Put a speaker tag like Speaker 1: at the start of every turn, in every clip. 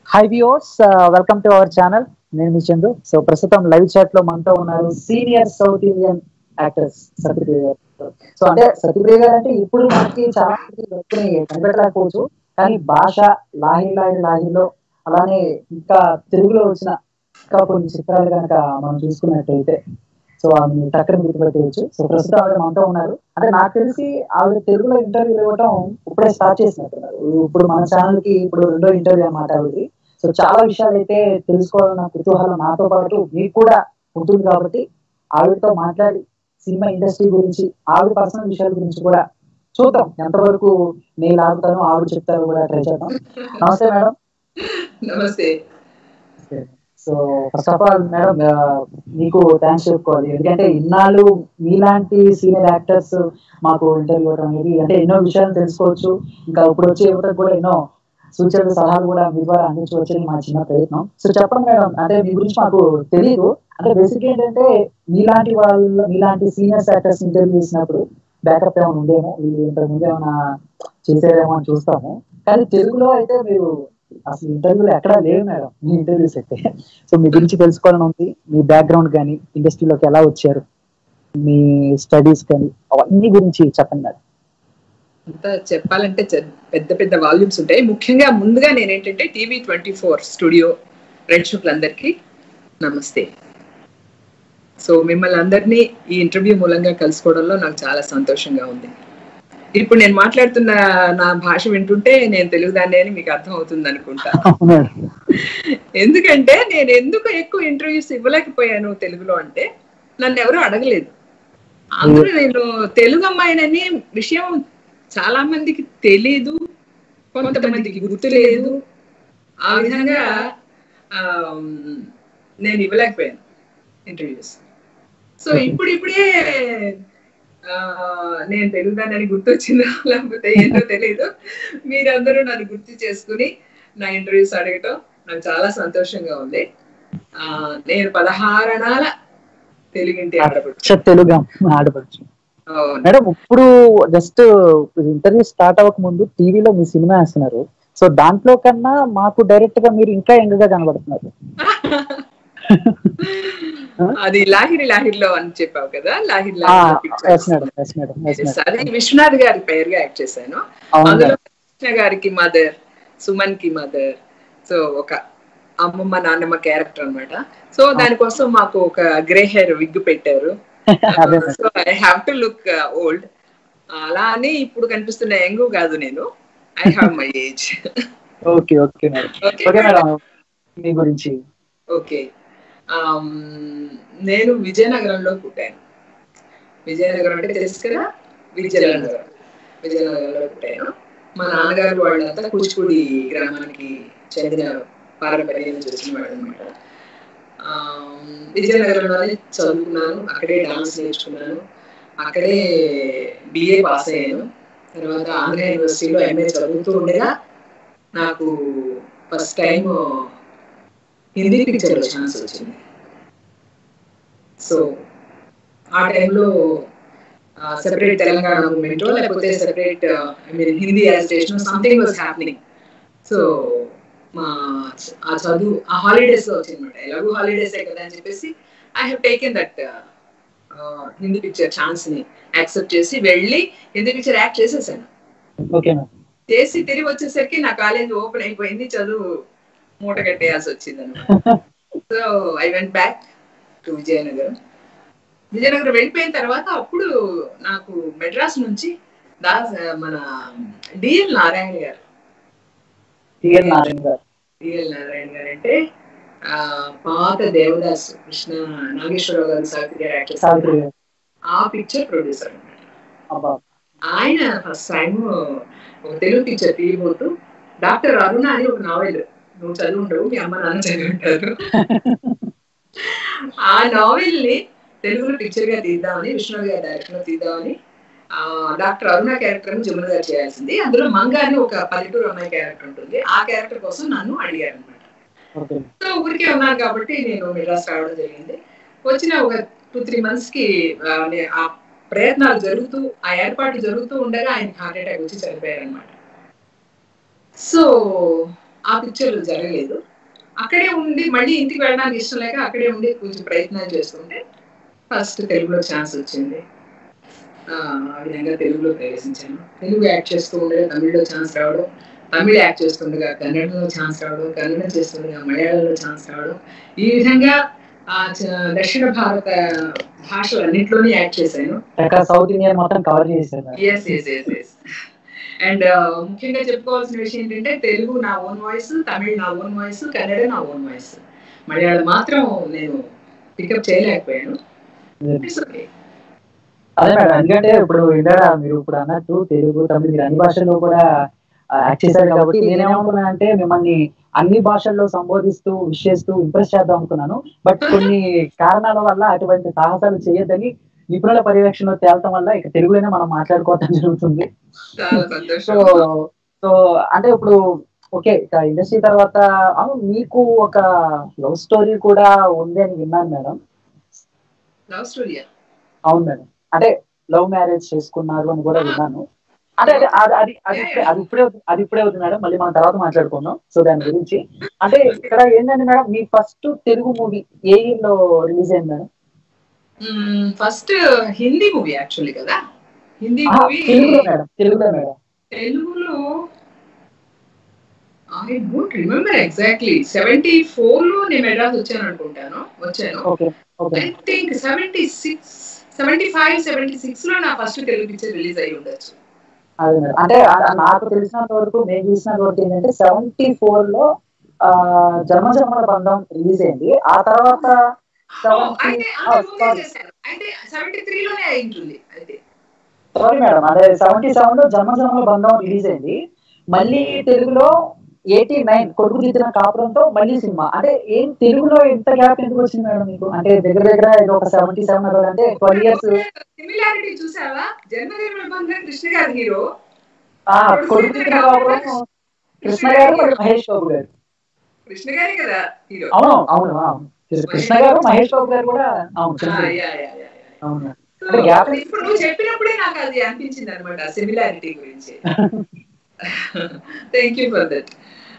Speaker 1: Hi viewers welcome to our channel నేను మీ Chandu so ప్రస్తుతం లైవ్ చాట్ లో మనతో ఉన్నారు senior south Indian actors Satyapriya garu so అంటే సత్యప్రియ గారు అంటే ఇప్పుడు మనకి చాలా మంది కనిపెట్టలేకపోవచ్చు కానీ భాష లాహి లాహి లాహిలో అలానే ఇంకా తెలుగులో వచ్చిన ఇంకా కొన్ని చిత్రాలు కనుక మనం చూసుకున్నట్టయితే సో ఆమె టక్కన గుర్తుపెట్టవచ్చు సో ప్రస్తుతం ఆవిడ మనతో ఉన్నారు అంటే నాకు తెలిసి ఆవిడ తెలుగులో ఇంటర్వ్యూ ఇవ్వడం ఇప్పుడే స్టార్ట్ చేసినట్టున్నారు ఇప్పుడు మన ఛానల్ కి ఇప్పుడు రెండో ఇంటర్వ్యూ అన్నమాట ఆవిడది సో చాలా విషయాలు అయితే తెలుసుకోవాలన్న కుతూహలం నాతో పాటు మీకు కూడా ఉంటుంది కాబట్టి ఆవిడతో మాట్లాడి సినిమా ఇండస్ట్రీ గురించి ఆవిడ పర్సనల్ విషయాల గురించి కూడా చూద్దాం ఎంతవరకు నేను ఆగుతాను ఆవిడ చెప్తారో కూడా ట్రై చేద్దాం నమస్తే మేడం
Speaker 2: నమస్తే
Speaker 1: so first of all madam మీకు థ్యాంక్స్ చెప్పుకోవాలి ఎందుకంటే ఇన్నాళ్ళు మీలాంటి సీనియర్ యాక్టర్స్ మాకు ఇంటర్వ్యూ ఇవ్వడం అనేది అంటే ఎన్నో విషయాలు తెలుసుకోవచ్చు ఇంకా ఇప్పుడు వచ్చే యువతకు కూడా ఎన్నో సూచనలు సలహాలు కూడా మీ ద్వారా అందించవచ్చని మా చిన్న ప్రయత్నం సో చెప్పండి మేడం అంటే మీ గురించి మాకు తెలియదు అంటే బేసిక్ ఏంటంటే మీలాంటి వాళ్ళ మీలాంటి సీనియర్స్ యాక్టర్స్ ఇంటర్వ్యూ చేసినప్పుడు బ్యాకప్ ఏమైనా ఉండేమో వీళ్ళు ఇంతకు ముందు ఏమైనా చేసేదేమో అని చూస్తాము కానీ తెలుగులో అయితే మీరు అసలు ఇంటర్వ్యూలో ఎక్కడా లేవు మేడం మీ ఇంటర్వ్యూస్ అయితే సో మీ గురించి తెలుసుకోవాలని ఉంది మీ బ్యాక్గ్రౌండ్ కానీ ఇండస్ట్రీలోకి ఎలా వచ్చారు మీ స్టడీస్ కానీ అవన్నీ గురించి చెప్పండి మేడం
Speaker 2: అంతా చెప్పాలంటే చె- పెద్ద పెద్ద వాల్యూమ్స్ ఉంటాయి ముఖ్యంగా ముందుగా నేనేంటంటే టీవీ ట్వంటీ ఫోర్ స్టూడియో ప్రేక్షకులందరికీ నమస్తే సో మిమ్మల్ని అందరినీ ఈ ఇంటర్వ్యూ మూలంగా కలుసుకోవడంలో నాకు చాలా సంతోషంగా ఉంది ఇప్పుడు నేను మాట్లాడుతున్న నా భాష వింటుంటే నేను తెలుగుదాన్ని అని మీకు అర్థం అవుతుంది అనుకుంటా
Speaker 1: మేడం
Speaker 2: ఎందుకంటే నేను ఎందుకు ఎక్కువ ఇంటర్వ్యూస్ ఇవ్వలేకపోయాను తెలుగులో అంటే నన్ను ఎవరు అడగలేదు అందరూ నేను తెలుగు అమ్మాయినని విషయం చాలా మందికి తెలీదు కొంతమందికి గుర్తులేదు ఆ విధంగా ఆమ్, నేను ఇవ్వలేకపోయాను ఇంటర్వ్యూస్ సో ఇప్పుడు ఇప్పుడే ఆ, నేను తెలుగుదానని గుర్తొచ్చిందా లేకపోతే ఏంటో తెలియదు మీరందరూ నన్ను గుర్తు చేసుకుని నా ఇంటర్వ్యూస్ అడగటం నాకు చాలా సంతోషంగా ఉంది ఆ, నేను పదహారణాల తెలుగింటి ఆడబడుచు
Speaker 1: అచ్చ తెలుగు ఆడపడుచు
Speaker 2: అవును.
Speaker 1: మేడం ఇప్పుడు జస్ట్ ఇంటర్వ్యూ స్టార్ట్ అవ్వక ముందు టీవీలో మీ సినిమా వేస్తున్నారు సో దాంట్లో కన్నా మాకు డైరెక్ట్ గా మీరు ఇంకా యంగ్ గా కనబడుతున్నారు
Speaker 2: అది లాహిరి లాహిర్లో అని చెప్పావు కదా లాహిర్
Speaker 1: ఆ,
Speaker 2: లాహిర్
Speaker 1: yes madam yes madam yes madam
Speaker 2: అది విశ్వనాథ్ గారి పేరుగా యాక్ట్ చేశాను
Speaker 1: అవును
Speaker 2: అందులో
Speaker 1: మేడం
Speaker 2: కృష్ణ గారికి మదర్ సుమన్ కి మదర్ సో ఒక అమ్మమ్మ నాన్నమ్మ క్యారెక్టర్ అన్నమాట సో దానికోసం మాకు ఒక గ్రే హెయిర్ విగ్ పెట్టారు
Speaker 1: అదే madam
Speaker 2: so I have to look old అలా అని ఇప్పుడు కనిపిస్తున్న యంగ్ కాదు నేను I have my age
Speaker 1: okay okay madam okay madam మీ గురించి
Speaker 2: ఓకే నేను విజయనగరంలో పుట్టాను విజయనగరం అంటే తెలుసు కదా విజయనగరం విజయనగరంలో పుట్టాను మా నాన్నగారు వాళ్ళంతా కూచిపూడి గ్రామానికి చెందిన పారంపర్యం నుంచి వచ్చిన వాళ్ళు అనమాట విజయనగరంలోనే చదువుకున్నాను అక్కడే డాన్స్ నేర్చుకున్నాను అక్కడే బిఏ పాస్ అయ్యాను తర్వాత ఆంధ్ర యూనివర్సిటీలో ఎంఏ చదువుతూ ఉండగా నాకు ఫస్ట్ టైం హిందీ పిక్చర్లో ఛాన్స్ వచ్చింది సో ఆ టైంలో సెపరేట్ తెలంగాణ మూమెంట్ లేకపోతే separate I mean Hindi agitation something was happening so మా ఆ చదువు ఆ హాలిడేస్ లో వచ్చిందన్నమాట ఎలాగో హాలిడేస్ కదా అని చెప్పేసి I have taken that Hindi picture chance ని యాక్సెప్ట్ చేసి వెళ్ళి హిందీ పిక్చర్ యాక్ట్ చేసేసాను
Speaker 1: ఓకే మేడం
Speaker 2: చేసి తిరిగి వచ్చేసరికి నా కాలేజ్ ఓపెన్ అయిపోయింది చదువు మూట కట్టేయాల్సి వచ్చింది అనమాట so I went back to Vizianagaram Vizianagaram వెళ్ళిపోయిన తర్వాత అప్పుడు నాకు మెడ్రాస్ నుంచి దాస్ మన డిఎల్ నారాయణ గారు
Speaker 1: టిఎల్ నారాయణ గారు
Speaker 2: డిఎల్ నారాయణ గారు అంటే ఆ, పాత దేవదాస్ కృష్ణ నాగేశ్వరరావు గారు సావిత్రి గారు యాక్ట్
Speaker 1: సావిత్రి
Speaker 2: చేశారు
Speaker 1: గారు
Speaker 2: ఆ పిక్చర్ ప్రొడ్యూసర్ అన్నమాట
Speaker 1: అబ్బా
Speaker 2: ఆయన ఫస్ట్ టైం ఒక తెలుగు పిక్చర్ తీయబోతూ డాక్టర్ అరుణ అని ఒక నావెల్ నువ్వు చదివి ఉండవు మీ అమ్మ నాన్న చదివి ఉంటారు ఆ నావెల్ ని తెలుగులో పిక్చర్ గా తీద్దామని విష్ణు గారి డైరెక్షన్ లో తీద్దామని ఆ డాక్టర్ అరుణ క్యారెక్టర్ జమున గారు చేయాల్సింది అందులో మంగ అని ఒక పల్లెటూరు అమ్మాయి క్యారెక్టర్ ఉంటుంది ఆ క్యారెక్టర్ కోసం నన్ను అడిగారు అనమాట
Speaker 1: ఓకే
Speaker 2: సో ఊరికే ఉన్నాను కాబట్టి నేను మెడ్రాస్ రావడం జరిగింది వచ్చిన ఒక టూ త్రీ మంత్స్ కి ఆ, నే- ఆ ప్రయత్నాలు జరుగుతూ ఆ ఏర్పాటు జరుగుతూ ఉండగా ఆయన హార్ట్ అటాక్ వచ్చి చనిపోయారు అనమాట సో ఆ పిక్చర్ జరగలేదు అక్కడే ఉండి మళ్ళీ ఇంటికి వెళ్ళడానికి ఇష్టం లేక అక్కడే ఉండి కొంచెం ప్రయత్నాలు చేస్తుంటే ఫస్ట్ తెలుగులో ఛాన్స్ వచ్చింది ఆ ఆ విధంగా తెలుగులో ప్రవేశించాను తెలుగు యాక్ట్ చేస్తూ ఉండగా తమిళ్లో ఛాన్స్ రావడం తమిళ్ యాక్ట్ చేస్తుండగా కన్నడలో ఛాన్స్ రావడం కన్నడ చేస్తుండగా మలయాళంలో ఛాన్స్ రావడం ఈ విధంగా ఆ చ- దక్షిణ భారత భాషలన్నింటిలోనే యాక్ట్ చేశాను
Speaker 1: ఎక్కడ సౌత్ ఇండియన్ మొత్తం కవర్ చేశారు madam.
Speaker 2: Yes yes yes yes and ముఖ్యంగా చెప్పుకోవాల్సిన విషయం ఏంటంటే తెలుగు నా ఓన్ వాయిస్ తమిళ్ నా ఓన్ వాయిస్ కన్నడ నా ఓన్ వాయిస్ మలయాళం మాత్రం నేను పికప్ చేయలేకపోయాను It's okay.
Speaker 1: అదే మేడం ఎందుకంటే ఇప్పుడు ఇందాక మీరు ఇప్పుడు అన్నట్టు తెలుగు తమిళ మీరు అన్ని భాషల్లో కూడా యాక్ట్ చేశారు కాబట్టి నేనేమనుకున్నా అంటే మిమ్మల్ని అన్ని భాషల్లో సంబోధిస్తూ విష్ చేస్తూ ఇంప్రెస్ చేద్దాం అనుకున్నాను బట్ కొన్ని కారణాల వల్ల అటువంటి సాహసాలు చేయొద్దని నిపుణుల పర్యవేక్షణలో తేలటం వల్ల ఇక తెలుగులోనే మనం మాట్లాడుకోవటం జరుగుతుంది
Speaker 2: చాలా
Speaker 1: సో
Speaker 2: సంతోషం
Speaker 1: సో అంటే ఇప్పుడు ఓకే ఇక ఇండస్ట్రీ తర్వాత అవును మీకు ఒక లవ్ స్టోరీ కూడా ఉంది అని విన్నాను మేడం
Speaker 2: లవ్ స్టోరీయా
Speaker 1: అవును మేడం అంటే లవ్ మ్యారేజ్ చేసుకున్నారు అని కూడా విన్నాను అంటే అది అది అది అది ఇప్పుడే- అది ఇప్పుడే అవుతుంది- అది ఇప్పుడే అవుతుంది మేడం మళ్ళీ మనం తర్వాత మాట్లాడుకుందాం సో దాని గురించి అంటే ఇక్కడ ఏంటంటే మేడం మీ ఫస్ట్ తెలుగు మూవీ ఏ ఇయర్ లో రిలీజ్ అయింది madam
Speaker 2: first Hindi movie actually కదా హిందీ
Speaker 1: ఆ,
Speaker 2: మూవీ
Speaker 1: తెలుగులో మేడం తెలుగులో మేడం
Speaker 2: తెలుగులో I don't remember exactly seventy four లో నేను మెడ్రాస్ వచ్చాను అనుకుంటాను వచ్చాను
Speaker 1: okay okay
Speaker 2: I think seventy six seventy five seventy six లో నా ఫస్ట్ తెలుగు పిక్చర్ రిలీజ్ అయి ఉండొచ్చు
Speaker 1: అదే మేడం అంటే ఆ- నాకు తెలిసినంత వరకు నేను చూసినంత వరకు ఏంటంటే సెవెంటీ ఫోర్ లో ఆ జన్మ జన్మల బంధం రిలీజ్ అయింది ఆ తర్వాత సెవెంటీ
Speaker 2: అయితే అంత ముందే చేశాను అయితే సెవెంటీ త్రీ లోనే అయి ఉంటుంది అయితే
Speaker 1: సారీ మేడం అదే సెవెంటీ సెవెన్ లో జన్మ జన్మల బంధం రిలీజ్ అయింది మళ్ళీ తెలుగులో ఎయిటీ నైన్ కొడుకు దిద్దిన కాపురంతో మళ్ళీ సినిమా అంటే ఏం తెలుగులో ఎంత గ్యాప్ ఎందుకు వచ్చింది మేడం మీకు అంటే దగ్గర దగ్గర ఇది ఒక సెవెంటీ సెవెన్ అంటే ట్వెల్వ్ ఇయర్స్
Speaker 2: సిమిలారిటీ చూసావా జన్మదిన బంధం కృష్ణ గారి హీరో
Speaker 1: కొడుకు దిద్దిన కాపురం కృష్ణ గారు మరియు మహేష్ బాబు గారు
Speaker 2: కృష్ణ గారే కదా హీరో
Speaker 1: అవును అవును అవును. కృష్ణ గారు మహేష్ బాబు గారు కూడా అవును తెలుసు. అవును అంటే gap-
Speaker 2: ఇప్పుడు నువ్వు చెప్పినప్పుడే నాకు అది అనిపించింది అనమాట సిమిలారిటీ గురించి థ్యాంక్ యూ ఫర్ దట్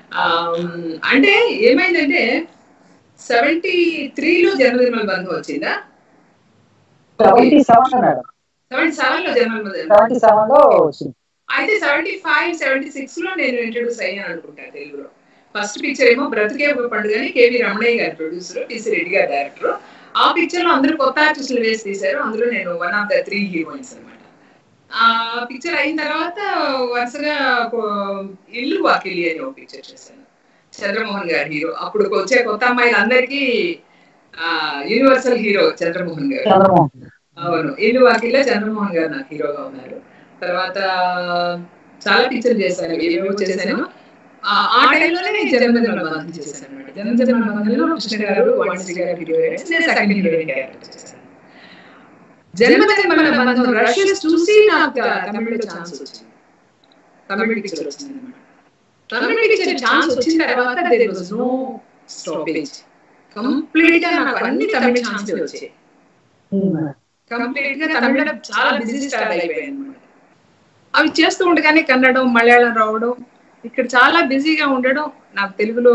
Speaker 2: అంటే ఏమైందంటే సెవెంటీ త్రీలో జన్మదిన బంధం వచ్చిందా
Speaker 1: seventy seven madam
Speaker 2: seventy seven లో జన్మదిన
Speaker 1: సెవెంటీ సెవెన్ లో వచ్చింది
Speaker 2: అయితే సెవెంటీ ఫైవ్ సెవెంటీ సిక్స్ లో నేను ఇంట్రొడ్యూస్ అయ్యాను అనుకుంటాను తెలుగులో ఫస్ట్ పిక్చర్ ఏమో బ్రతికే ఒక పండుగ అని కేవీ రమణయ్య గారు ప్రొడ్యూసర్ టీసీ రెడ్డి గారు డైరెక్టర్ ఆ పిక్చర్ లో అందరూ కొత్త ఆర్టిస్టులు వేసి తీశారు అందులో నేను one of the three heroines అనమాట ఆ పిక్చర్ అయిన తర్వాత వరుసగా కో- ఇల్లు వాకిలి అని ఒక పిక్చర్ చేశాను చంద్రమోహన్ గారు హీరో అప్పుడు వచ్చే కొత్త అమ్మాయిలందరికీ ఆ యూనివర్సల్ హీరో చంద్రమోహన్ గారు
Speaker 1: చంద్రమోహన్
Speaker 2: అవును ఇల్లు వాకిల్లో చంద్రమోహన్ గారు నాకు హీరోగా ఉన్నారు తర్వాత చాలా పిక్చర్ చేశాను ఏమేమో చేశాను ఆ ఆ టైంలోనే నేను జన్మదిన బంధం చేశాను అనమాట జన్మదిన బంధంలో కృష్ణ గారు వాణిశ్రీ గారు హీరోయిన్ నేను సెకండ్ హీరోయిన్ క్యారెక్టర్ చేశాను జన్మదిన బంధం రషెస్ చూసి నాకు తమిళలో ఛాన్స్ వచ్చింది తమిళ పిక్చర్ వచ్చింది అనమాట తమిళ పిక్చర్ ఛాన్స్ వచ్చిన తర్వాత there was no stoppage complete గా నాకు అన్ని తమిళ ఛాన్స్ వచ్చాయి కంప్లీట్ గా తమిళ చాలా బిజీ స్టార్ అయిపోయాయి అనమాట అవి చేస్తూ ఉండగానే కన్నడం మలయాళం రావడం ఇక్కడ చాలా బిజీగా ఉండడం నాకు తెలుగులో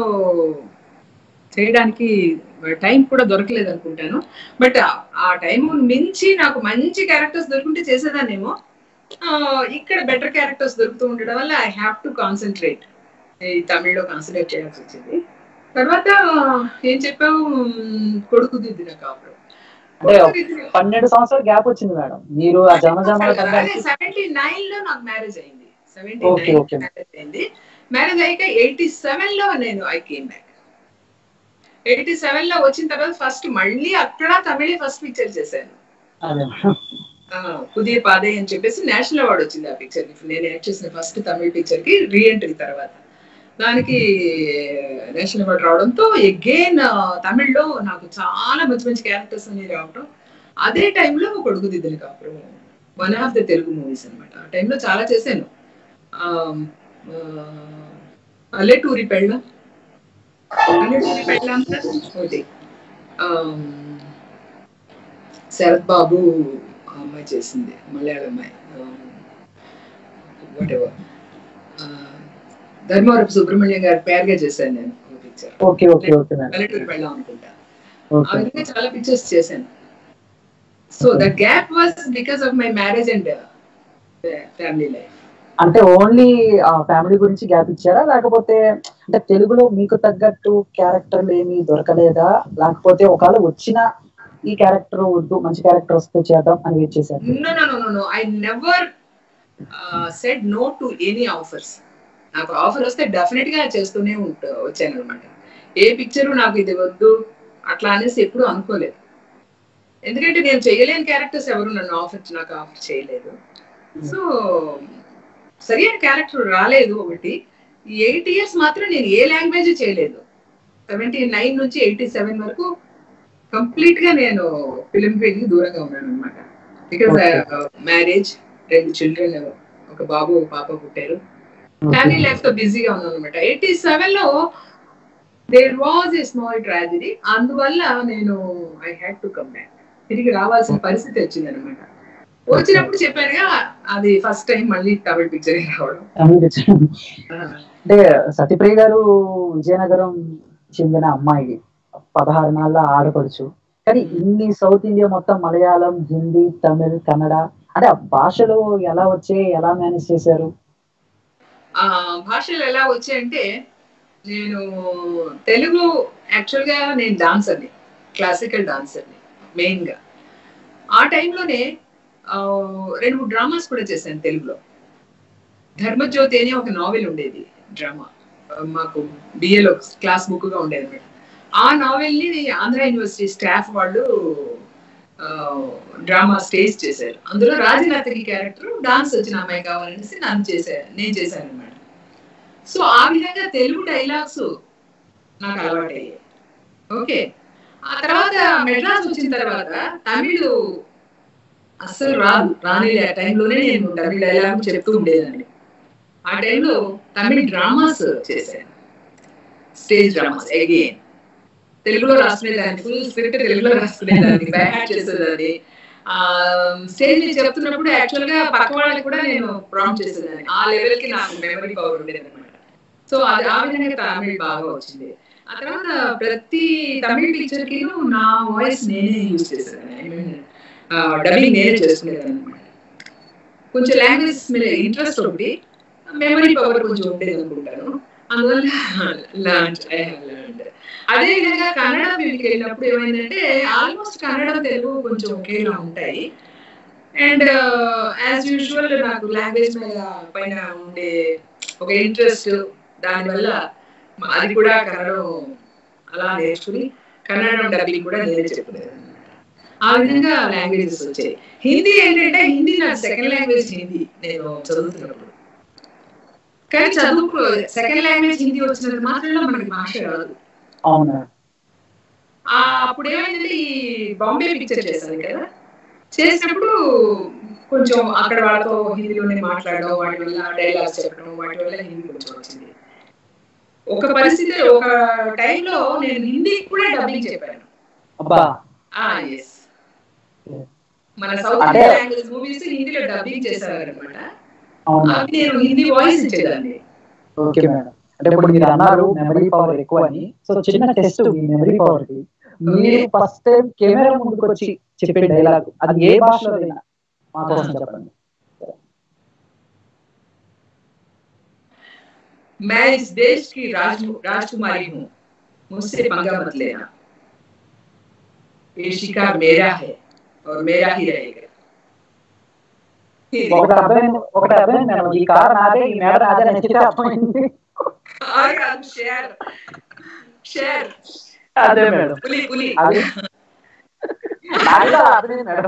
Speaker 2: చేయడానికి టైం కూడా దొరకలేదు అనుకుంటాను బట్ ఆ టైం మించి నాకు మంచి క్యారెక్టర్స్ దొరుకుంటే చేసేదాన్నేమో ఆ, ఇక్కడ బెటర్ క్యారెక్టర్స్ దొరుకుతూ ఉండడం వల్ల ఐ హ్యావ్ టు కాన్సన్ట్రేట్ ఈ తమిళ్లో కాన్సన్ట్రేట్ చేయాల్సి వచ్చింది తర్వాత ఏం చెప్పావు మ్, కొడుకు దిద్దిన కాపురం
Speaker 1: అంటే
Speaker 2: కొడుకు దిద్దిన
Speaker 1: పన్నెండు సంవత్సరాలు గ్యాప్ వచ్చింది మేడం మీరు ఆ జమ జమల బంధానికి
Speaker 2: సెవెంటీ నైన్ లో నాకు మ్యారేజ్ అయింది seventy
Speaker 1: Okay,
Speaker 2: nine
Speaker 1: okay.
Speaker 2: Marriage అయింది మ్యారేజ్ అయ్యాక ఎయిటీ సెవెన్ లో నేను I came back eighty seven లో వచ్చిన తర్వాత ఫస్ట్ మళ్ళీ అక్కడ తమిళే ఫస్ట్ పిక్చర్ చేశాను
Speaker 1: అదే
Speaker 2: ఆ, పుదియ పాదే అని చెప్పేసి నేషనల్ అవార్డు వచ్చింది ఆ పిక్చర్ నేను యాక్ట్ చేసిన ఫస్ట్ తమిళ పిక్చర్ కి రీఎంట్రీ తర్వాత దానికి నేషనల్ అవార్డు రావడంతో ఎగైన్ తమిళ్లో నాకు చాలా మంచి మంచి క్యారెక్టర్స్ అన్ని రావడం అదే టైంలో కొడుకు దిద్దులు కాపురం one of the Telugu movies అనమాట ఆ టైంలో చాలా చేశాను ఆమ్, ఆ, అల్లెటూరి పెళ్ళ అల్లెటూరి పెళ్ళ అంతా ఒకటి ఆమ్, శరత్ బాబు ఆ అమ్మాయి చేసింది మలయాళ అమ్మాయి వాట్ ఎవర్ ధర్మవరపు సుబ్రహ్మణ్యం గారి పేరుగా చేశాను నేను ఒక picture
Speaker 1: okay okay okay madam
Speaker 2: పల్లెటూరు వెళ్ళాం అనుకుంటా ఆ
Speaker 1: ఓకే
Speaker 2: విధంగా చాలా పిక్చర్స్ చేశాను so the gap was because of my marriage and family life
Speaker 1: అంటే ఓన్లీ ఫ్యామిలీ గురించి గ్యాప్ ఇచ్చారా లేకపోతే అంటే తెలుగులో మీకు తగ్గట్టు క్యారెక్టర్లు ఏమి దొరకలేదా లేకపోతే ఒకవేళ వచ్చిన ఈ క్యారెక్టర్ వద్దు మంచి క్యారెక్టర్ వస్తే చేద్దాం అని వెయిట్ చేశారు
Speaker 2: no no no no no I never said no to any offers నాకు ఆఫర్ వస్తే డెఫినెట్ గా చేస్తూనే ఉంటా వచ్చాను అనమాట ఏ పిక్చర్ నాకు ఇది వద్దు అట్లా అనేసి ఎప్పుడూ అనుకోలేదు ఎందుకంటే నేను చేయలేని క్యారెక్టర్స్ ఎవరు నన్ను ఆఫర్ నాకు ఆఫర్ చేయలేదు సో సరైన క్యారెక్టర్ రాలేదు ఒకటి ఎయిట్ ఇయర్స్ మాత్రం నేను ఏ లాంగ్వేజ్ చేయలేదు సెవెంటీ నైన్ నుంచి ఎయిటీ సెవెన్ వరకు కంప్లీట్ గా నేను ఫిలిం ఫీల్డ్ కి దూరంగా ఉన్నాను అనమాట బికాస్ మ్యారేజ్ రెండు చిల్డ్రన్ ఒక బాబు ఒక పాప పుట్టారు ఫ్యామిలీ లైఫ్ తో బిజీగా ఉన్నాను అనమాట ఎయిటీ సెవెన్ లో there was a small tragedy అందువల్ల నేను I had to come back తిరిగి రావాల్సిన పరిస్థితి వచ్చింది అనమాట వచ్చినప్పుడు చెప్పానుగా అది ఫస్ట్ టైం మళ్ళీ తమిళ పిక్చర్ రావడం
Speaker 1: అంటే సత్యప్రియ గారు విజయనగరం చెందిన అమ్మాయి పదహారు నాళ్ళ ఆడపడుచు కానీ ఇన్ని సౌత్ ఇండియా మొత్తం మలయాళం హిందీ తమిళ్ కన్నడ అంటే ఆ భాషలు ఎలా వచ్చాయి ఎలా మేనేజ్ చేశారు
Speaker 2: ఆ భాషలు ఎలా వచ్చాయంటే నేను తెలుగు యాక్చువల్ గా నేను డాన్సర్ని క్లాసికల్ డాన్సర్ని మెయిన్ గా ఆ టైంలోనే ఆ, రెండు మూడు డ్రామాస్ కూడా చేశాను తెలుగులో ధర్మజ్యోతి అని ఒక నావెల్ ఉండేది డ్రామా మాకు బిఏలో క్లాస్ బుక్ గా ఉండేది అనమాట ఆ నావెల్ ని ఆంధ్ర యూనివర్సిటీ స్టాఫ్ వాళ్ళు డ్రామా స్టేజ్ చేశారు అందులో రాజనర్తకి క్యారెక్టర్ డాన్స్ వచ్చిన అమ్మాయి కావాలనేసి నన్ను చేశాను నేను చేశాను అనమాట సో ఆ విధంగా తెలుగు డైలాగ్స్ నాకు అలవాటయ్యాయి ఓకే ఆ తర్వాత మెడ్రాస్ వచ్చిన తర్వాత తమిళ్ అస్సలు రాదు రాని ఆ టైంలోనే నేను తమిళ డైలాగ్ చెప్తూ ఉండేదాన్ని ఆ టైంలో తమిళ డ్రామాస్ చేశాను స్టేజ్ డ్రామాస్ అగైన్ తెలుగులో రాసుకునేదాన్ని ఫుల్ స్క్రిప్ట్ తెలుగులో రాసుకునేదాన్ని బ్యాక్ చేసేదాన్ని ఆ స్టేజ్ మీద చెప్తున్నప్పుడు యాక్చువల్ గా పక్క వాళ్ళకి కూడా నేను ప్రాంప్ట్ చేసేదాన్ని ఆ లెవెల్ కి నాకు మెమరీ పవర్ ఉండేది అనమాట సో అది ఆ విధంగా తమిళ్ బాగా వచ్చింది ఆ తర్వాత ప్రతి తమిళ పిక్చర్ కి నా వాయిస్ నేనే యూజ్ చేసేదాన్ని ఐ మీన్ డబ్బింగ్ నేనే చేసుకునేదాన్ని అనమాట కొంచెం లాంగ్వేజ్ మీద ఇంట్రెస్ట్ ఒకటి మెమరీ పవర్ కొంచెం ఉండేది అనుకుంటాను అందువల్ల లాంచ్ ఐ హావ్ లర్న్డ్ అదే విధంగా కన్నడ ఫీల్డ్కి వెళ్ళినప్పుడు ఏమైందంటే ఆల్మోస్ట్ కన్నడ తెలుగు కొంచెం ఒకేలా ఉంటాయి అండ్ యాజ్ యూజువల్ నాకు లాంగ్వేజ్ మీద పైన ఉండే ఒక ఇంట్రెస్ట్ దానివల్ల అది కూడా కన్నడం అలా నేర్చుకుని కన్నడం డబ్బింగ్ కూడా నేనే చెప్పుకునేదాన్ని ఆ విధంగా లాంగ్వేజెస్ వచ్చాయి హిందీ ఏంటంటే హిందీ నా సెకండ్ లాంగ్వేజ్ హిందీ నేను చదువుతున్నప్పుడు కానీ చదువు సెకండ్ లాంగ్వేజ్ హిందీ వచ్చినంత మాత్రంలో మనకి భాష రాదు
Speaker 1: అవునా
Speaker 2: ఆ అప్పుడు ఏమైందంటే ఈ బాంబే పిక్చర్ చేశాను కదా చేసినప్పుడు కొంచెం అక్కడ వాళ్ళతో హిందీలోనే మాట్లాడడం వాటి వల్ల డైలాగ్స్ చెప్పడం వాటి వల్ల హిందీ కొంచెం వచ్చింది ఒక పరిస్థితి ఒక టైంలో నేను హిందీ కూడా డబ్బింగ్ చెప్పాను
Speaker 1: అబ్బా
Speaker 2: ఆ ఎస్ మన సౌత్
Speaker 1: అంటే-
Speaker 2: ఇండియన్ లాంగ్వేజ్ మూవీస్ హిందీలో డబ్బింగ్ చేశారు అనమాట
Speaker 1: అవునా
Speaker 2: అవి నేను హిందీ వాయిస్ ఇచ్చేదాన్ని
Speaker 1: ఓకే మేడం అంటే ఇప్పుడు మీరు అన్నారు మెమరీ పవర్ ఎక్కువ అని సో చిన్న టెస్ట్ మీ మెమరీ పవర్ కి మీరు ఫస్ట్ టైం కెమెరా ముందుకు వచ్చి చెప్పే డైలాగ్ అది ఏ భాషలో అయినా మా కోసం చెప్పండి
Speaker 2: मैं इस देश की राज राजकुमारी हूँ मुझसे पंगा मत लेना ये शिकार मेरा है और मेरा ही रहेगा ఇది
Speaker 1: ఒకటి అర్థమైంది ఒకటి అర్థమైంది మేడం ఈ కార్ నాదే ఈ మేడ నాదే అని నచ్చితే అర్థమైంది
Speaker 2: కాదు కాదు షేర్ షేర్
Speaker 1: అదే మేడం
Speaker 2: పులి పులి
Speaker 1: అది నాకు కూడా అర్థమైంది మేడం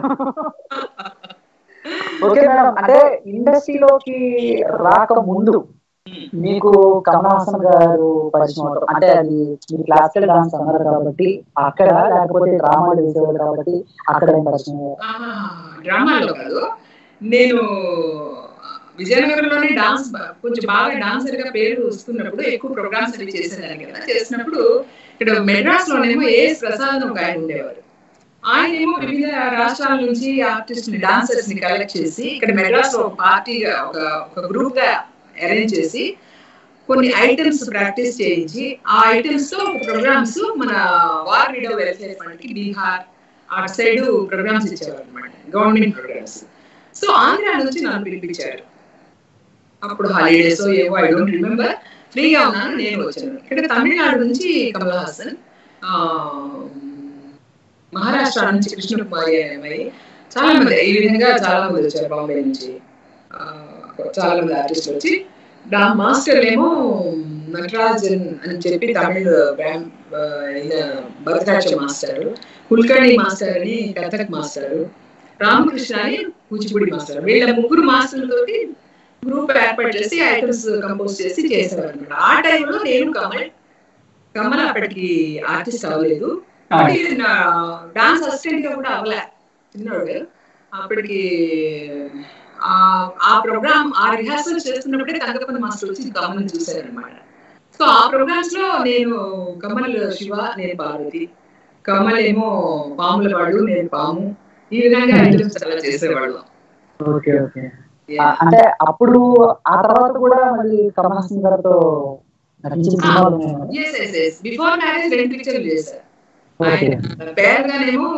Speaker 1: ఓకే మేడం అంటే ఇండస్ట్రీలోకి రాక ముందు మీకు కమల్ హాసన్ గారు పరిచయం అవటం అంటే అది మీరు క్లాసికల్ డాన్స్ అన్నారు కాబట్టి అక్కడ లేకపోతే డ్రామాలు వేసేవాళ్ళు కాబట్టి అక్కడ ఏం పరిచయం అయ్యారు?
Speaker 2: డ్రామాలో కాదు నేను విజయనగరంలోనే డాన్స్ కొంచెం బాగా డాన్సర్ గా పేరు వస్తున్నప్పుడు ఎక్కువ ప్రోగ్రామ్స్ అవి చేసేదాన్ని కదా చేసినప్పుడు ఇక్కడ మెడ్రాస్ లోనేమో ఏఎస్ ప్రసాద్ అని ఒక ఆయన ఉండేవారు ఆయన ఏమో వివిధ రాష్ట్రాల నుంచి ఆర్టిస్ట్ ని డాన్సర్స్ ని కలెక్ట్ చేసి ఇక్కడ మెడ్రాస్ లో ఒక పార్టీగా ఒక ఒక గ్రూప్ గా అరేంజ్ చేసి కొన్ని ఐటమ్స్ ప్రాక్టీస్ చేయించి ఆ ఐటమ్స్ తో ప్రోగ్రామ్స్ మన వార్ రీడో వెల్ఫేర్ ఫండ్ కి బీహార్ అటు సైడ్ ప్రోగ్రామ్స్ ఇచ్చేవారు అనమాట గవర్నమెంట్ ప్రోగ్రామ్స్ సో ఆంధ్ర నుంచి నన్ను పిలిపించారు అప్పుడు హాలిడేస్ ఏవో ఐ డోంట్ రిమెంబర్ ఫ్రీగా ఉన్నాను నేను వచ్చాను ఇక్కడ తమిళనాడు నుంచి కమల్ హాసన్ ఆ, మహారాష్ట్ర నుంచి కృష్ణ కుమారి అనే అమ్మాయి చాలా మంది ఈ విధంగా చాలా మంది వచ్చారు బాంబే నుంచి ఆ, చాలా మంది ఆర్టిస్టులు వచ్చి నా మాస్టర్ ఏమో నటరాజన్ అని చెప్పి తమిళ బ్రాహ్మ- ఆ, ఈయన భరతనాట్య మాస్టర్ కుల్కర్ణి మాస్టర్ అని కథక్ మాస్టర్ రామకృష్ణ అని కూచిపూడి మాస్టర్ వీళ్ళ ముగ్గురు మాస్టర్లతోటి గ్రూప్ ఏర్పాటు చేసి ఐటమ్స్ కంపోజ్ చేసి చేసేవారు అనమాట ఆ టైంలో నేను కమల్ కమల్ అప్పటికి ఆర్టిస్ట్ అవ్వలేదు డాన్స్ అసిస్టెంట్ గా కూడా అవ్వలే చిన్నవాడు అప్పటికి ఆ ఆ ప్రోగ్రామ్ ఆ రిహార్సల్ చేస్తున్నప్పుడే తంగపల్లి మాస్టర్ వచ్చి కమల్ చూశారనమాట సో ఆ ప్రోగ్రామ్స్ లో నేను కమల్ శివ నేను పార్వతి కమల్ ఏమో పాముల వాడు నేను పాము ఈ విధంగా ఐటమ్స్ అలా చేసేవాళ్ళం
Speaker 1: ఓకే ఓకే అంటే అప్పుడు ఆ తర్వాత కూడా మళ్ళీ కమల్ హాసన్ గారితో నటించిన సినిమాలు ఉన్నాయి
Speaker 2: yes yes yes before marriage రెండు పిక్చర్లు చేశారు
Speaker 1: ఓకే
Speaker 2: ఆయన పేరుగానేమో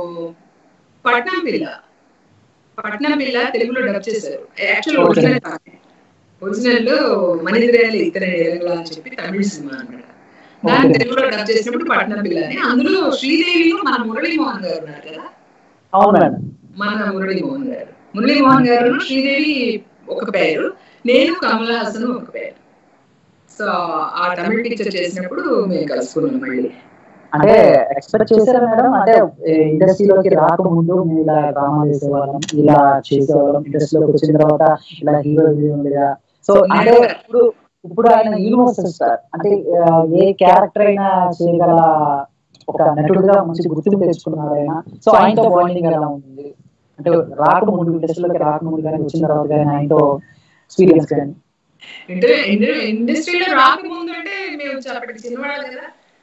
Speaker 2: పట్నం పిల్ల పట్నం పిల్ల తెలుగులో డబ్ చేశారు యాక్చువల్ ఒరిజినల్ ఒరిజినల్ మనిదిరేలు ఇతనే ఎరగల అని చెప్పి తమిళ సినిమా అన్నమాట దాన్ని తెలుగులో డబ్ చేసినప్పుడు పట్నం పిల్ల అని అందులో శ్రీదేవి మన మురళీ మోహన్ గారు ఉన్నారు కదా
Speaker 1: అవును మేడం
Speaker 2: మన మురళీ మోహన్ గారు మురళీ మోహన్ గారు శ్రీదేవి ఒక పేరు నేను కమల్ హాసన్ ఒక పేరు సో ఆ తమిళ పిక్చర్ చేసినప్పుడు మేము కలుసుకున్నాం మళ్ళీ
Speaker 1: అంటే ఎక్స్పెక్ట్ చేశారా మేడం అంటే ఇండస్ట్రీలోకి రాకముందు మేము ఇలా డ్రామా చేసేవాళ్ళం ఇలా చేసేవాళ్ళం ఇండస్ట్రీలోకి వచ్చిన తర్వాత ఇలా హీరో హీరోలుగా సో అంటే ఇప్పుడు ఇప్పుడు ఆయన యూనివర్సల్ స్టార్ అంటే ఆ, ఏ క్యారెక్టర్ అయినా చేయగల ఒక నటుడుగా మంచి గుర్తింపు తెచ్చుకున్నాడు ఆయన సో ఆయనతో బాండింగ్ ఎలా ఉంది అంటే రాకముందు ఇండస్ట్రీలోకి రాకముందు కానీ వచ్చిన తర్వాత కానీ ఆయనతో ఎక్స్పీరియన్స్ కానీ
Speaker 2: అంటే ఇండ- ఇండస్ట్రీలో రాకముందు అంటే మేము అప్పటికి చిన్నవాళ్ళు కదా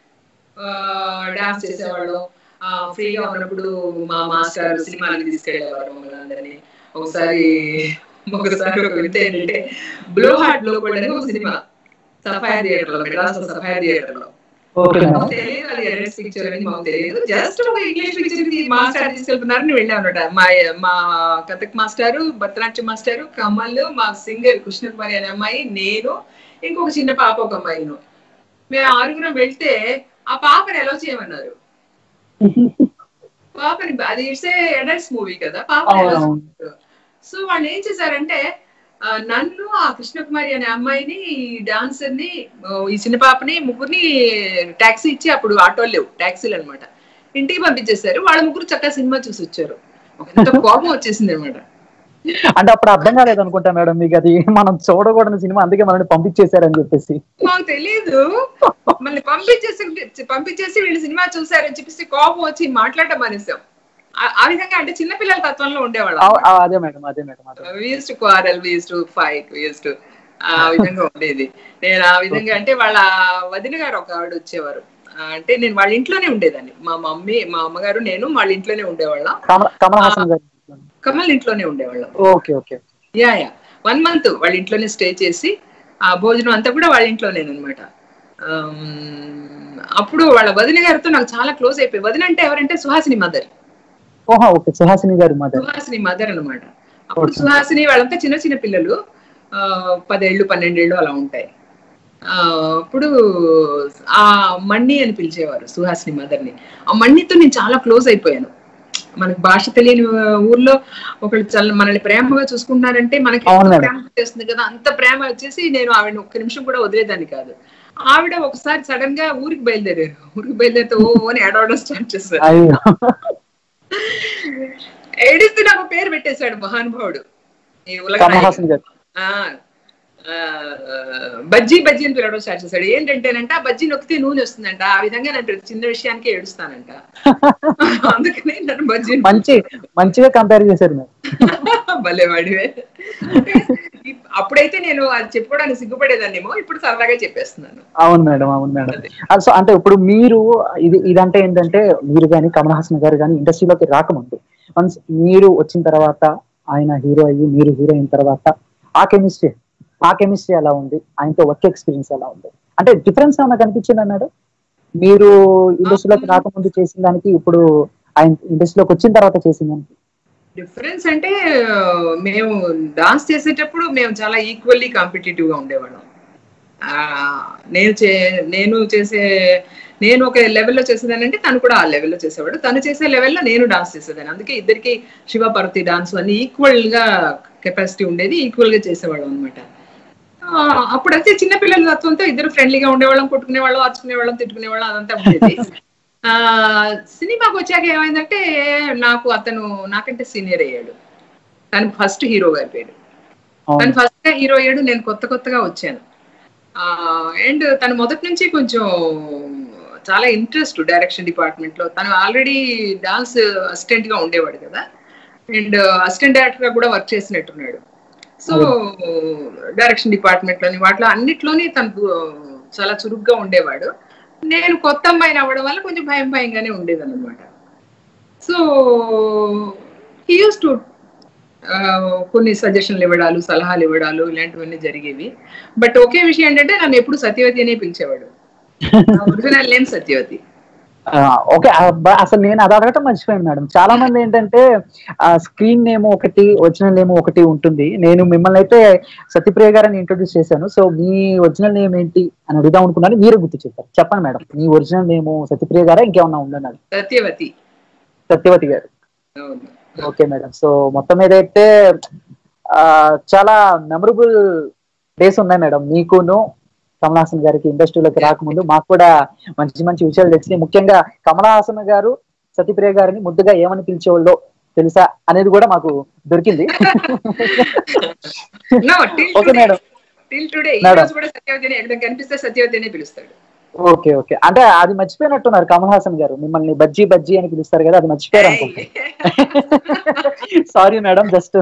Speaker 2: డాన్స్ చేసేవాళ్ళం ఆ, ఫ్రీగా ఉన్నప్పుడు మా మాస్టర్ సినిమాకి తీసుకెళ్లేవారు మమ్మల్ని అందరినీ ఒకసారి ఒకసారి ఒక వింత ఏంటంటే బ్లో హార్ట్ లో కూడా అని ఒక సినిమా సఫాయా థియేటర్ లో మెడ్రాస్ లో సఫాయా థియేటర్ లో
Speaker 1: ఓకే
Speaker 2: మాకు
Speaker 1: మేడం
Speaker 2: తెలియదు అది ఎర్రస్ పిక్చర్ అని మాకు తెలియదు జస్ట్ ఒక ఇంగ్లీష్ పిక్చర్ కి మాస్టర్ తీసుకెళ్తున్నారని వెళ్ళాం అనమాట మా మా కథక్ మాస్టారు భరతనాట్యం మాస్టారు కమల్ మా సింగర్ కృష్ణకుమారి అనే అమ్మాయి నేను ఇంకొక చిన్న పాప ఒక అమ్మాయిను మేము ఆరుగురం వెళ్తే ఆ పాపని ఎలా చేయమన్నారు పాపని అది ఇట్స్ అడల్ట్స్ మూవీ కదా పాపని ఎలా
Speaker 1: అవును.
Speaker 2: చేయమన్నారు? సో వాళ్ళు ఏం చేశారంటే ఆ, నన్ను ఆ కృష్ణకుమారి అనే అమ్మాయిని ఈ డాన్సర్ ని ఆ, ఈ చిన్న పాపని ముగ్గురిని టాక్సీ ఇచ్చి అప్పుడు ఆటోలు లేవు టాక్సీలు అనమాట ఇంటికి పంపించేశారు వాళ్ళ ముగ్గురు చక్కగా సినిమా చూసి వచ్చారు ఎంత కోపం వచ్చేసింది అనమాట
Speaker 1: అంటే అప్పుడు అర్థం కాలేదు అనుకుంటా మేడం మీకు అది మనం చూడకూడని సినిమా అందుకే మనల్ని పంపించేశారని చెప్పేసి
Speaker 2: మాకు తెలియదు మళ్ళీ పంపించేసి పంపించేసి వీళ్ళు సినిమా చూసారని చెప్పేసి కోపం వచ్చి మాట్లాడటం మానేసాం ఆ- ఆ విధంగా అంటే చిన్నపిల్లల తత్వంలో ఉండేవాళ్ళం
Speaker 1: ఆ- ఆ, అదే మేడం అదే మేడం అదే
Speaker 2: used to quarrel used to fight used to ఆ విధంగా ఉండేది నేను ఆ విధంగా అంటే వాళ్ళ వదిన గారు ఒక ఆవిడ వచ్చేవారు ఆ, అంటే నేను వాళ్ళ ఇంట్లోనే ఉండేదాన్ని మా మమ్మీ మా అమ్మగారు నేను వాళ్ళ ఇంట్లోనే ఉండేవాళ్ళం
Speaker 1: కమల్ కమల్ హాసన్ గారు
Speaker 2: కమల్ ఇంట్లోనే ఉండేవాళ్ళం
Speaker 1: okay okay
Speaker 2: ya ya one month వాళ్ళ ఇంట్లోనే స్టే చేసి ఆ భోజనం అంతా కూడా వాళ్ళ ఇంట్లోనేనమాట అప్పుడు వాళ్ళ వదిన గారితో నాకు చాలా క్లోజ్ అయిపోయి వదిన అంటే ఎవరంటే సుహాసిని మదర్
Speaker 1: ఓహా ఓకే సుహాసిని గారి మదర్
Speaker 2: సుహాసిని మదర్ అన్నమాట అప్పుడు సుహాసిని వాళ్ళంతా చిన్న చిన్న పిల్లలు ఆ, పదేళ్ళు పన్నెండేళ్ళు అలా ఉంటాయి ఆ, అప్పుడు ఆ మణి అని పిలిచేవారు సుహాసిని మదర్ని ఆ మణితో నేను చాలా క్లోజ్ అయిపోయాను మనకి భాష తెలియని ఊర్లో ఒకళ్ళు చాలా మనల్ని ప్రేమగా చూసుకుంటున్నారంటే మనకి
Speaker 1: అవును
Speaker 2: ఎంత
Speaker 1: మేడం.
Speaker 2: ప్రేమ వచ్చేస్తుంది కదా అంత ప్రేమ వచ్చేసి నేను ఆవిడ ఒక్క నిమిషం కూడా వదిలేదాన్ని కాదు ఆవిడ ఒకసారి సడన్ గా ఊరికి బయలుదేరారు ఊరికి బయలుదేరితే ఓ అని ఏడవడం స్టార్ట్ చేశారు
Speaker 1: అయ్యో
Speaker 2: ఏడిస్తే నాకు పేరు పెట్టేశాడు మహానుభావుడు ఈ ఉలగ
Speaker 1: కమల్
Speaker 2: నాయకుడు.
Speaker 1: హాసన్ గారు
Speaker 2: ఆ, ఆ, బజ్జీ బజ్జీ అని పిలవడం స్టార్ట్ చేశాడు ఏంటంటేనంట ఆ బజ్జీ నొక్కితే నూనె వస్తుందంట ఆ విధంగా నేను ప్రతి చిన్న విషయానికి ఏడుస్తానంట అందుకని నన్ను బజ్జీ
Speaker 1: మంచి మంచిగా కంపేర్ చేశారు మీరు
Speaker 2: భలే వాడివే ఇప్- అప్పుడైతే నేను అది చెప్పుకోవడానికి సిగ్గుపడేదాన్నేమో ఇప్పుడు సరదాగా చెప్పేస్తున్నాను
Speaker 1: అవును మేడం అవును మేడం
Speaker 2: అదే.
Speaker 1: సో అంటే ఇప్పుడు మీరు ఇది ఇదంటే ఏంటంటే మీరు కానీ కమల్ హాసన్ గారు కానీ ఇండస్ట్రీలోకి రాకముందు వన్స్ మీరు వచ్చిన తర్వాత ఆయన హీరో అయ్యి మీరు హీరో అయిన తర్వాత ఆ కెమిస్ట్రీ ఆ కెమిస్ట్రీ ఎలా ఉంది ఆయనతో వర్క్ ఎక్స్పీరియన్స్ ఎలా ఉంది అంటే డిఫరెన్స్ ఏమైనా కనిపించింది అన్నాడు మీరు ఇండస్ట్రీలోకి రాకముందు చేసిన దానికి ఇప్పుడు ఆయన ఇండస్ట్రీలోకి వచ్చిన తర్వాత చేసిన దానికి
Speaker 2: డిఫరెన్స్ అంటే ఆ, మేము డాన్స్ చేసేటప్పుడు మేము చాలా ఈక్వల్లీ కాంపిటేటివ్ గా ఉండేవాళ్ళం ఆ, నేను చే నేను చేసే నేను ఒక లెవెల్లో చేసేదానంటే తను కూడా ఆ లెవెల్లో చేసేవాడు తను చేసే లెవెల్లో నేను డాన్స్ చేసేదాన్ని అందుకే ఇద్దరికి శివపార్వతి డాన్స్ అన్ని ఈక్వల్ గా కెపాసిటీ ఉండేది ఈక్వల్ గా చేసేవాళ్ళం అనమాట అప్పుడైతే చిన్నపిల్లల తత్వంతో ఇద్దరు ఫ్రెండ్లీగా ఉండేవాళ్ళం కొట్టుకునేవాళ్ళం అరుచుకునేవాళ్ళం తిట్టుకునేవాళ్ళం అదంతా ఉండేది ఆ సినిమాకి వచ్చాక ఏమైందంటే నాకు అతను నాకంటే సీనియర్ అయ్యాడు తను ఫస్ట్ హీరో అయిపోయాడు తను
Speaker 1: అవును
Speaker 2: ఫస్ట్ హీరో అయ్యాడు నేను కొత్త కొత్తగా వచ్చాను అండ్ తను మొదటి నుంచి కొంచెం చాలా ఇంట్రెస్ట్ డైరెక్షన్ డిపార్ట్మెంట్ లో తను ఆల్రెడీ డాన్స్ అసిస్టెంట్ గా ఉండేవాడు కదా అండ్ అసిస్టెంట్ డైరెక్టర్ గా కూడా వర్క్ చేసినట్టున్నాడు సో డైరెక్షన్ డిపార్ట్మెంట్ లోని వాటిలో అన్నిట్లోని తనకు చాలా చురుగ్గా ఉండేవాడు నేను కొత్త అమ్మాయిని అవ్వడం వల్ల కొంచెం భయం భయంగానే ఉండేది అనమాట సో హీ యూస్ టు కొన్ని సజెషన్లు ఇవ్వడాలు సలహాలు ఇవ్వడాలు ఇలాంటివన్నీ జరిగేవి బట్ ఒకే విషయం ఏంటంటే నన్ను ఎప్పుడు సత్యవతి అనే పిలిచేవాడు ఒరిజినల్ నేమ్ సత్యవతి
Speaker 1: ఓకే అసలు నేను అది అడగటం మర్చిపోయాను మేడం చాలా మంది ఏంటంటే ఆ స్క్రీన్ నేమ్ ఒకటి ఒరిజినల్ నేమ్ ఒకటి ఉంటుంది నేను మిమ్మల్ని అయితే సత్యప్రియ గారని ఇంట్రొడ్యూస్ చేశాను సో మీ ఒరిజినల్ నేమ్ ఏంటి అని అడుగుదాం అనుకున్నాను మీరే గుర్తు చెప్పారు చెప్పండి మేడం మీ ఒరిజినల్ నేమ్ సత్యప్రియ గారా ఇంకేమన్నా ఉందన్నాడు
Speaker 2: సత్యవతి
Speaker 1: సత్యవతి గారు
Speaker 2: అవును
Speaker 1: ఓకే మేడం సో మొత్తం మీద అయితే ఆ, చాలా మెమరబుల్ డేస్ ఉన్నాయి మేడం మీకును కమల్ హాసన్ గారికి ఇండస్ట్రీలోకి రాకముందు మాకు కూడా మంచి మంచి విషయాలు తెలిసినాయి ముఖ్యంగా కమల్ హాసన్ గారు సత్యప్రియ గారిని ముద్దుగా ఏమని పిలిచేవాళ్ళో తెలుసా అనేది కూడా మాకు దొరికింది
Speaker 2: No, till
Speaker 1: okay
Speaker 2: today-
Speaker 1: madam
Speaker 2: till today ఈ
Speaker 1: మేడం.
Speaker 2: రోజు కూడా సత్యవతి అని ఎక్కడ కనిపిస్తే సత్యవతి అనే పిలుస్తాడు
Speaker 1: ఓకే ఓకే అంటే అది మర్చిపోయినట్టున్నారు కమల్ హాసన్ గారు మిమ్మల్ని బజ్జీ బజ్జీ అని పిలుస్తారు కదా అది మర్చిపోయారు అనుకుంటా సారీ మేడం జస్ట్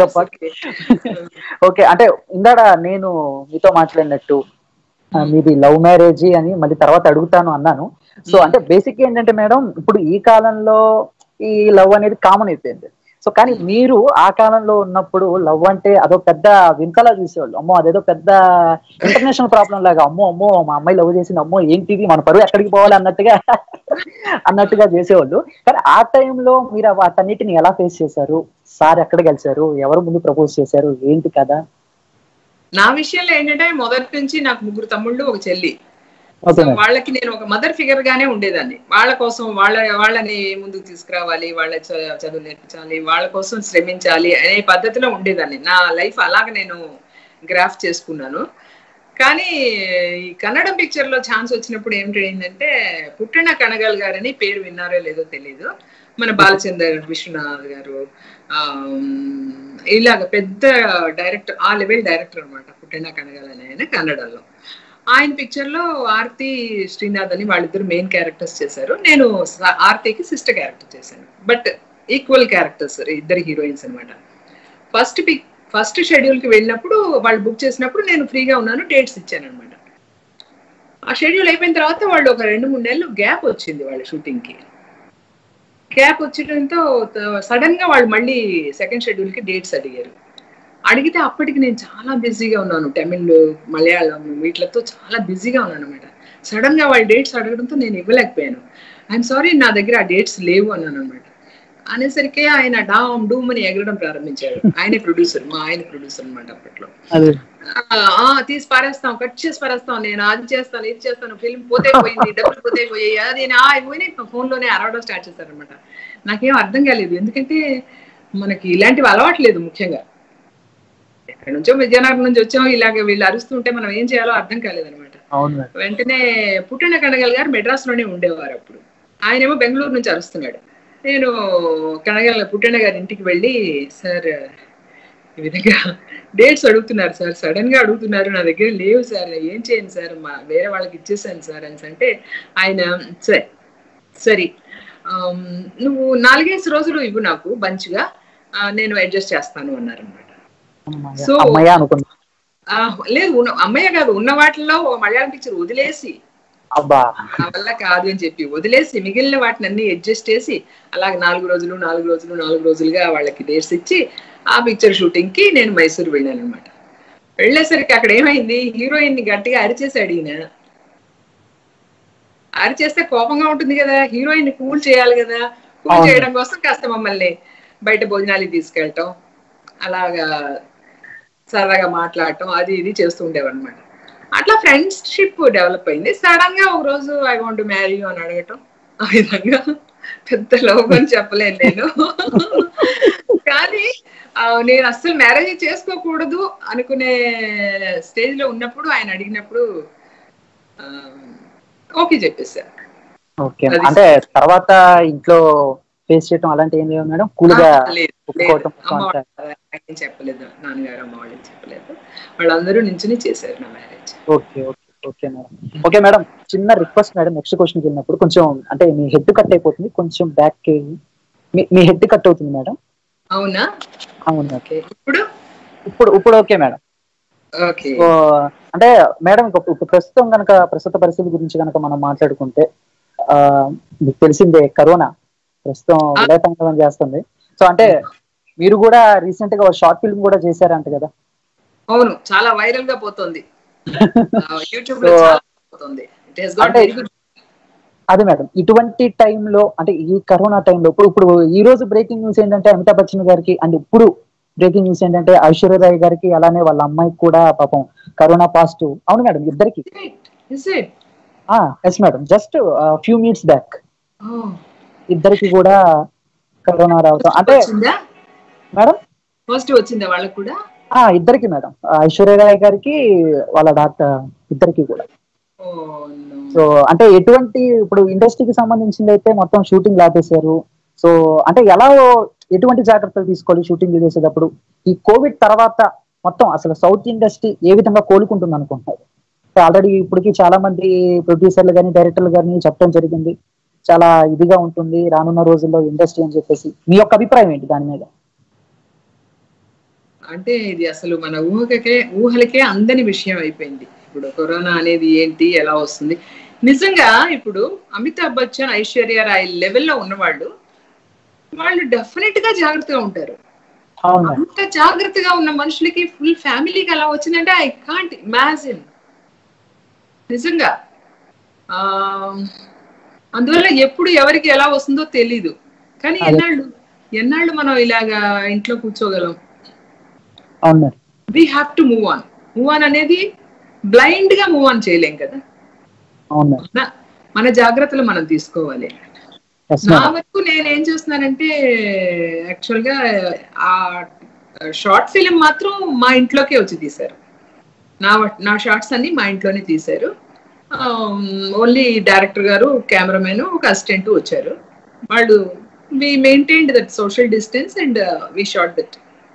Speaker 1: ఓకే అంటే ఇందాడ నేను మీతో మాట్లాడినట్టు ఆ, మీది లవ్ మ్యారేజ్ అని మళ్ళీ తర్వాత అడుగుతాను అన్నాను సో
Speaker 2: Hmm.
Speaker 1: అంటే బేసిక్ ఏంటంటే మేడం ఇప్పుడు ఈ కాలంలో ఈ లవ్ అనేది కామన్ అయిపోయింది సో కానీ మీరు ఆ కాలంలో ఉన్నప్పుడు లవ్ అంటే అదో పెద్ద వింతలా చూసేవాళ్ళు అమ్మో అదేదో పెద్ద ఇంటర్నేషనల్ ప్రాబ్లం లాగా అమ్మో అమ్మో మా అమ్మాయి లవ్ చేసింది అమ్మో ఏంటిది మన పరువు ఎక్కడికి పోవాలి అన్నట్టుగా అన్నట్టుగా చేసేవాళ్ళు కానీ ఆ టైంలో మీరు వాటన్నిటిని ఎలా ఫేస్ చేశారు సార్ ఎక్కడ కలిశారు ఎవరు ముందు ప్రపోజ్ చేశారు ఏంటి కదా
Speaker 2: నా విషయంలో ఏంటంటే మొదటి నుంచి నాకు ముగ్గురు తమ్ముళ్ళు ఒక చెల్లి
Speaker 1: ఓకే
Speaker 2: సో
Speaker 1: మేడం
Speaker 2: వాళ్ళకి నేను ఒక మదర్ ఫిగర్ గానే ఉండేదాన్ని వాళ్ళ కోసం వాళ్ళ వాళ్ళని ముందుకు తీసుకురావాలి వాళ్ళ చ- చదువు నేర్పించాలి వాళ్ళ కోసం శ్రమించాలి అనే పద్ధతిలో ఉండేదాన్ని నా లైఫ్ అలాగ నేను గ్రాఫ్ చేసుకున్నాను కానీ ఈ కన్నడం పిక్చర్ లో ఛాన్స్ వచ్చినప్పుడు ఏమిటంటే పుట్టిన కనగల్ గారని పేరు విన్నారో లేదో తెలియదు మన బాలచందర్ విశ్వనాథ్ గారు ఆమ్, ఇలాగ పెద్ద డైరెక్టర్ ఆ లెవెల్ డైరెక్టర్ అనమాట పుట్టిన కనగల్ అని ఆయన కన్నడలో ఆయన పిక్చర్ లో ఆర్తి శ్రీనాథ్ అని వాళ్ళిద్దరు మెయిన్ క్యారెక్టర్స్ చేశారు నేను స- ఆర్తికి సిస్టర్ క్యారెక్టర్ చేశాను బట్ ఈక్వల్ క్యారెక్టర్స్ ఇద్దరు హీరోయిన్స్ అన్నమాట ఫస్ట్ పిక్ ఫస్ట్ షెడ్యూల్ కి వెళ్ళినప్పుడు వాళ్ళు బుక్ చేసినప్పుడు నేను ఫ్రీగా ఉన్నాను డేట్స్ ఇచ్చాను అనమాట ఆ షెడ్యూల్ అయిపోయిన తర్వాత వాళ్ళు ఒక రెండు మూడు నెలలు గ్యాప్ వచ్చింది వాళ్ళ షూటింగ్ కి గ్యాప్ వచ్చేయడంతో సడన్ గా వాళ్ళు మళ్ళీ సెకండ్ షెడ్యూల్ కి డేట్స్ అడిగారు అడిగితే అప్పటికి నేను చాలా బిజీగా ఉన్నాను తమిళ్ మలయాళం వీటిలతో చాలా బిజీగా ఉన్నాను అనమాట సడన్ గా వాళ్ళ డేట్స్ అడగడంతో నేను ఇవ్వలేకపోయాను ఐఎమ్ సారీ నా దగ్గర ఆ డేట్స్ లేవు అన్నాను అనమాట అనేసరికి ఆయన డామ్ డూమ్ అని ఎగరడం ప్రారంభించాడు ఆయనే ప్రొడ్యూసర్ మా ఆయన ప్రొడ్యూసర్ అనమాట అప్పట్లో
Speaker 1: అదే
Speaker 2: ఆ, ఆ, తీసి పారేస్తాం కట్ చేసి పారేస్తాం నేను అది చేస్తాను ఇది చేస్తాను ఫిల్మ్ పోతే పోయింది డబ్బులు పోతే పోయాయి అది నా పోయినాయి ఫోన్ లోనే అరవడం స్టార్ట్ చేశారనమాట నాకేం అర్థం కాలేదు ఎందుకంటే మనకి ఇలాంటివి అలవాట్లేదు ముఖ్యంగా ఎక్కడి నుంచో విజయనగరం నుంచి వచ్చాం ఇలాగ వీళ్ళు అరుస్తుంటే మనం ఏం చేయాలో అర్థం కాలేదనమాట
Speaker 1: అవును మేడం
Speaker 2: వెంటనే పుట్టిన కనగల్ గారు మెడ్రాస్ లోనే ఉండేవారు అప్పుడు ఆయనేమో బెంగళూరు నుంచి అరుస్తున్నాడు నేను కనగల్ పుట్టిన గారి ఇంటికి వెళ్ళి సార్ ఈ విధంగా డేట్స్ అడుగుతున్నారు సార్ సడన్ గా అడుగుతున్నారు నా దగ్గర లేవు సార్ ఏం చేయను సార్ మా వేరే వాళ్ళకి ఇచ్చేసాను సార్ అని అంటే ఆయన సరే సరే ఆమ్, నువ్వు నాలుగేసి రోజులు ఇవ్వు నాకు మంచిగా ఆ, నేను అడ్జస్ట్ చేస్తాను అన్నారు అనమాట
Speaker 1: అమ్మయ్య.
Speaker 2: So-
Speaker 1: అమ్మయ్య అనుకున్నా
Speaker 2: ఆ, లేదు ఉన్న అమ్మయ్య కాదు ఉన్న వాటిల్లో ఒక మలయాళం పిక్చర్ వదిలేసి
Speaker 1: అబ్బా
Speaker 2: నా వల్ల కాదు అని చెప్పి వదిలేసి మిగిలిన వాటిని అన్ని అడ్జస్ట్ చేసి అలాగే నాలుగు రోజులు నాలుగు రోజులు నాలుగు రోజులుగా వాళ్ళకి డేట్స్ ఇచ్చి ఆ పిక్చర్ షూటింగ్ కి నేను మైసూర్ వెళ్ళాను అనమాట వెళ్ళేసరికి అక్కడ ఏమైంది హీరోయిన్ ని గట్టిగా అరిచేసాడు ఈయన అరిచేస్తే కోపంగా ఉంటుంది కదా హీరోయిన్ ని కూల్ చేయాలి కదా కూల్
Speaker 1: అవును.
Speaker 2: చేయడం కోసం కాస్త మమ్మల్ని బయట భోజనాలకి తీసుకెళ్ళటం అలాగా సరదాగా మాట్లాడటం అది ఇది చేస్తూ ఉండేవాడు అనమాట అట్లా ఫ్రెండ్షిప్ డెవలప్ అయింది సడన్ గా ఒక రోజు ఐ వాంట్ మ్యారీ అని అడగటం ఆ విధంగా పెద్ద లవ్ అని చెప్పలేను నేను కానీ ఆ, నేను అస్సలు మ్యారేజ్ చేసుకోకూడదు అనుకునే స్టేజ్ లో ఉన్నప్పుడు ఆయన అడిగినప్పుడు ఓకే చెప్పేశారు
Speaker 1: ఓకే
Speaker 2: అది-
Speaker 1: అంటే తర్వాత ఇంట్లో ఫేస్ చేయడం అలాంటి ఏం లేవు మేడం కూల్ గా
Speaker 2: ఆ, లేదు, లేదు.
Speaker 1: ఒప్పుకోవటం
Speaker 2: అమ్మ
Speaker 1: అంతా.
Speaker 2: వాళ్ళు ఏం చెప్పలేదు నాన్నగారు అమ్మ వాళ్ళు ఏం చెప్పలేదు వాళ్ళందరూ నించుని చేశారు నా marriage
Speaker 1: okay okay okay madam okay madam చిన్న రిక్వెస్ట్ మేడం నెక్స్ట్ క్వశ్చన్ వెళ్ళినప్పుడు కొంచెం అంటే మీ హెడ్ కట్ అయిపోతుంది కొంచెం బ్యాక్ మీ మీ హెడ్ కట్ అవుతుంది మేడం
Speaker 2: అవునా
Speaker 1: అవును మేడం
Speaker 2: ఓకే ఇప్పుడు
Speaker 1: ఇప్పుడు ఇప్పుడు ఓకే మేడం
Speaker 2: ఓకే
Speaker 1: సో అంటే మేడం ఇప్పుడు ఇప్పుడు ప్రస్తుతం కనుక ప్రస్తుత పరిస్థితి గురించి కనుక మనం మాట్లాడుకుంటే ఆ మీకు తెలిసిందే కరోనా ప్రస్తుతం విలేతంగం చేస్తుంది సో అంటే మీరు కూడా రీసెంట్ గా షార్ట్ ఫిల్మ్ కూడా చేశారంట కదా
Speaker 2: అవును చాలా వైరల్ గా పోతుంది యూట్యూబ్ లో
Speaker 1: So,
Speaker 2: చాలా పోతుంది ఇట్ హెస్ గాట్
Speaker 1: అంటే-
Speaker 2: వెరీ గుడ్
Speaker 1: అదే మేడం ఇటువంటి టైంలో అంటే ఈ కరోనా టైంలో ఇప్పుడు ఇప్పుడు ఈ రోజు బ్రేకింగ్ న్యూస్ ఏంటంటే అమితాబ్ బచ్చన్ గారికి అండ్ ఇప్పుడు బ్రేకింగ్ న్యూస్ ఏంటంటే ఐశ్వర్య రాయ్ గారికి అలానే వాళ్ళ అమ్మాయికి కూడా పాపం కరోనా పాజిటివ్ అవును మేడం ఇద్దరికి
Speaker 2: is it
Speaker 1: yes madam just few minutes back ఇద్దరికి కూడా కరోనా రావటం అంటే
Speaker 2: వచ్చిందా
Speaker 1: మేడం
Speaker 2: ఫస్ట్ వచ్చిందా వాళ్ళకు కూడా
Speaker 1: ఆ ఇద్దరికి మేడం ఐశ్వర్య రాయ్ గారికి వాళ్ళ డాక్టర్ ఇద్దరికి కూడా
Speaker 2: ఓ no.
Speaker 1: సో అంటే ఎటువంటి ఇప్పుడు ఇండస్ట్రీకి సంబంధించింది అయితే మొత్తం షూటింగ్ ఆపేశారు సో అంటే ఎలా ఎటువంటి జాగ్రత్తలు తీసుకోవాలి షూటింగ్ చేసేటప్పుడు ఈ కోవిడ్ తర్వాత మొత్తం అసలు సౌత్ ఇండస్ట్రీ ఏ విధంగా కోలుకుంటుంది అనుకుంటున్నారు ఆల్రెడీ ఇప్పటికి చాలా మంది ప్రొడ్యూసర్లు కానీ డైరెక్టర్లు కానీ చెప్పడం జరిగింది చాలా ఇదిగా ఉంటుంది రానున్న రోజుల్లో ఇండస్ట్రీ అని చెప్పేసి మీ యొక్క అభిప్రాయం ఏంటి దాని మీద
Speaker 2: అంటే ఇది అసలు మన ఊహకే ఊహలకే అందని విషయం అయిపోయింది ఇప్పుడు కరోనా అనేది ఏంటి ఎలా వస్తుంది నిజంగా ఇప్పుడు అమితాబ్ బచ్చన్ ఐశ్వర్య రాయ్ లెవెల్లో ఉన్నవాళ్ళు వాళ్ళు డెఫినెట్ గా జాగ్రత్తగా ఉంటారు
Speaker 1: అవును మేడం.
Speaker 2: అంత జాగ్రత్తగా ఉన్న మనుషులకి ఫుల్ ఫ్యామిలీకి అలా వచ్చిందంటే ఐ కాంట్ ఇమాజిన్ నిజంగా ఆ, అందువల్ల ఎప్పుడు ఎవరికి ఎలా వస్తుందో తెలీదు కానీ
Speaker 1: అదే.
Speaker 2: ఎన్నాళ్ళు ఎన్నాళ్ళు మనం ఇలాగా ఇంట్లో కూర్చోగలం
Speaker 1: అవును madam
Speaker 2: we have to move on move on అనేది బ్లైండ్ గా మూవ్ ఆన్ చేయలేం కదా
Speaker 1: అవును మేడం
Speaker 2: మన- మన జాగ్రత్తలు మనం తీసుకోవాలి
Speaker 1: ఎస్
Speaker 2: నా
Speaker 1: మేడం
Speaker 2: వరకు నేను ఏం చేస్తున్నానంటే యాక్చువల్ గా ఆ షార్ట్ ఫిలిం మాత్రం మా ఇంట్లోకే వచ్చి తీశారు నా వ- నా షార్ట్స్ అన్ని మా ఇంట్లోనే తీశారు ఓన్లీ డైరెక్టర్ గారు కెమెరామెన్ ఒక అసిస్టెంట్ వచ్చారు వాళ్ళు we maintained that social distance and we shot that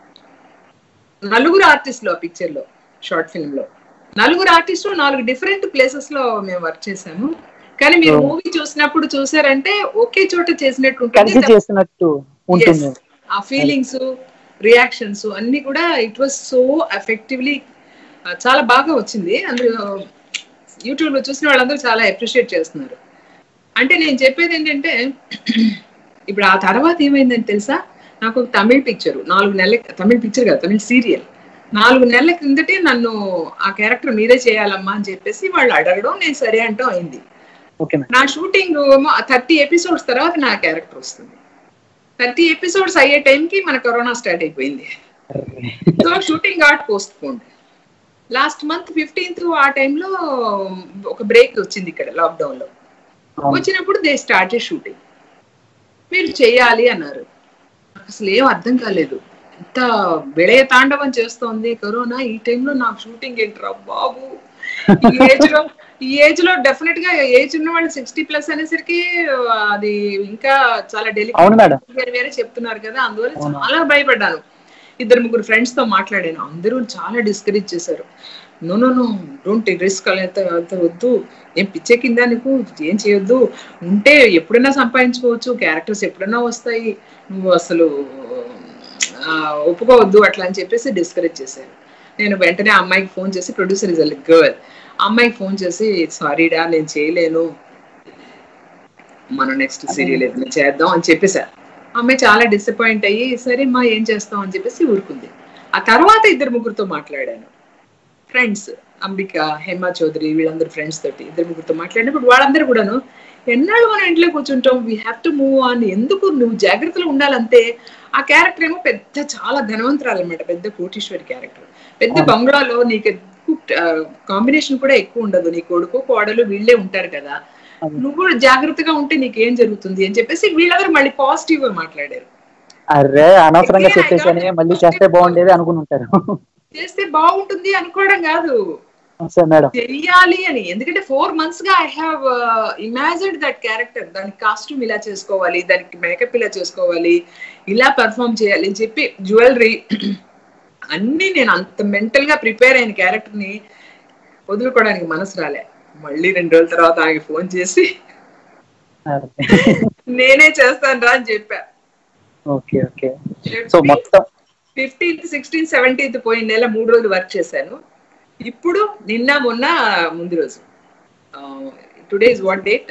Speaker 2: నలుగురు ఆర్టిస్టులు ఆ పిక్చర్ లో షార్ట్ ఫిల్మ్ లో నలుగురు ఆర్టిస్టులు నాలుగు డిఫరెంట్ ప్లేసెస్ లో మేము వర్క్ చేసాము కానీ మీరు
Speaker 1: Oh.
Speaker 2: మూవీ చూసినప్పుడు చూసారంటే ఒకే చోట చేసినట్టు
Speaker 1: కలిసి
Speaker 2: ఉంటుంది
Speaker 1: చేసినట్టు ఉంటుంది
Speaker 2: Yes. ఆ ఫీలింగ్స్ రియాక్షన్స్ అన్ని కూడా ఇట్ వాస్ సో ఎఫెక్టివ్లీ చాలా బాగా వచ్చింది అందులో యూట్యూబ్ లో చూసిన వాళ్ళందరూ చాలా అప్రిషియేట్ చేస్తున్నారు అంటే నేను చెప్పేది ఏంటంటే ఇప్పుడు ఆ తర్వాత ఏమైందని తెలుసా నాకు ఒక తమిళ్ పిక్చర్ నాలుగు నెలల తమిళ్ పిక్చర్ కాదు తమిళ్ సీరియల్ నాలుగు నెలల కిందటే నన్ను ఆ క్యారెక్టర్ మీరే చేయాలమ్మా అని చెప్పేసి వాళ్ళు అడగడం నేను సరే అంటూ అయింది
Speaker 1: ఓకే మేడం
Speaker 2: నా షూటింగ్ థర్టీ ఎపిసోడ్స్ తర్వాత నా క్యారెక్టర్ వస్తుంది థర్టీ ఎపిసోడ్స్ అయ్యే టైంకి మన కరోనా స్టార్ట్ అయిపోయింది so shooting got postponed last month fifteenth ఆ టైంలో ఒక బ్రేక్ వచ్చింది ఇక్కడ లాక్డౌన్ లో
Speaker 1: అవును.
Speaker 2: వచ్చినప్పుడు దే స్టార్ట్ షూటింగ్ మీరు చేయాలి అన్నారు నాకు అసలు ఏం అర్థం కాలేదు ఎంత విళయ తాండవం చేస్తోంది కరోనా ఈ టైంలో నాకు షూటింగ్ ఏంట్రా బాబు ఈ ఏజ్ లో ఈ ఏజ్ లో డెఫినెట్ గా ఏజ్ ఉన్న వాళ్ళు సిక్స్టీ ప్లస్ అనేసరికి అది ఇంకా చాలా
Speaker 1: అవును మేడం.
Speaker 2: డెలికేట్ వేరే చెప్తున్నారు కదా అందువల్ల
Speaker 1: అవును.
Speaker 2: చాలా భయపడ్డాను ఇద్దరు ముగ్గురు ఫ్రెండ్స్ తో మాట్లాడాను అందరూ చాలా డిస్కరేజ్ చేశారు no no no don't risk అంత అంత వద్దు ఏం పిచ్చే కింద నీకు ఏం చేయొద్దు ఉంటే ఎప్పుడైనా సంపాదించుకోవచ్చు క్యారెక్టర్స్ ఎప్పుడైనా వస్తాయి నువ్వు అసలు ఆ, ఒప్పుకోవద్దు అట్లా అని చెప్పేసి డిస్కరేజ్ చేశారు నేను వెంటనే ఆ అమ్మాయికి ఫోన్ చేసి ప్రొడ్యూసర్ ఇస్ అ గర్ల్ అమ్మాయికి ఫోన్ చేసి సారీడా నేను చేయలేను మనం నెక్స్ట్ సీరియల్ ఏదైనా చేద్దాం అని చెప్పేసా అమ్మాయి చాలా డిసప్పాయింట్ అయ్యి సరే మా ఏం చేస్తాం అని చెప్పేసి ఊరుకుంది ఆ తర్వాత ఇద్దరు ముగ్గురితో మాట్లాడాను ఫ్రెండ్స్ అంబిక హేమ చౌదరి వీళ్ళందరూ ఫ్రెండ్స్ తోటి ఇద్దరు ముగ్గురితో మాట్లాడినప్పుడు వాళ్ళందరూ కూడాను ఎన్నాళ్ళు మనం ఇంట్లో కూర్చుంటాం we have to move on ఎందుకు నువ్వు జాగ్రత్తలు ఉండాలంతే ఆ క్యారెక్టర్ ఏమో పెద్ద చాలా ధనవంతురాలు అనమాట పెద్ద కోటీశ్వరి క్యారెక్టర్ పెద్ద
Speaker 1: అవును.
Speaker 2: బంగ్లాలో నీకు కాంబినేషన్ కూడా ఎక్కువ ఉండదు నీ కొడుకు కోడలు వీళ్ళే ఉంటారు కదా
Speaker 1: అవును.
Speaker 2: నువ్వు కూడా జాగ్రత్తగా ఉంటే నీకేం జరుగుతుంది అని చెప్పేసి వీళ్ళందరూ మళ్ళీ పాజిటివ్ గా మాట్లాడారు
Speaker 1: అరే అనవసరంగా
Speaker 2: Again, I
Speaker 1: చెప్పేసి
Speaker 2: got-
Speaker 1: మళ్ళీ చేస్తే బాగుండేది అనుకుని ఉంటారు
Speaker 2: చేస్తే బాగుంటుంది అనుకోవడం కాదు
Speaker 1: సార్ మేడం
Speaker 2: చెయ్యాలి అని ఎందుకంటే ఫోర్ మంత్స్ గా I have imagined that character దానికి కాస్ట్యూమ్ ఇలా చేసుకోవాలి దానికి మేకప్ ఇలా చేసుకోవాలి ఇలా పర్ఫామ్ చేయాలి అని చెప్పి జ్యువెలరీ అన్ని నేను అంత మెంటల్ గా ప్రిపేర్ అయిన క్యారెక్టర్ ని వదులుకోవడానికి మనసు రాలే మళ్ళీ రెండు రోజుల తర్వాత ఆమె ఫోన్ చేసి నేనే చేస్తాను రా అని చెప్పా
Speaker 1: ఓకే ఓకే సో మొత్తం
Speaker 2: ఫిఫ్టీన్త్ సిక్స్టీన్త్ సెవెంటీన్త్ పోయిన నెల మూడు రోజులు వర్క్ చేశాను ఇప్పుడు నిన్న మొన్న ముందు రోజు today is what date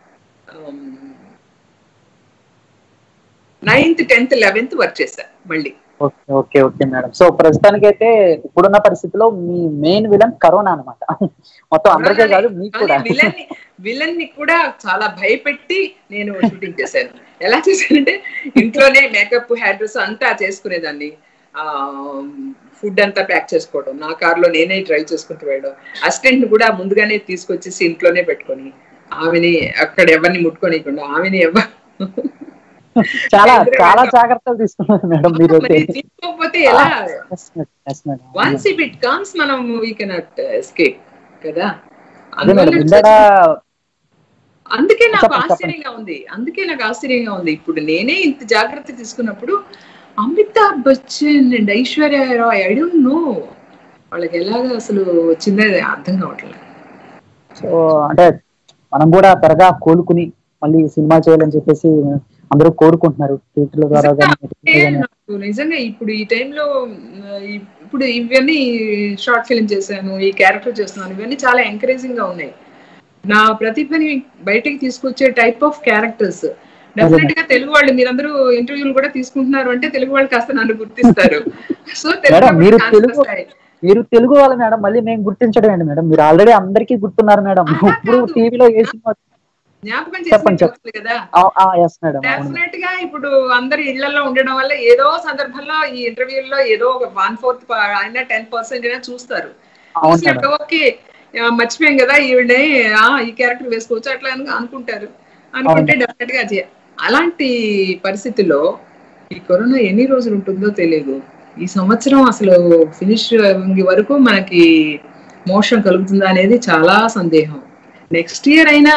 Speaker 2: ninth tenth eleventh work చేశా మళ్ళీ
Speaker 1: okay okay okay madam so ప్రస్తుతానికి అయితే ఇప్పుడున్న పరిస్థితిలో మీ మెయిన్ విలన్ కరోనా అనమాట మొత్తం అందరికీ కాదు మీకు కూడా
Speaker 2: విలన్ విలన్ ని కూడా చాలా భయపెట్టి నేను షూటింగ్ చేశాను ఎలా చేశానంటే ఇంట్లోనే మేకప్ హెయిర్ డ్రెస్ అంతా చేసుకునేదాన్ని ఆ ఫుడ్ అంతా ప్యాక్ చేసుకోవడం నా కార్లో నేనే డ్రైవ్ చేసుకుంటూ వెళ్ళడం అసిస్టెంట్ కూడా ముందుగానే తీసుకొచ్చేసి ఇంట్లోనే పెట్టుకొని ఆమెని అక్కడ ఎవరిని ముట్టుకోనికుండా ఆమెని ఎవరు
Speaker 1: చాలా చాలా జాగ్రత్తలు తీసుకున్నారు మేడం మీరు
Speaker 2: మరి తీసుకోకపోతే ఎలా వన్స్ ఇఫ్ ఇట్ కమ్స్ మనం వీ కెనాట్ ఎస్కేప్ కదా
Speaker 1: అదే మేడం
Speaker 2: అందువల్ల
Speaker 1: ఇందాక
Speaker 2: అందుకే నాకు
Speaker 1: చెప్పండి, చెప్పండి.
Speaker 2: ఆశ్చర్యంగా ఉంది అందుకే నాకు ఆశ్చర్యంగా ఉంది ఇప్పుడు నేనే ఇంత జాగ్రత్త తీసుకున్నప్పుడు Amitabh Bachchan and Aishwarya Rai I don't know వాళ్ళకి ఎలాగ అసలు వచ్చిందో అర్థం కావట్లేదు
Speaker 1: సో అంటే మనం కూడా త్వరగా కోలుకుని మళ్ళీ సినిమా చేయాలని చెప్పేసి అందరూ కోరుకుంటున్నారు ట్విట్టర్ ద్వారా
Speaker 2: అంటే
Speaker 1: కానీ
Speaker 2: నాకు నిజంగా ఇప్పుడు ఈ టైంలో ఇప్పుడు ఇవన్నీ షార్ట్ ఫిల్మ్ చేశాను ఈ క్యారెక్టర్ చేస్తున్నాను ఇవన్నీ చాలా ఎంకరేజింగ్ గా ఉన్నాయి నా ప్రతిభని బయటికి తీసుకొచ్చే టైప్ ఆఫ్ క్యారెక్టర్స్ డెఫినెట్ గా తెలుగు వాళ్ళు మీరందరూ ఇంటర్వ్యూలు కూడా తీసుకుంటున్నారు అంటే తెలుగు వాళ్ళు కాస్త నన్ను గుర్తిస్తారు సో
Speaker 1: మేడం, మీరు
Speaker 2: తెలుగు
Speaker 1: తెలుగు- మీరు తెలుగు వాళ్ళు మేడం మళ్ళీ మేము గుర్తించడం ఏంటి మేడం మీరు ఆల్రెడీ అందరికీ గుర్తున్నారు మేడం
Speaker 2: అలా
Speaker 1: ఇప్పుడు
Speaker 2: కాదు.
Speaker 1: టీవీలో ఏ సినిమా
Speaker 2: జ్ఞాపకం
Speaker 1: చెప్పండి,
Speaker 2: చేసి కదా
Speaker 1: ఎస్ మేడం అవును
Speaker 2: డెఫినెట్ గా ఇప్పుడు అందరు ఇళ్లలో ఉండడం వల్ల ఏదో సందర్భంలో ఈ ఇంటర్వ్యూల్లో ఏదో ఒక వన్ ఫోర్త్ అయినా టెన్ పర్సెంట్ అయినా చూస్తారు
Speaker 1: అవును
Speaker 2: చూసినట్టు
Speaker 1: మేడం
Speaker 2: ఓకే ఆ, మర్చిపోయాం కదా ఈవిడే ఆ, ఈ క్యారెక్టర్ వేసుకోవచ్చు అట్లా అని అనుకుంటారు అనుకుంటే డెఫినెట్ గా చేయ అలాంటి పరిస్థితుల్లో ఈ కరోనా ఎన్ని రోజులు ఉంటుందో తెలియదు ఈ సంవత్సరం అసలు ఫినిష్ వరకు మనకి మోషన్ కలుగుతుందా అనేది చాలా సందేహం నెక్స్ట్ ఇయర్ అయినా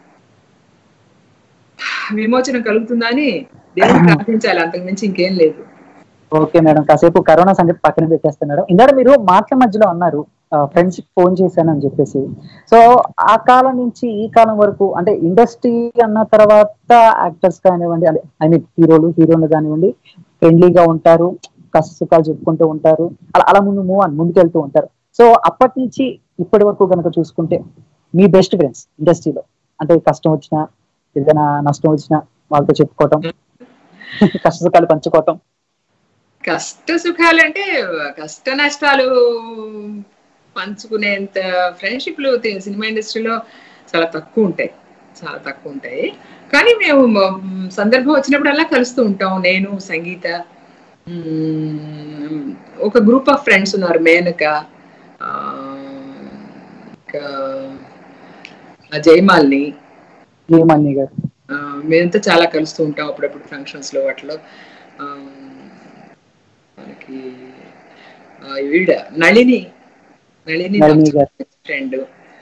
Speaker 2: విమోచనం కలుగుతుందా అని దేవుడు ప్రార్థించాలి అంతకు మించి ఇంకేం లేదు
Speaker 1: ఓకే మేడం కాసేపు కరోనా సంగతి పక్కన పెట్టేస్తాను మేడం ఇందాక మీరు మాటల మధ్యలో అన్నారు ఫ్రెండ్స్ కి ఫోన్ చేశాను అని చెప్పేసి సో ఆ కాలం నుంచి ఈ కాలం వరకు అంటే ఇండస్ట్రీ అన్న తర్వాత యాక్టర్స్ కానివ్వండి అంటే ఐ మీన్ హీరోలు హీరోలు కానివ్వండి ఫ్రెండ్లీగా ఉంటారు కష్ట సుఖాలు చెప్పుకుంటూ ఉంటారు అలా అలా ముందు మూవ్ అని ముందుకెళ్తూ ఉంటారు సో అప్పటి నుంచి ఇప్పటి వరకు కనుక చూసుకుంటే మీ బెస్ట్ ఫ్రెండ్స్ ఇండస్ట్రీలో అంటే కష్టం వచ్చినా ఏదైనా నష్టం వచ్చినా వాళ్ళతో చెప్పుకోవటం కష్ట సుఖాలు పంచుకోవటం
Speaker 2: కష్ట సుఖాలు అంటే కష్ట నష్టాలు పంచుకునేంత ఫ్రెండ్షిప్లు తి- సినిమా ఇండస్ట్రీలో చాలా తక్కువ ఉంటాయి చాలా తక్కువ ఉంటాయి కానీ మేము మ- సందర్భం వచ్చినప్పుడల్లా కలుస్తూ ఉంటాం నేను సంగీత మ్మ్, ఒక గ్రూప్ ఆఫ్ ఫ్రెండ్స్ ఉన్నారు మేనక ఆ, ఇంకా ఆ జయమాలిని
Speaker 1: ఏమన్నీ గారు
Speaker 2: ఆ, మేమంతా చాలా కలుస్తూ ఉంటాం అప్పుడప్పుడు ఫంక్షన్స్ లో వాటిలో ఆ, మనకి ఆ, ఈవిడ నళిని నళిని
Speaker 1: నళిని గారు.
Speaker 2: ఫ్రెండ్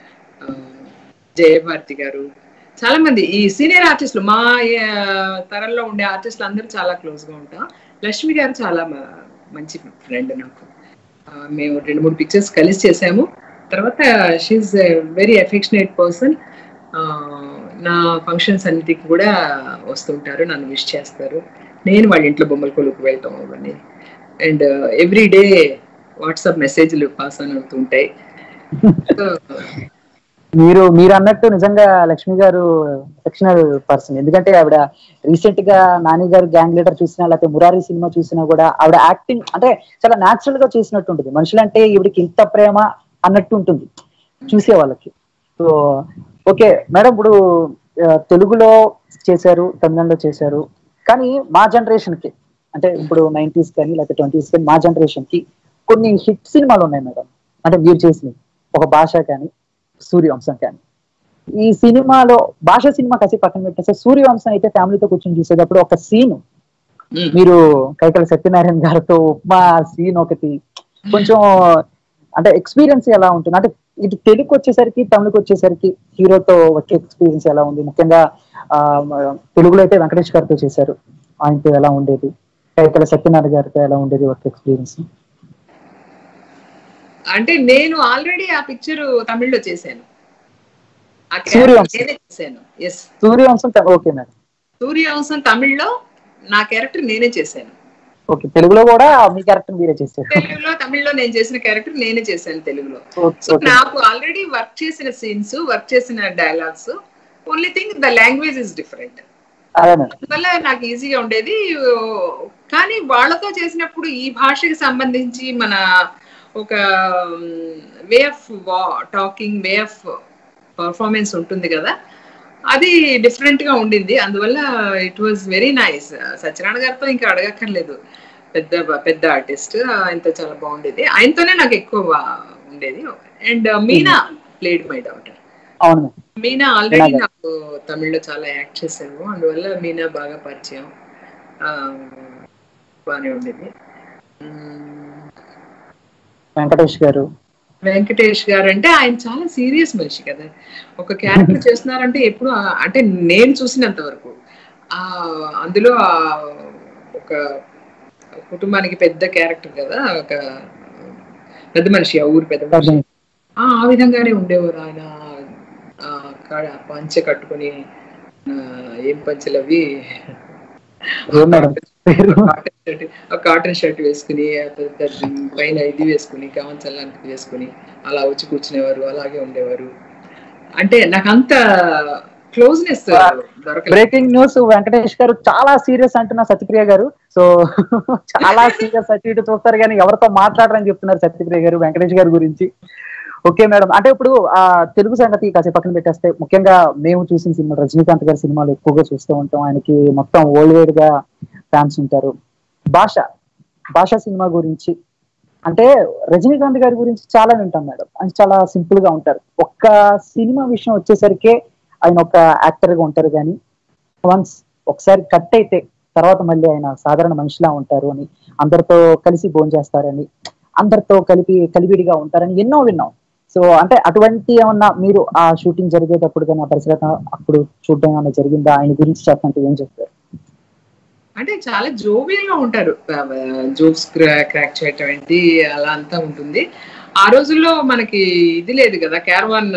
Speaker 2: జయభారతి గారు చాలా మంది ఈ సీనియర్ ఆర్టిస్టులు మా ఆ, తరంలో ఉండే ఆర్టిస్టులు అందరూ చాలా క్లోజ్ గా ఉంటాం లక్ష్మి గారు చాలా మ- మంచి ఫ్రెండ్ నాకు ఆ, మేము రెండు మూడు పిక్చర్స్ కలిసి చేసాము తర్వాత షీఈ్ వెరీ అఫెక్షనేట్ పర్సన్ నా ఫంక్షన్స్ అన్నిటికి కూడా వస్తుంటారు నన్ను విష్ చేస్తారు నేను వాళ్ళ ఇంట్లో బొమ్మల కొలుకు వెళ్తాం అవన్నీ అండ్ ఎవ్రీ డే వాట్సాప్ మెసేజ్లు పాస్ అని అవుతుంటాయి So,
Speaker 1: మీరు మీరు అన్నట్టు నిజంగా లక్ష్మి గారు ఎఫెక్షనల్ పర్సన్ ఎందుకంటే ఆవిడ రీసెంట్ గా నాని గారు గ్యాంగ్ లీడర్ చూసినా లేకపోతే మురారి సినిమా చూసినా కూడా ఆవిడ యాక్టింగ్ అంటే చాలా న్యాచురల్ గా చేసినట్టు ఉంటుంది మనుషులంటే ఈవిడికి ఇంత ప్రేమ అన్నట్టు ఉంటుంది చూసే వాళ్ళకి సో ఓకే మేడం ఇప్పుడు ఆ, తెలుగులో చేశారు తమిళంలో చేశారు కానీ మా జనరేషన్ కి అంటే ఇప్పుడు నైన్టీస్ కానీ లేకపోతే ట్వంటీస్ కానీ మా జనరేషన్ కి కొన్ని హిట్ సినిమాలు ఉన్నాయి మేడం అంటే మీరు చేసినవి ఒక భాష కానీ సూర్యవంశం కానీ ఈ సినిమాలో భాష సినిమా కాసేపు పక్కన పెట్టేస్తే సూర్యవంశం అయితే ఫ్యామిలీతో కూర్చొని చూసేటప్పుడు ఒక సీన్
Speaker 2: ఉమ్.
Speaker 1: మీరు కైకల సత్యనారాయణ గారితో ఉప్మా సీన్ ఒకటి కొంచెం అంటే ఎక్స్పీరియన్స్ ఎలా ఉంటుంది అంటే ఇది తెలుగుకి వచ్చేసరికి తమిళకి వచ్చేసరికి హీరోతో వచ్చే ఎక్స్పీరియన్స్ ఎలా ఉంది ముఖ్యంగా ఆ, మ- తెలుగులో అయితే వెంకటేష్ గారితో చేశారు ఆయనతో ఎలా ఉండేది కైకల సత్యనారాయణ గారితో ఎలా ఉండేది ఒక ఎక్స్పీరియన్స్
Speaker 2: అంటే నేను ఆల్రెడీ ఆ పిక్చర్ తమిళ్లో చేశాను ఆ
Speaker 1: సూర్యవంశం.
Speaker 2: క్యారెక్టర్ నేనే చేశాను yes
Speaker 1: Suryavamsam okay madam
Speaker 2: Suryavamsam తమిళ్లో నా క్యారెక్టర్ నేనే చేశాను
Speaker 1: ఓకే తెలుగులో కూడా మీ క్యారెక్టర్ మీరే చేశారు
Speaker 2: తెలుగులో తమిళ్లో నేను చేసిన క్యారెక్టర్ నేనే చేశాను తెలుగులో
Speaker 1: ఓకే
Speaker 2: సో
Speaker 1: ఓకే
Speaker 2: నాకు ఆల్రెడీ వర్క్ చేసిన సీన్స్ వర్క్ చేసిన dialogues only thing the language is different
Speaker 1: అదే మేడం
Speaker 2: అందువల్ల నాకు ఈజీగా ఉండేది కానీ వాళ్ళతో చేసినప్పుడు ఈ భాషకి సంబంధించి మన ఒక way of talking way of performance ఉంటుంది కదా అది డిఫరెంట్ గా ఉండింది అందువల్ల it was very nice Satyanarayana గారితో ఇంకా అడగక్కర్లేదు పెద్ద పెద్ద ఆర్టిస్ట్ ఆయనతో చాలా బాగుండేది ఆయనతోనే నాకు ఎక్కువ ఉండేది and Meena played my daughter
Speaker 1: అవును మేడం
Speaker 2: మీనా ఆల్రెడీ
Speaker 1: అలాగే.
Speaker 2: నాకు తమిళ్లో చాలా యాక్ట్ చేశాను అందువల్ల మీనా బాగా పరిచయం ఆ, బాగానే ఉండేది మ్మ్.
Speaker 1: వెంకటేష్ గారు
Speaker 2: వెంకటేష్ గారు అంటే ఆయన చాలా సీరియస్ మనిషి కదా ఒక క్యారెక్టర్ చేస్తున్నారంటే ఎప్పుడు ఆ- అంటే నేను చూసినంత వరకు ఆ అందులో ఆ ఒక కుటుంబానికి పెద్ద క్యారెక్టర్ కదా ఒక పెద్ద మనిషి ఆ ఊరు పెద్ద మనిషి ఆ ఆ విధంగానే ఉండేవారు ఆయన ఆ, కాడ- పంచె కట్టుకొని ఆ, ఏం పంచెలు అవి
Speaker 1: ఏం మేడం పేరు
Speaker 2: కాటన్ షర్ట్ ఆ కాటన్ షర్ట్ వేసుకుని ఆ పెద్ద పైన ఇది వేసుకుని కావంచల్లానికి వేసుకుని అలా వచ్చి కూర్చునేవారు అలాగే ఉండేవారు అంటే నాకు అంత క్లోజ్నెస్ దొరకలేదు
Speaker 1: బ్రేకింగ్ న్యూస్ వెంకటేష్ గారు చాలా సీరియస్ అంటున్నా సత్యప్రియ గారు సో చాలా సీరియస్ అటు ఇటు చూస్తారు కానీ ఎవరితో మాట్లాడరని చెప్తున్నారు సత్యప్రియ గారు వెంకటేష్ గారి గురించి ఓకే మేడం అంటే ఇప్పుడు ఆ తెలుగు సంగతి కాసేపు పక్కన పెట్టేస్తే ముఖ్యంగా మేము చూసిన సినిమా రజనీకాంత్ గారి సినిమాలు ఎక్కువగా చూస్తూ ఉంటాం ఆయనకి మొత్తం ఓల్డ్ వైడ్ గా ఫ్యాన్స్ ఉంటారు భాష భాష సినిమా గురించి అంటే రజనీకాంత్ గారి గురించి చాలా వింటాం మేడం ఆయన చాలా సింపుల్ గా ఉంటారు ఒక్క సినిమా విషయం వచ్చేసరికి ఆయన ఒక యాక్టర్ గా ఉంటారు కానీ వన్స్ ఒకసారి కట్ అయితే తర్వాత మళ్ళీ ఆయన సాధారణ మనిషిలా ఉంటారు అని అందరితో కలిసి భోజనం చేస్తారని అందరితో కలిపి కలివిడిగా ఉంటారని ఎన్నో విన్నాం సో అంటే అటువంటి ఏమన్నా మీరు ఆ షూటింగ్ జరిగేటప్పుడు కానీ ఆ పరిసర అప్పుడు చూడడం ఏమన్నా జరిగిందా ఆయన గురించి చెప్పంటే ఏం చెప్తారు
Speaker 2: అంటే చాలా జోవియల్ గా ఉంటారు జోక్స్ క్రాక్ చేయటం ఏంటి అలా అంతా ఉంటుంది ఆ రోజుల్లో మనకి ఇది లేదు కదా క్యారవాన్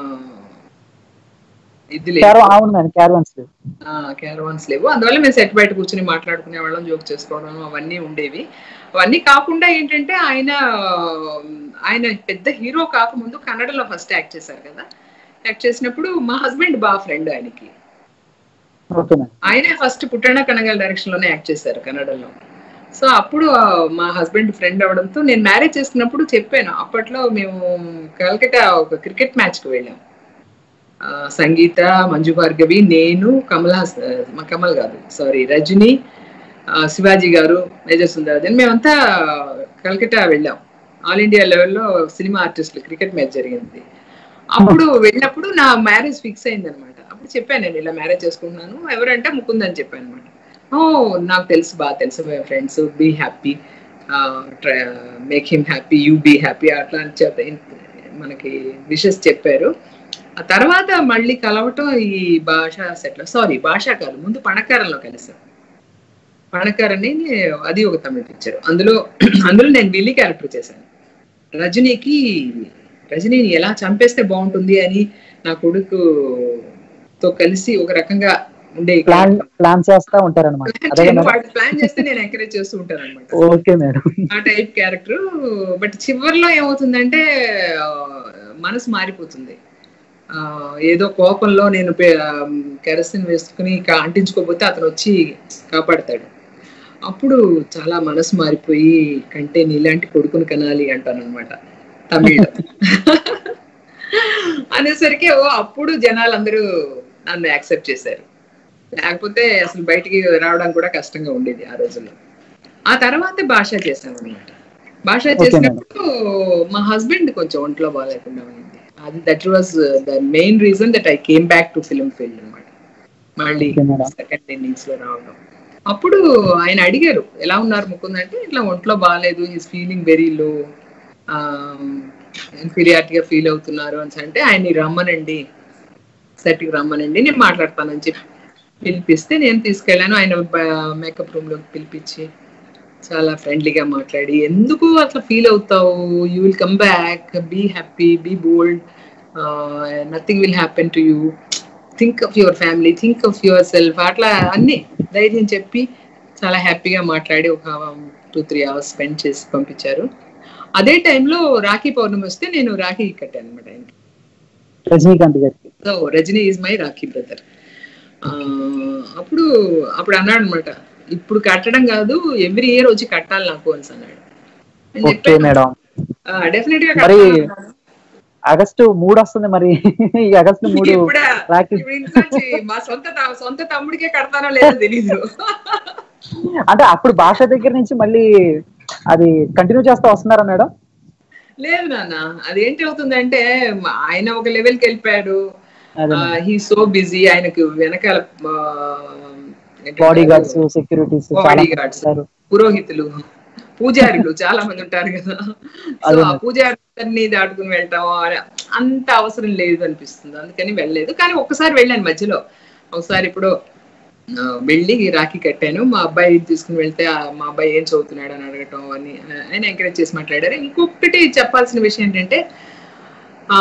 Speaker 2: ఇది లేదు
Speaker 1: క్యారో అవును మేడం క్యారవన్స్
Speaker 2: క్యారవాన్స్ లేవు అందువల్ల మేము సెట్ బయట కూర్చుని మాట్లాడుకునే వాళ్ళం జోక్ చేసుకోవడం అవన్నీ ఉండేవి అవన్నీ కాకుండా ఏంటంటే ఆయన ఆయన పెద్ద హీరో కాకముందు కన్నడలో ఫస్ట్ యాక్ట్ చేశారు కదా యాక్ట్ చేసినప్పుడు మా హస్బెండ్ బాగా ఫ్రెండ్ ఆయనకి
Speaker 1: ఓకే మేడం
Speaker 2: ఆయనే ఫస్ట్ పుట్టణ కనగల్ డైరెక్షన్ లోనే యాక్ట్ చేశారు కన్నడలో సో అప్పుడు ఆ, మా హస్బెండ్ ఫ్రెండ్ అవడంతో నేను మ్యారేజ్ చేసుకున్నప్పుడు చెప్పాను అప్పట్లో మేము కల్కటా ఒక క్రికెట్ మ్యాచ్ కి వెళ్ళాం ఆ, సంగీత మంజు భార్గవి నేను కమల్ హాస్ మా కమల్ కాదు సారీ రజని ఆ, శివాజీ గారు మేజర్ సుందరజన్ మేమంతా కల్కటా వెళ్ళాం ఆల్ ఇండియా లెవెల్లో సినిమా ఆర్టిస్టులు క్రికెట్ మ్యాచ్ జరిగింది అప్పుడు వెళ్ళినప్పుడు నా మ్యారేజ్ ఫిక్స్ అయింది అనమాట అప్పుడు చెప్పాను నేను ఇలా మ్యారేజ్ చేసుకుంటున్నాను ఎవరంటే ముకుంద్ అని చెప్పాను అనమాట ఓ నాకు తెలుసు బాగా తెలుసు మేము friends be happy make him happy you be happy అట్లా అని చెప్ప మనకి విషెస్ చెప్పారు ఆ తర్వాత మళ్ళీ కలవటం ఈ భాష సెట్లో సారీ భాష కాదు ముందు పణకారంలో కలిసాం పణకారని అది ఒక తమిళ పిక్చర్ అందులో అందులో నేను విల్లి క్యారెక్టర్ చేశాను రజనీకి రజనీని ఎలా చంపేస్తే బాగుంటుంది అని నా కొడుకుతో కలిసి ఒక రకంగా ఉండే
Speaker 1: ప్లాన్ ప్లాన్ చేస్తా ఉంటారన్నమాట అదే మేడం
Speaker 2: వాడు ప్లాన్ చేస్తే నేను ఎంకరేజ్ చేస్తూ ఉంటాను అనమాట
Speaker 1: ఓకే మేడం
Speaker 2: ఆ టైప్ క్యారెక్టర్ బట్ చివరిలో ఏమవుతుందంటే ఆ, మనసు మారిపోతుంది ఆ, ఏదో కోపంలో నేను కెరసిన్ వేసుకుని కా- అంటించుకోకపోతే అతను వచ్చి కాపాడతాడు అప్పుడు చాలా మనసు మారిపోయి కంటే నీలాంటి కొడుకుని కనాలి అంటాను అనమాట తమిళ్ అనేసరికి ఓ అప్పుడు జనాలు అందరూ నన్ను యాక్సెప్ట్ చేశారు లేకపోతే అసలు బయటికి రావడం కూడా కష్టంగా ఉండేది ఆ రోజుల్లో ఆ తర్వాత భాష చేశాను అనమాట భాష చేసినప్పుడు మా హస్బెండ్ కొంచెం ఒంట్లో బాగాలేకుండా ఉంది అది that was the main reason that I came back to film field అనమాట మళ్ళీ
Speaker 1: Okay, madam.
Speaker 2: సెకండ్ ఇన్నింగ్స్ లో రావడం అప్పుడు ఆయన అడిగారు ఎలా ఉన్నారు ముకుంద్ అంటే ఇట్లా ఒంట్లో బాగాలేదు is feeling very low ఇన్ఫీరియారిటీగా feel అవుతున్నారు అని అంటే ఆయన్ని రమ్మనండి సెట్కి రమ్మనండి నేను మాట్లాడతానని చెప్పి పిలిపిస్తే నేను తీసుకెళ్ళాను ఆయన మేకప్ రూమ్ లోకి పిలిపించి చాలా ఫ్రెండ్లీగా మాట్లాడి ఎందుకు అట్లా ఫీల్ అవుతావు you will come back be happy be bold nothing will happen to you think of your family think of yourself అట్లా అన్ని ధైర్యం చెప్పి చాలా హ్యాపీగా మాట్లాడి ఒక టూ త్రీ అవర్స్ స్పెండ్ చేసి పంపించారు అదే టైంలో రాఖీ పౌర్ణమి వస్తే నేను రాఖీ కట్టాను అనమాట ఆయనకి
Speaker 1: రజనీకాంత్ గారికి
Speaker 2: so Rajini is my rakhi brother అప్పుడు అప్పుడు అన్నాడు అనమాట ఇప్పుడు కట్టడం కాదు ఎవ్రీ ఇయర్ వచ్చి కట్టాలి నాకు అని అన్నాడు నేను
Speaker 1: ఓకే
Speaker 2: చెప్పాను
Speaker 1: మేడం
Speaker 2: డెఫినెట్ గా
Speaker 1: మరి
Speaker 2: కట్టాలి.
Speaker 1: ఆగస్టు మూడు వస్తుంది మరి ఈ ఆగస్టు మూడు
Speaker 2: ఇప్పుడా?
Speaker 1: రాఖీ
Speaker 2: ఇప్పుడు ఇంట్లో నుంచి మా సొంత త- సొంత తమ్ముడికే కడతానో లేదో తెలీదు
Speaker 1: అంటే అప్పుడు భాష దగ్గర నుంచి మళ్ళీ అది కంటిన్యూ చేస్తా వస్తున్నారా మేడం
Speaker 2: లేదు నాన్న అదేంటి అవుతుందంటే మా- ఆయన ఒక లెవెల్కి వెళ్ళిపోయాడు
Speaker 1: అదే
Speaker 2: హీ సో బిజీ ఆయనకు వెనకాల
Speaker 1: బాడీ గార్డ్స్ సెక్యూరిటీస్ చాలా
Speaker 2: బాడీ
Speaker 1: మంది
Speaker 2: గార్డ్స్
Speaker 1: ఉంటారు.
Speaker 2: పురోహితులు పూజారులు చాలా మంది ఉంటారు కదా సో
Speaker 1: అదే
Speaker 2: ఆ
Speaker 1: మరి.
Speaker 2: పూజారులన్నీ దాటుకుని వెళ్ళటం అలా అంత అవసరం లేదు అనిపిస్తుంది అందుకని వెళ్ళలేదు కానీ ఒక్కసారి వెళ్ళాను మధ్యలో ఒకసారి ఇప్పుడు ఆ, వెళ్ళి రాఖీ కట్టాను మా అబ్బాయి తీసుకుని వెళ్తే ఆ, మా అబ్బాయి ఏం చదువుతున్నాడు అని అడగటం అని ఆయన ఎంకరేజ్ చేసి మాట్లాడారు ఇంకొకటి చెప్పాల్సిన విషయం ఏంటంటే ఆ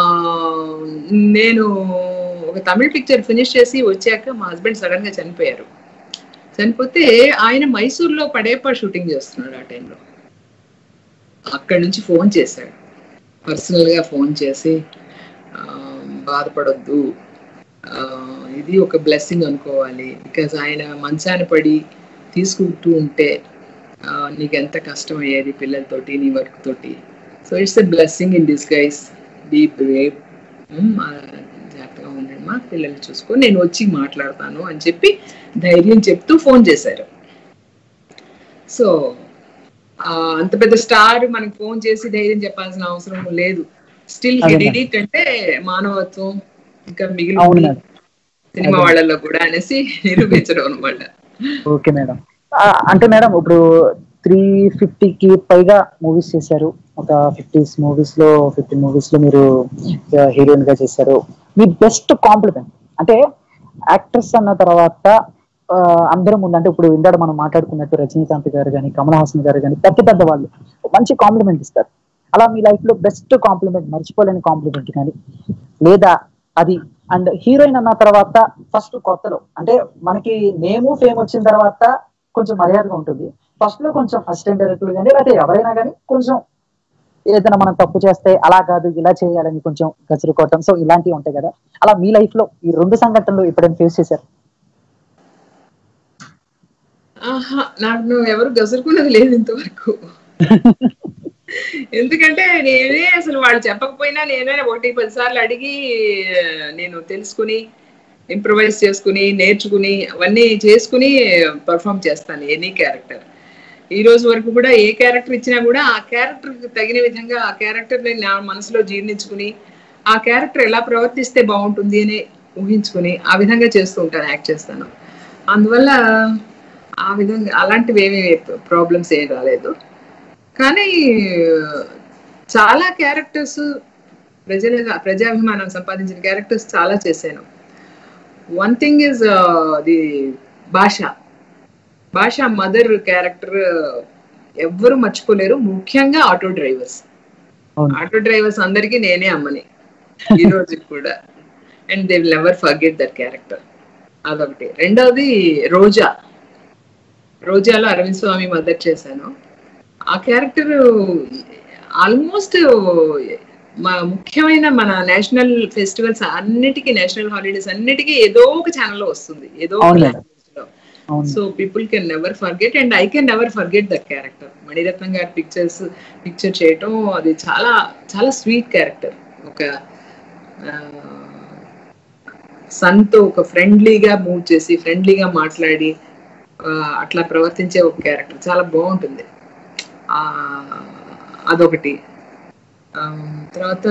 Speaker 2: నేను ఒక తమిళ పిక్చర్ ఫినిష్ చేసి వచ్చాక మా హస్బెండ్ సడన్ గా చనిపోయారు చనిపోతే ఆయన మైసూర్లో పడేపా షూటింగ్ చేస్తున్నాడు ఆ టైంలో అక్కడి నుంచి ఫోన్ చేశాడు పర్సనల్ గా ఫోన్ చేసి ఆ, బాధపడొద్దు ఆ, ఇది ఒక బ్లెస్సింగ్ అనుకోవాలి బికాజ్ ఆయన మంచాన పడి తీసుకుంటూ ఉంటే ఆ, నీకు ఎంత కష్టం అయ్యేది పిల్లలతోటి నీ వర్క్ తోటి so it's a blessing in this guys be brave జాగ్రత్తగా ఉండండి మా పిల్లల్ని చూసుకొని నేను వచ్చి మాట్లాడతాను అని చెప్పి ధైర్యం చెప్తూ ఫోన్ చేశారు సో ఆ, అంత పెద్ద స్టార్ మనకి ఫోన్ చేసి ధైర్యం చెప్పాల్సిన అవసరం లేదు స్టిల్
Speaker 1: అదే
Speaker 2: డిడ్ ఇట్ అంటే మానవత్వం ఇంకా
Speaker 1: అవును
Speaker 2: మిగిలిన
Speaker 1: మేడం
Speaker 2: సినిమా వాళ్ళల్లో కూడా అనేసి నిరూపించడం అనమాట
Speaker 1: ఓకే మేడం ఆ, అంటే మేడం ఇప్పుడు త్రీ కి పైగా మూవీస్ చేశారు ఒక ఫిఫ్టీస్ మూవీస్ లో ఫిఫ్టీ మూవీస్ లో మీరు హీరోయిన్ గా చేశారు మీ బెస్ట్ కాంప్లిమెంట్ అంటే యాక్ట్రెస్ అన్న తర్వాత ఆ, అందరం ముందు అంటే ఇప్పుడు ఇందాక మనం మాట్లాడుకున్నట్టు రజనీకాంత్ గారు కానీ కమల్ హాసన్ గారు కానీ పెద్ద పెద్ద వాళ్ళు మంచి కాంప్లిమెంట్ ఇస్తారు అలా మీ లైఫ్ లో బెస్ట్ కాంప్లిమెంట్ మర్చిపోలేని కాంప్లిమెంట్ కానీ లేదా అది అండ్ హీరోయిన్ అన్న తర్వాత ఫస్ట్ కొత్తలో అంటే మనకి నేము ఫేమ్ వచ్చిన తర్వాత కొంచెం మర్యాదగా ఉంటుంది ఫస్ట్ లో కొంచెం అసిస్టెంట్ డైరెక్టర్ కానీ లేకపోతే ఎవరైనా కానీ కొంచెం ఏదైనా మనం తప్పు చేస్తే అలా కాదు ఇలా చేయాలని కొంచెం గసురుకోవటం సో ఇలాంటివి ఉంటాయి కదా అలా మీ లైఫ్ లో ఈ రెండు సంఘటనలు ఎప్పుడైనా ఫేస్ చేశారు
Speaker 2: ఆహా నాకు నువ్వు ఎవరు గసురుకున్నది లేదు ఇంతవరకు ఎందుకంటే నేనే అసలు వాళ్ళు చెప్పకపోయినా నేనే ఒకటి పది సార్లు అడిగి ఆ, నేను తెలుసుకుని ఇంప్రవైజ్ చేసుకుని నేర్చుకుని అవన్నీ చేసుకుని పర్ఫామ్ చేస్తాను ఎనీ క్యారెక్టర్ ఈ రోజు వరకు కూడా ఏ క్యారెక్టర్ ఇచ్చినా కూడా ఆ క్యారెక్టర్ తగిన విధంగా ఆ క్యారెక్టర్ నా మనసులో జీర్ణించుకుని ఆ క్యారెక్టర్ ఎలా ప్రవర్తిస్తే బాగుంటుంది అని ఊహించుకుని ఆ విధంగా చేస్తూ ఉంటాను యాక్ట్ చేస్తాను అందువల్ల ఆ విధంగా అలాంటివి ఏమి ప్రాబ్లమ్స్ ఏం రాలేదు కానీ చాలా క్యారెక్టర్స్ ప్రజలుగా ప్రజాభిమానం సంపాదించిన క్యారెక్టర్స్ చాలా చేశాను వన్ థింగ్ ఇస్ ది భాష భాష మదర్ క్యారెక్టర్ ఎవ్వరు మర్చిపోలేరు ముఖ్యంగా ఆటో డ్రైవర్స్
Speaker 1: అవును.
Speaker 2: ఆటో డ్రైవర్స్ అందరికీ నేనే అమ్మని ఈ రోజు కూడా and they will never forget that character అదొకటి రెండవది రోజా రోజాలో అరవింద్ స్వామి మదర్ చేశాను ఆ క్యారెక్టర్ ఆల్మోస్ట్ మా ముఖ్యమైన మన నేషనల్ ఫెస్టివల్స్ అన్నిటికీ నేషనల్ హాలిడేస్ అన్నిటికీ ఏదో ఒక ఛానల్లో వస్తుంది ఏదో ఒక
Speaker 1: అవును.
Speaker 2: language లో
Speaker 1: అవును
Speaker 2: so people can never forget and I can never forget that character Mani Ratnam గారి పిక్చర్స్ పిక్చర్ చేయటం అది చాలా చాలా స్వీట్ క్యారెక్టర్ ఒక సన్తో ఒక ఫ్రెండ్లీగా మూవ్ చేసి ఫ్రెండ్లీగా మాట్లాడి ఆ, అట్లా ప్రవర్తించే ఒక క్యారెక్టర్ చాలా బాగుంటుంది ఆ, అదొకటి ఆ, తర్వాత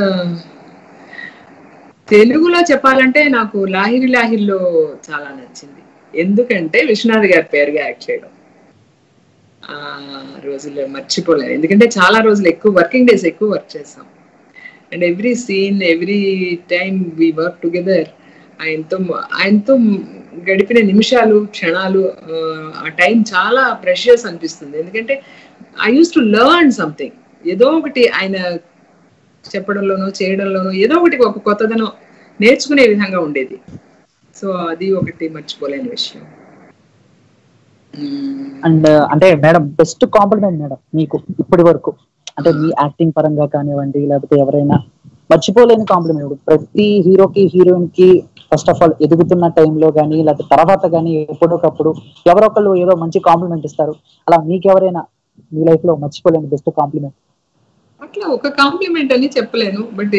Speaker 2: తెలుగులో చెప్పాలంటే నాకు లాహిరి లాహిర్లో చాలా నచ్చింది ఎందుకంటే విశ్వనాథ్ గారి పేరుగా యాక్ట్ చేయడం ఆ రోజుల్లో మర్చిపోలేదు ఎందుకంటే చాలా రోజులు ఎక్కువ వర్కింగ్ డేస్ ఎక్కువ వర్క్ చేస్తాం and every scene every time we work together ఆయనతో ఆయనతో గడిపిన నిమిషాలు క్షణాలు ఆ, ఆ టైం చాలా ప్రెషియస్ అనిపిస్తుంది ఎందుకంటే I use to learn something ఏదో ఒకటి ఆయన చెప్పడంలోనో చేయడంలోనో ఏదో ఒకటి ఒక కొత్తదనం నేర్చుకునే విధంగా ఉండేది సో అది ఒకటి మర్చిపోలేని విషయం మ్మ్.
Speaker 1: అండ్ అంటే మేడం బెస్ట్ కాంప్లిమెంట్ మేడం మీకు ఇప్పటి వరకు అంటే మీ యాక్టింగ్ పరంగా కానివ్వండి లేకపోతే ఎవరైనా మర్చిపోలేని కాంప్లిమెంట్ ప్రతి హీరోకి హీరోయిన్ కి ఫస్ట్ ఆఫ్ ఆల్ ఎదుగుతున్న టైంలో కానీ లేకపోతే తర్వాత కానీ ఎప్పుడొకప్పుడు ఎవరొకళ్ళు ఏదో మంచి కాంప్లిమెంట్ ఇస్తారు అలా మీకు ఎవరైనా మీ లైఫ్ లో మర్చిపోలేని బెస్ట్ కాంప్లిమెంట్
Speaker 2: అట్లా ఒక కాంప్లిమెంట్ అని చెప్పలేను బట్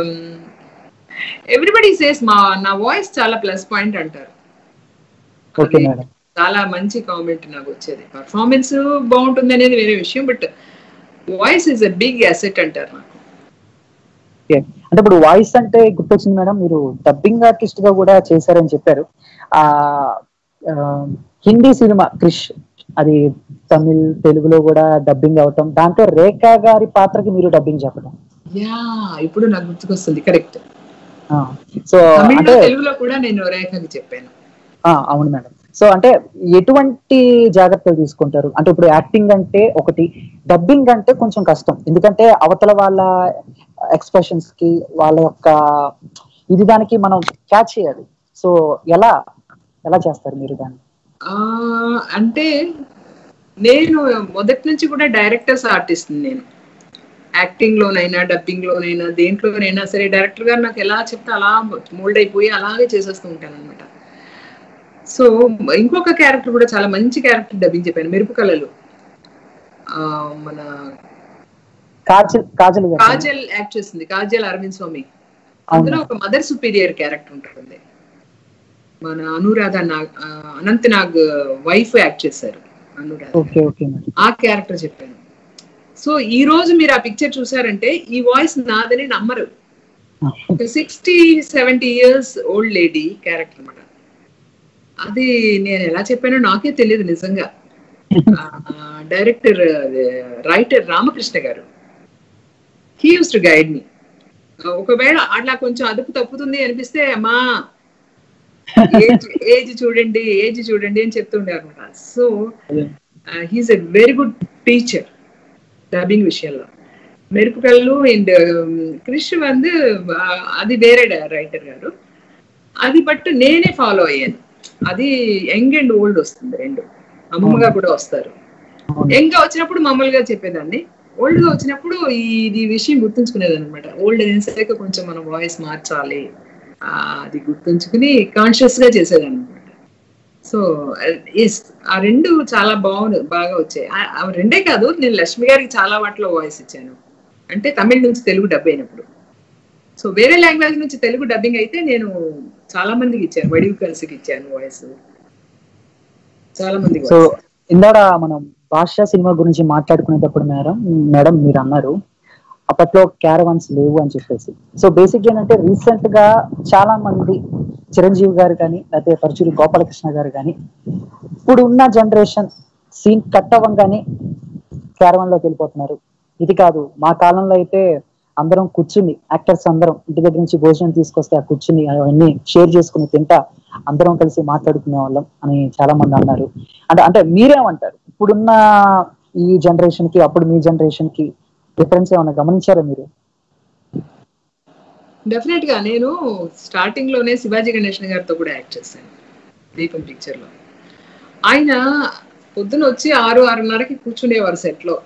Speaker 2: ఎవ్రీబడి సేస్ మా నా వాయిస్ చాలా ప్లస్ పాయింట్ అంటారు
Speaker 1: ఓకే
Speaker 2: అది
Speaker 1: మేడం
Speaker 2: చాలా మంచి కామెంట్ నాకు వచ్చేది పర్ఫార్మెన్స్ బాగుంటుంది అనేది వేరే విషయం but voice is a big asset అంటారు నాకు
Speaker 1: ఓకే అంటే ఇప్పుడు వాయిస్ అంటే గుర్తొచ్చింది మేడం మీరు డబ్బింగ్ ఆర్టిస్ట్ గా కూడా చేశారని చెప్పారు ఆ ఆ, హిందీ సినిమా క్రిష్ అది తమిళ్ తెలుగులో కూడా డబ్బింగ్ అవటం దాంట్లో రేఖా గారి పాత్రకి మీరు డబ్బింగ్ చెప్పడం
Speaker 2: యా ఇప్పుడు నాకు గుర్తుకొస్తుంది కరెక్ట్
Speaker 1: సో
Speaker 2: తమిళ్లో
Speaker 1: అంటే
Speaker 2: తెలుగులో కూడా నేను రేఖకి చెప్పాను
Speaker 1: ఆ, అవును మేడం సో అంటే ఎటువంటి జాగ్రత్తలు తీసుకుంటారు అంటే ఇప్పుడు యాక్టింగ్ అంటే ఒకటి డబ్బింగ్ అంటే కొంచెం కష్టం ఎందుకంటే అవతల వాళ్ళ ఎక్స్ప్రెషన్స్ కి వాళ్ళ యొక్క ఇది దానికి మనం క్యాచ్ చేయాలి సో ఎలా ఎలా చేస్తారు మీరు దాన్ని
Speaker 2: ఆ, అంటే నేను మొదటి నుంచి కూడా డైరెక్టర్స్ ఆర్టిస్ట్ నేను యాక్టింగ్ లోనైనా డబ్బింగ్ లోనైనా దేంట్లోనైనా సరే డైరెక్టర్ గారు నాకు ఎలా చెప్తే అలా మోల్డ్ అయిపోయి అలాగే చేసేస్తూ ఉంటాను అనమాట సో ఇంకొక క్యారెక్టర్ కూడా చాలా మంచి క్యారెక్టర్ డబ్బింగ్ చెప్పాను మెరుపు కళలు ఆ, మన
Speaker 1: కాజల్ కాజల్ గారు
Speaker 2: కాజల్ యాక్ట్ చేస్తుంది కాజల్ అరవింద్ స్వామి అందులో ఒక మదర్ సుపీరియర్ క్యారెక్టర్ ఉంటుంది మన అనురాధ నాగ్ ఆ, అనంత్ నాగ్ వైఫ్ యాక్ట్ చేశారు అనురాధ
Speaker 1: ఓకే ఓకే మేడం
Speaker 2: ఆ క్యారెక్టర్ చెప్పాను సో ఈ రోజు మీరు ఆ పిక్చర్ చూసారంటే ఈ వాయిస్ నాదని నమ్మరు ఒక sixty seventy years old lady character అన్నమాట అది నేను ఎలా చెప్పానో నాకే తెలియదు నిజంగా director writer Ramakrishna garu he use to guide me ఒకవేళ అట్లా కొంచెం అదుపు తప్పుతుంది అనిపిస్తే అమ్మా ఏజ్ ఏజ్ చూడండి ఏజ్ చూడండి అని చెప్తుండే అనమాట so he's a very good teacher dubbing విషయంలో మెరుపు కళ్ళు అండ్ క్రిష్ வந்து ఆ, అది వేరే రైటర్ గారు అది బట్ నేనే ఫాలో అయ్యాను అది యంగ్ అండ్ ఓల్డ్ వస్తుంది రెండు అమ్మమ్మగా కూడా వస్తారు యంగ్ గా వచ్చినప్పుడు మామూలుగా చెప్పేదాన్ని ఓల్డ్ గా వచ్చినప్పుడు ఈ ఇది విషయం గుర్తుంచుకునేది అనమాట ఓల్డ్ అనేసరికి కొంచెం మనం వాయిస్ మార్చాలి ఆ, అది గుర్తుంచుకుని కాన్షియస్ గా చేసేదాన్ని అనమాట సో ఎస్ ఆ రెండు చాలా బాగుంది బాగా వచ్చాయి ఆ- ఆ రెండే కాదు నేను లక్ష్మి గారికి చాలా వాటిలో వాయిస్ ఇచ్చాను అంటే తమిళ నుంచి తెలుగు డబ్ అయినప్పుడు సో వేరే లాంగ్వేజ్ నుంచి తెలుగు డబ్బింగ్ అయితే నేను చాలా మందికి ఇచ్చాను వడివి కలిసికి ఇచ్చాను వాయిస్ చాలా మందికి
Speaker 1: సో
Speaker 2: voice.
Speaker 1: ఇందాక మనం భాష సినిమా గురించి మాట్లాడుకునేటప్పుడు మేడం మేడం మీరు అన్నారు అప్పట్లో క్యారవాన్స్ లేవు అని చెప్పేసి సో బేసిక్ ఏంటంటే రీసెంట్ గా చాలా మంది చిరంజీవి గారు కానీ లేకపోతే పరుచూరి గోపాలకృష్ణ గారు కానీ ఇప్పుడు ఉన్న జనరేషన్ సీన్ కట్ అవ్వగానే క్యారవాన్ లోకి వెళ్ళిపోతున్నారు ఇది కాదు మా కాలంలో అయితే అందరం కూర్చుని యాక్టర్స్ అందరం ఇంటి దగ్గర నుంచి భోజనం తీసుకొస్తే ఆ కూర్చుని అవన్నీ షేర్ చేసుకుని తింటా అందరం కలిసి మాట్లాడుకునే వాళ్ళం అని చాలా మంది అన్నారు అంటే అంటే మీరేమంటారు ఇప్పుడున్న ఈ జనరేషన్ కి అప్పుడు మీ జనరేషన్ కి డిఫరెన్స్ ఏమైనా గమనించారా మీరు
Speaker 2: డెఫినెట్ గా నేను స్టార్టింగ్ లోనే శివాజీ గణేషన్ గారితో కూడా యాక్ట్ చేశాను దీపం పిక్చర్ లో ఆయన పొద్దున వచ్చి ఆరు ఆరున్నరకి కూర్చుండేవారు సెట్ లో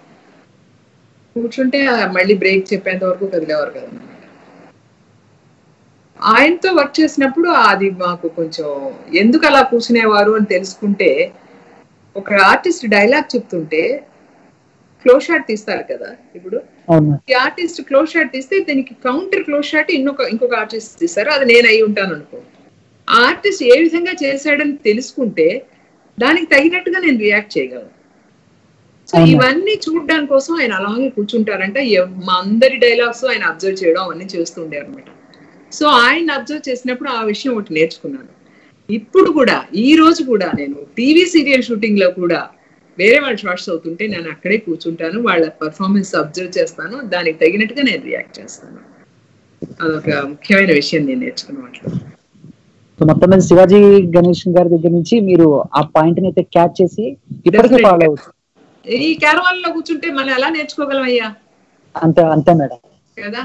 Speaker 2: కూర్చుంటే మళ్ళీ బ్రేక్ చెప్పేంత వరకు కదిలేవారు కదన్నమాట ఆయనతో వర్క్ చేసినప్పుడు అది మాకు కొంచెం ఎందుకు అలా కూర్చునేవారు అని తెలుసుకుంటే ఒక ఆర్టిస్ట్ డైలాగ్ చెప్తుంటే క్లోజ్ షాట్ తీస్తారు కదా ఇప్పుడు
Speaker 1: అవును
Speaker 2: ఈ ఆర్టిస్ట్ క్లోజ్ షాట్ తీస్తే దీనికి కౌంటర్ క్లోజ్ షాట్ ఇంకొక ఇంకొక ఆర్టిస్ట్ తీస్తారు అది నేను అయి ఉంటాను అనుకో ఆ ఆర్టిస్ట్ ఏ విధంగా చేశాడని తెలుసుకుంటే దానికి తగినట్టుగా నేను రియాక్ట్ చేయగలను సో
Speaker 1: అవును.
Speaker 2: ఇవన్నీ చూడడానికి కోసం ఆయన అలాగే కూర్చుంటారంటే ఎవ్- మా అందరి డైలాగ్స్ ఆయన అబ్జర్వ్ చేయడం అవన్నీ చేస్తుండే అనమాట సో ఆయన అబ్జర్వ్ చేసినప్పుడు ఆ విషయం ఒకటి నేర్చుకున్నాను ఇప్పుడు కూడా ఈ రోజు కూడా నేను టీవీ సీరియల్ షూటింగ్ లో కూడా వేరే వాళ్ళ షార్ట్స్ అవుతుంటే నేను అక్కడే కూర్చుంటాను వాళ్ళ పర్ఫార్మెన్స్ అబ్జర్వ్ చేస్తాను దానికి తగినట్టుగా నేను రియాక్ట్ చేస్తాను అదొక ముఖ్యమైన విషయం నేను నేర్చుకున్న వాటిలో
Speaker 1: సో మొత్తం మీద శివాజీ గణేష్ గారి దగ్గర నుంచి మీరు ఆ పాయింట్ ని అయితే క్యాచ్ చేసి ఇప్పటికీ
Speaker 2: Definitely.
Speaker 1: ఫాలో అవుతుంది
Speaker 2: ఈ క్యారవాన్ లో కూర్చుంటే మనం ఎలా నేర్చుకోగలం అయ్యా
Speaker 1: అంతే అంతే మేడం
Speaker 2: కదా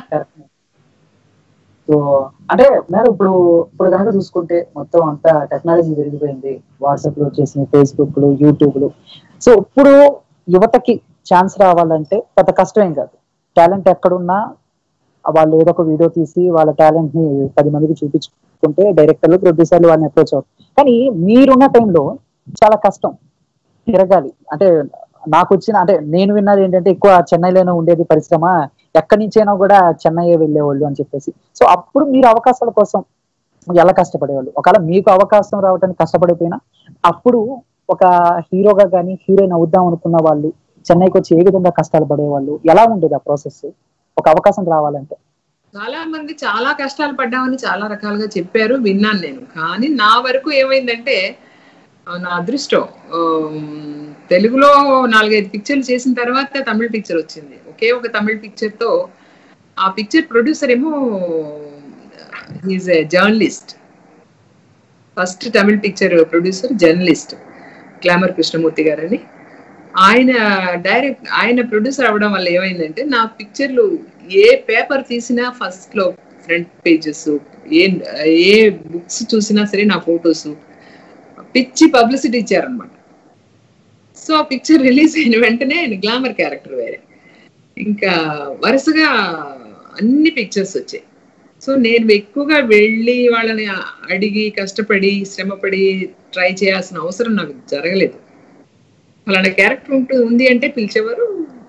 Speaker 1: సో అంటే మేడం ఇప్పుడు ఇప్పుడు కనుక చూసుకుంటే మొత్తం అంతా టెక్నాలజీ పెరిగిపోయింది వాట్సాప్ లో వచ్చేసి ఫేస్బుక్ లు యూట్యూబ్ లు సో ఇప్పుడు యువతకి ఛాన్స్ రావాలంటే పెద్ద కష్టమేం కాదు టాలెంట్ ఎక్కడున్నా వాళ్ళు ఏదో ఒక వీడియో తీసి వాళ్ళ టాలెంట్ ని పది మందికి చూపించుకుంటే డైరెక్టర్లు ప్రొడ్యూసర్లు వాళ్ళని అప్రోచ్ అవుతారు కానీ మీరున్న టైంలో చాలా కష్టం తిరగాలి అంటే నాకు వచ్చిన అంటే నేను విన్నది ఏంటంటే ఎక్కువ చెన్నైలోనే ఉండేది పరిశ్రమ ఎక్కడి నుంచైనా కూడా చెన్నై వెళ్ళేవాళ్ళు అని చెప్పేసి సో అప్పుడు మీరు అవకాశాల కోసం ఎలా కష్టపడేవాళ్ళు ఒకవేళ మీకు అవకాశం రావడానికి కష్టపడిపోయినా అప్పుడు ఒక హీరోగా కానీ హీరోయిన్ అవుద్దాం అనుకున్న వాళ్ళు చెన్నైకి వచ్చి ఏ విధంగా కష్టాలు పడేవాళ్ళు ఎలా ఉండేది ఆ ప్రాసెస్ ఒక అవకాశం రావాలంటే
Speaker 2: చాలా మంది చాలా కష్టాలు పడ్డామని చాలా రకాలుగా చెప్పారు విన్నాను నేను కానీ నా వరకు ఏమైందంటే ఆ, నా అదృష్టం ఆమ్, తెలుగులో నాలుగైదు పిక్చర్లు చేసిన తర్వాత తమిళ పిక్చర్ వచ్చింది ఒకే ఒక తమిళ పిక్చర్ తో ఆ పిక్చర్ ప్రొడ్యూసర్ ఏమో is a journalist first Tamil picture producer journalist glamour Krishnamurthy గారని ఆయన డైరెక్ట్ ఆయన ప్రొడ్యూసర్ అవ్వడం వల్ల ఏమైందంటే నా పిక్చర్లు ఏ పేపర్ తీసినా ఫస్ట్ లో ఫ్రంట్ పేజెస్ ఏ ఏ బుక్స్ చూసినా సరే నా ఫొటోస్ పిచ్చి పబ్లిసిటీ ఇచ్చారనమాట సో ఆ పిక్చర్ రిలీజ్ అయిన వెంటనే గ్లామర్ క్యారెక్టర్ వేరే ఇంకా వరుసగా అన్ని పిక్చర్స్ వచ్చాయి సో నేను ఎక్కువగా వెళ్ళి వాళ్ళని అడిగి కష్టపడి శ్రమపడి ట్రై చేయాల్సిన అవసరం నాకు జరగలేదు అలాంటి క్యారెక్టర్ ఉంటుంది ఉంది అంటే పిలిచేవారు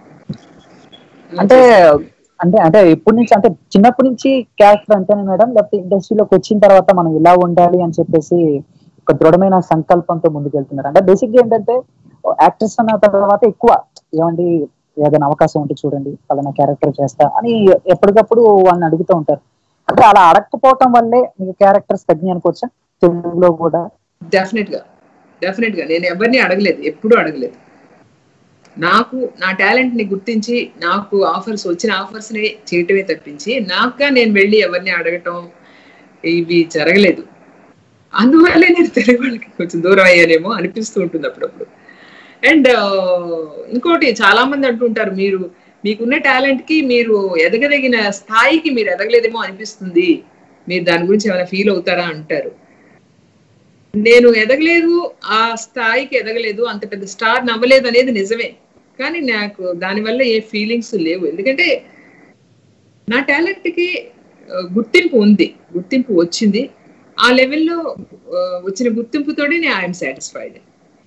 Speaker 1: అంటే అంటే అంటే ఎప్పటి నుంచి అంటే చిన్నప్పటి నుంచి క్యారెక్టర్ అంతేనే మేడం లేకపోతే ఇండస్ట్రీలోకి వచ్చిన తర్వాత మనం ఇలా ఉండాలి అని చెప్పేసి ఒక దృఢమైన సంకల్పంతో ముందుకెళ్తున్నారు అంటే బేసిక్ గా ఏంటంటే యాక్ట్రెస్ అన్న తర్వాత ఎక్కువ ఏమండి ఏదైనా అవకాశం ఉంటే చూడండి పలానా క్యారెక్టర్ చేస్తా అని ఎప్పటికప్పుడు వాళ్ళని అడుగుతూ ఉంటారు అంటే అలా అడగకపోవటం వల్లే మీకు క్యారెక్టర్స్ తగ్గి అనుకోవచ్చా తెలుగులో కూడా
Speaker 2: డెఫినెట్ గా డెఫినెట్ గా నేను ఎవరిని అడగలేదు ఎప్పుడూ అడగలేదు నాకు నా టాలెంట్ ని గుర్తించి నాకు ఆఫర్స్ వచ్చిన ఆఫర్స్ ని చేయటమే తప్పించి నాకుగా నేను వెళ్ళి ఎవరిని అడగటం ఇవి జరగలేదు అందువల్లే నేను తెలుగు వాళ్ళకి కొంచెం దూరం అయ్యానేమో అనిపిస్తూ ఉంటుంది అప్పుడప్పుడు అండ్ ఇంకోటి చాలా మంది అంటుంటారు మీరు మీకున్న టాలెంట్ కి మీరు ఎదగదగిన స్థాయికి మీరు ఎదగలేదేమో అనిపిస్తుంది మీరు దాని గురించి ఏమైనా ఫీల్ అవుతారా అంటారు నేను ఎదగలేదు ఆ స్థాయికి ఎదగలేదు అంత పెద్ద స్టార్ నవ్వలేదు అనేది నిజమే కానీ నాకు దానివల్ల ఏ ఫీలింగ్స్ లేవు ఎందుకంటే నా టాలెంట్ కి ఆ, గుర్తింపు ఉంది గుర్తింపు వచ్చింది ఆ లెవెల్లో ఆ, వచ్చిన గుర్తింపుతోనే నేను ఐఎమ్ సాటిస్ఫైడ్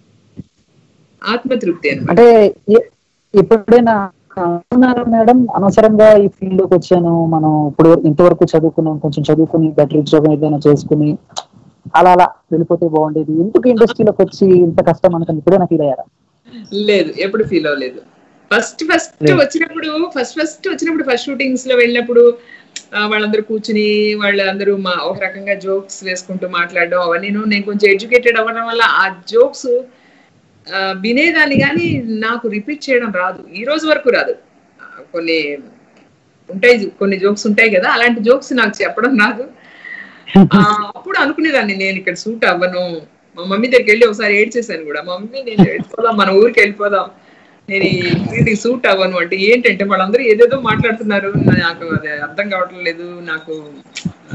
Speaker 2: ఆత్మతృప్తి అనమాట
Speaker 1: అంటే ఎ- ఎప్పుడైనా అనుకున్నారా మేడం అనవసరంగా ఈ ఫీల్డ్ లోకి వచ్చాను మనం ఇప్పుడు ఇంతవరకు చదువుకున్నాం కొంచెం చదువుకుని బెటర్ ఉద్యోగం ఏదైనా చేసుకుని అలా అలా వెళ్ళిపోతే బాగుండేది ఎందుకు ఇండస్ట్రీలోకి వచ్చి ఇంత కష్టం అనుకుని ఇప్పుడే నాకు ఫీల్ అయ్యారా
Speaker 2: లేదు ఎప్పుడు ఫీల్ అవ్వలేదు ఫస్ట్ ఫస్ట్
Speaker 1: లేదు.
Speaker 2: వచ్చినప్పుడు ఫస్ట్ ఫస్ట్ వచ్చినప్పుడు ఫస్ట్ షూటింగ్స్ లో వెళ్ళినప్పుడు ఆ, వాళ్ళందరూ కూర్చుని వాళ్ళందరూ మా ఒక రకంగా జోక్స్ వేసుకుంటూ మాట్లాడడం అవన్నీ నేను కొంచెం ఎడ్యుకేటెడ్ అవ్వడం వల్ల ఆ జోక్స్ వినేదాన్ని కానీ నాకు రిపీట్ చేయడం రాదు ఈ రోజు వరకు రాదు ఆ, కొన్ని ఉంటాయి కొన్ని జోక్స్ ఉంటాయి కదా అలాంటి జోక్స్ నాకు చెప్పడం రాదు ఆ, అప్పుడు అనుకునేదాన్ని నేను ఇక్కడ సూట్ అవ్వను మా మమ్మీ దగ్గరికి వెళ్ళి ఒకసారి ఏడ్చేసాను కూడా మమ్మీ నేను వెళ్ళిపోదాం మన ఊరికి వెళ్ళిపోదాం నేను ఈ ఫీల్డ్కి సూట్ అవ్వను అంటే ఏంటంటే వాళ్ళందరూ ఏదేదో మాట్లాడుతున్నారు నాకు అది అర్థం కావటం లేదు నాకు ఆ,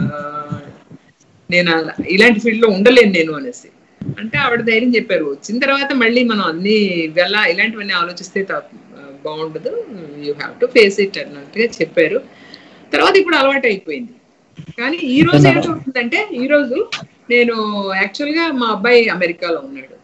Speaker 2: నేను అలా- ఇలాంటి ఫీల్డ్ లో ఉండలేను నేను అనేసి అంటే ఆవిడ ధైర్యం చెప్పారు వచ్చిన తర్వాత మళ్ళీ మనం అన్ని వెళ్ళ ఇలాంటివన్నీ ఆలోచిస్తే తప్ప- బాగుండదు you have to face it అన్నట్టుగా చెప్పారు తర్వాత ఇప్పుడు అలవాటు అయిపోయింది కానీ ఈ రోజు ఏమవుతుందంటే ఈ రోజు నేను యాక్చువల్ గా మా అబ్బాయి అమెరికాలో ఉన్నాడు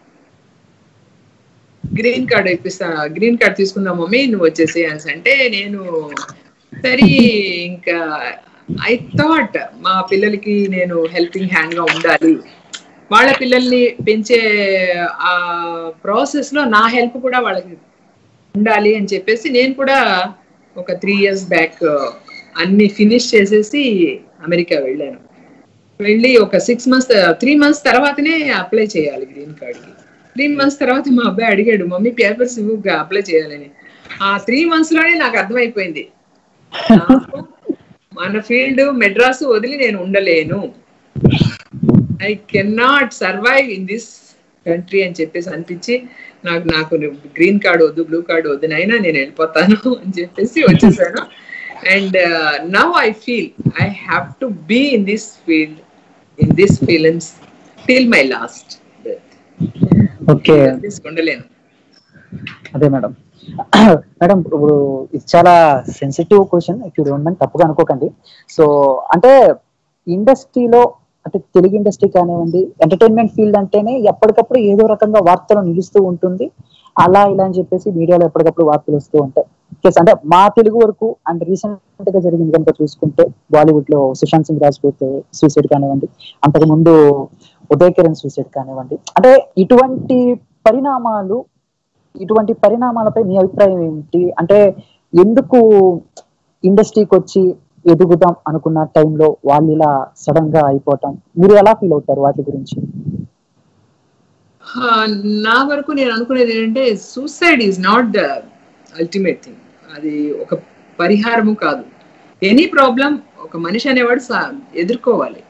Speaker 2: గ్రీన్ కార్డ్ ఇప్పిస్తా గ్రీన్ కార్డ్ తీసుకుందాం మమ్మీ నువ్వు వచ్చేసి అని అంటే నేను సరే ఇంకా ఐ థాట్ మా పిల్లలకి నేను హెల్పింగ్ హ్యాండ్ గా ఉండాలి వాళ్ళ పిల్లల్ని పెంచే ఆ ప్రాసెస్ లో నా హెల్ప్ కూడా వాళ్ళకి ఉండాలి అని చెప్పేసి నేను కూడా ఒక త్రీ ఇయర్స్ బ్యాక్ అన్ని ఫినిష్ చేసేసి అమెరికా వెళ్ళాను వెళ్ళి ఒక సిక్స్ మంత్స్ త్రీ మంత్స్ తర్వాతనే అప్లై చేయాలి గ్రీన్ కార్డ్కి త్రీ మంత్స్ తర్వాత మా అబ్బాయి అడిగాడు మమ్మీ పేపర్స్ అప్లై చేయాలని ఆ త్రీ మంత్స్ లోనే నాకు అర్థమైపోయింది నాకు మన ఫీల్డ్ మెడ్రాస్ వదిలి నేను ఉండలేను I can not survive in this country అని చెప్పేసి అనిపించి నాకు నాకు గ్రీన్ కార్డ్ వద్దు బ్లూ కార్డ్ వద్దు నైనా నేను వెళ్ళిపోతాను అని చెప్పేసి వచ్చేసాను and now I feel I have to be in this field in this feelings till my last
Speaker 1: okay
Speaker 2: ఉండలేను
Speaker 1: అదే మేడం మేడం ఇప్పుడు ఇది చాలా సెన్సిటివ్ క్వశ్చన్ ఇప్పుడు ఉండని తప్పుగా అనుకోకండి సో అంటే ఇండస్ట్రీలో అంటే తెలుగు ఇండస్ట్రీ కానివ్వండి ఎంటర్టైన్మెంట్ ఫీల్డ్ అంటేనే ఎప్పటికప్పుడు ఏదో రకంగా వార్తలు నిలుస్తూ ఉంటుంది అలా ఇలా అని చెప్పేసి మీడియాలో ఎప్పటికప్పుడు వార్తలు వస్తూ ఉంటాయి Yes, అంటే మా తెలుగు వరకు అండ్ రీసెంట్ గా జరిగింది కనుక చూసుకుంటే బాలీవుడ్ లో సుశాంత్ సింగ్ రాజ్పూత్ సూసైడ్ కానివ్వండి అంతకు ముందు ఉదయ్ కిరణ్ సూసైడ్ కానివ్వండి అంటే ఇటువంటి పరిణామాలు ఇటువంటి పరిణామాలపై మీ అభిప్రాయం ఏంటి అంటే ఎందుకు ఇండస్ట్రీకి వచ్చి ఎదుగుదాం అనుకున్న టైంలో వాళ్ళు ఇలా సడన్ గా అయిపోవటం మీరు ఎలా ఫీల్ అవుతారు వాటి గురించి
Speaker 2: ఆ, నా వరకు నేను అనుకునేది ఏంటంటే suicide is not the ultimate thing అది ఒక పరిహారము కాదు ఎనీ ప్రాబ్లం ఒక మనిషి అనేవాడు సా- ఎదుర్కోవాలి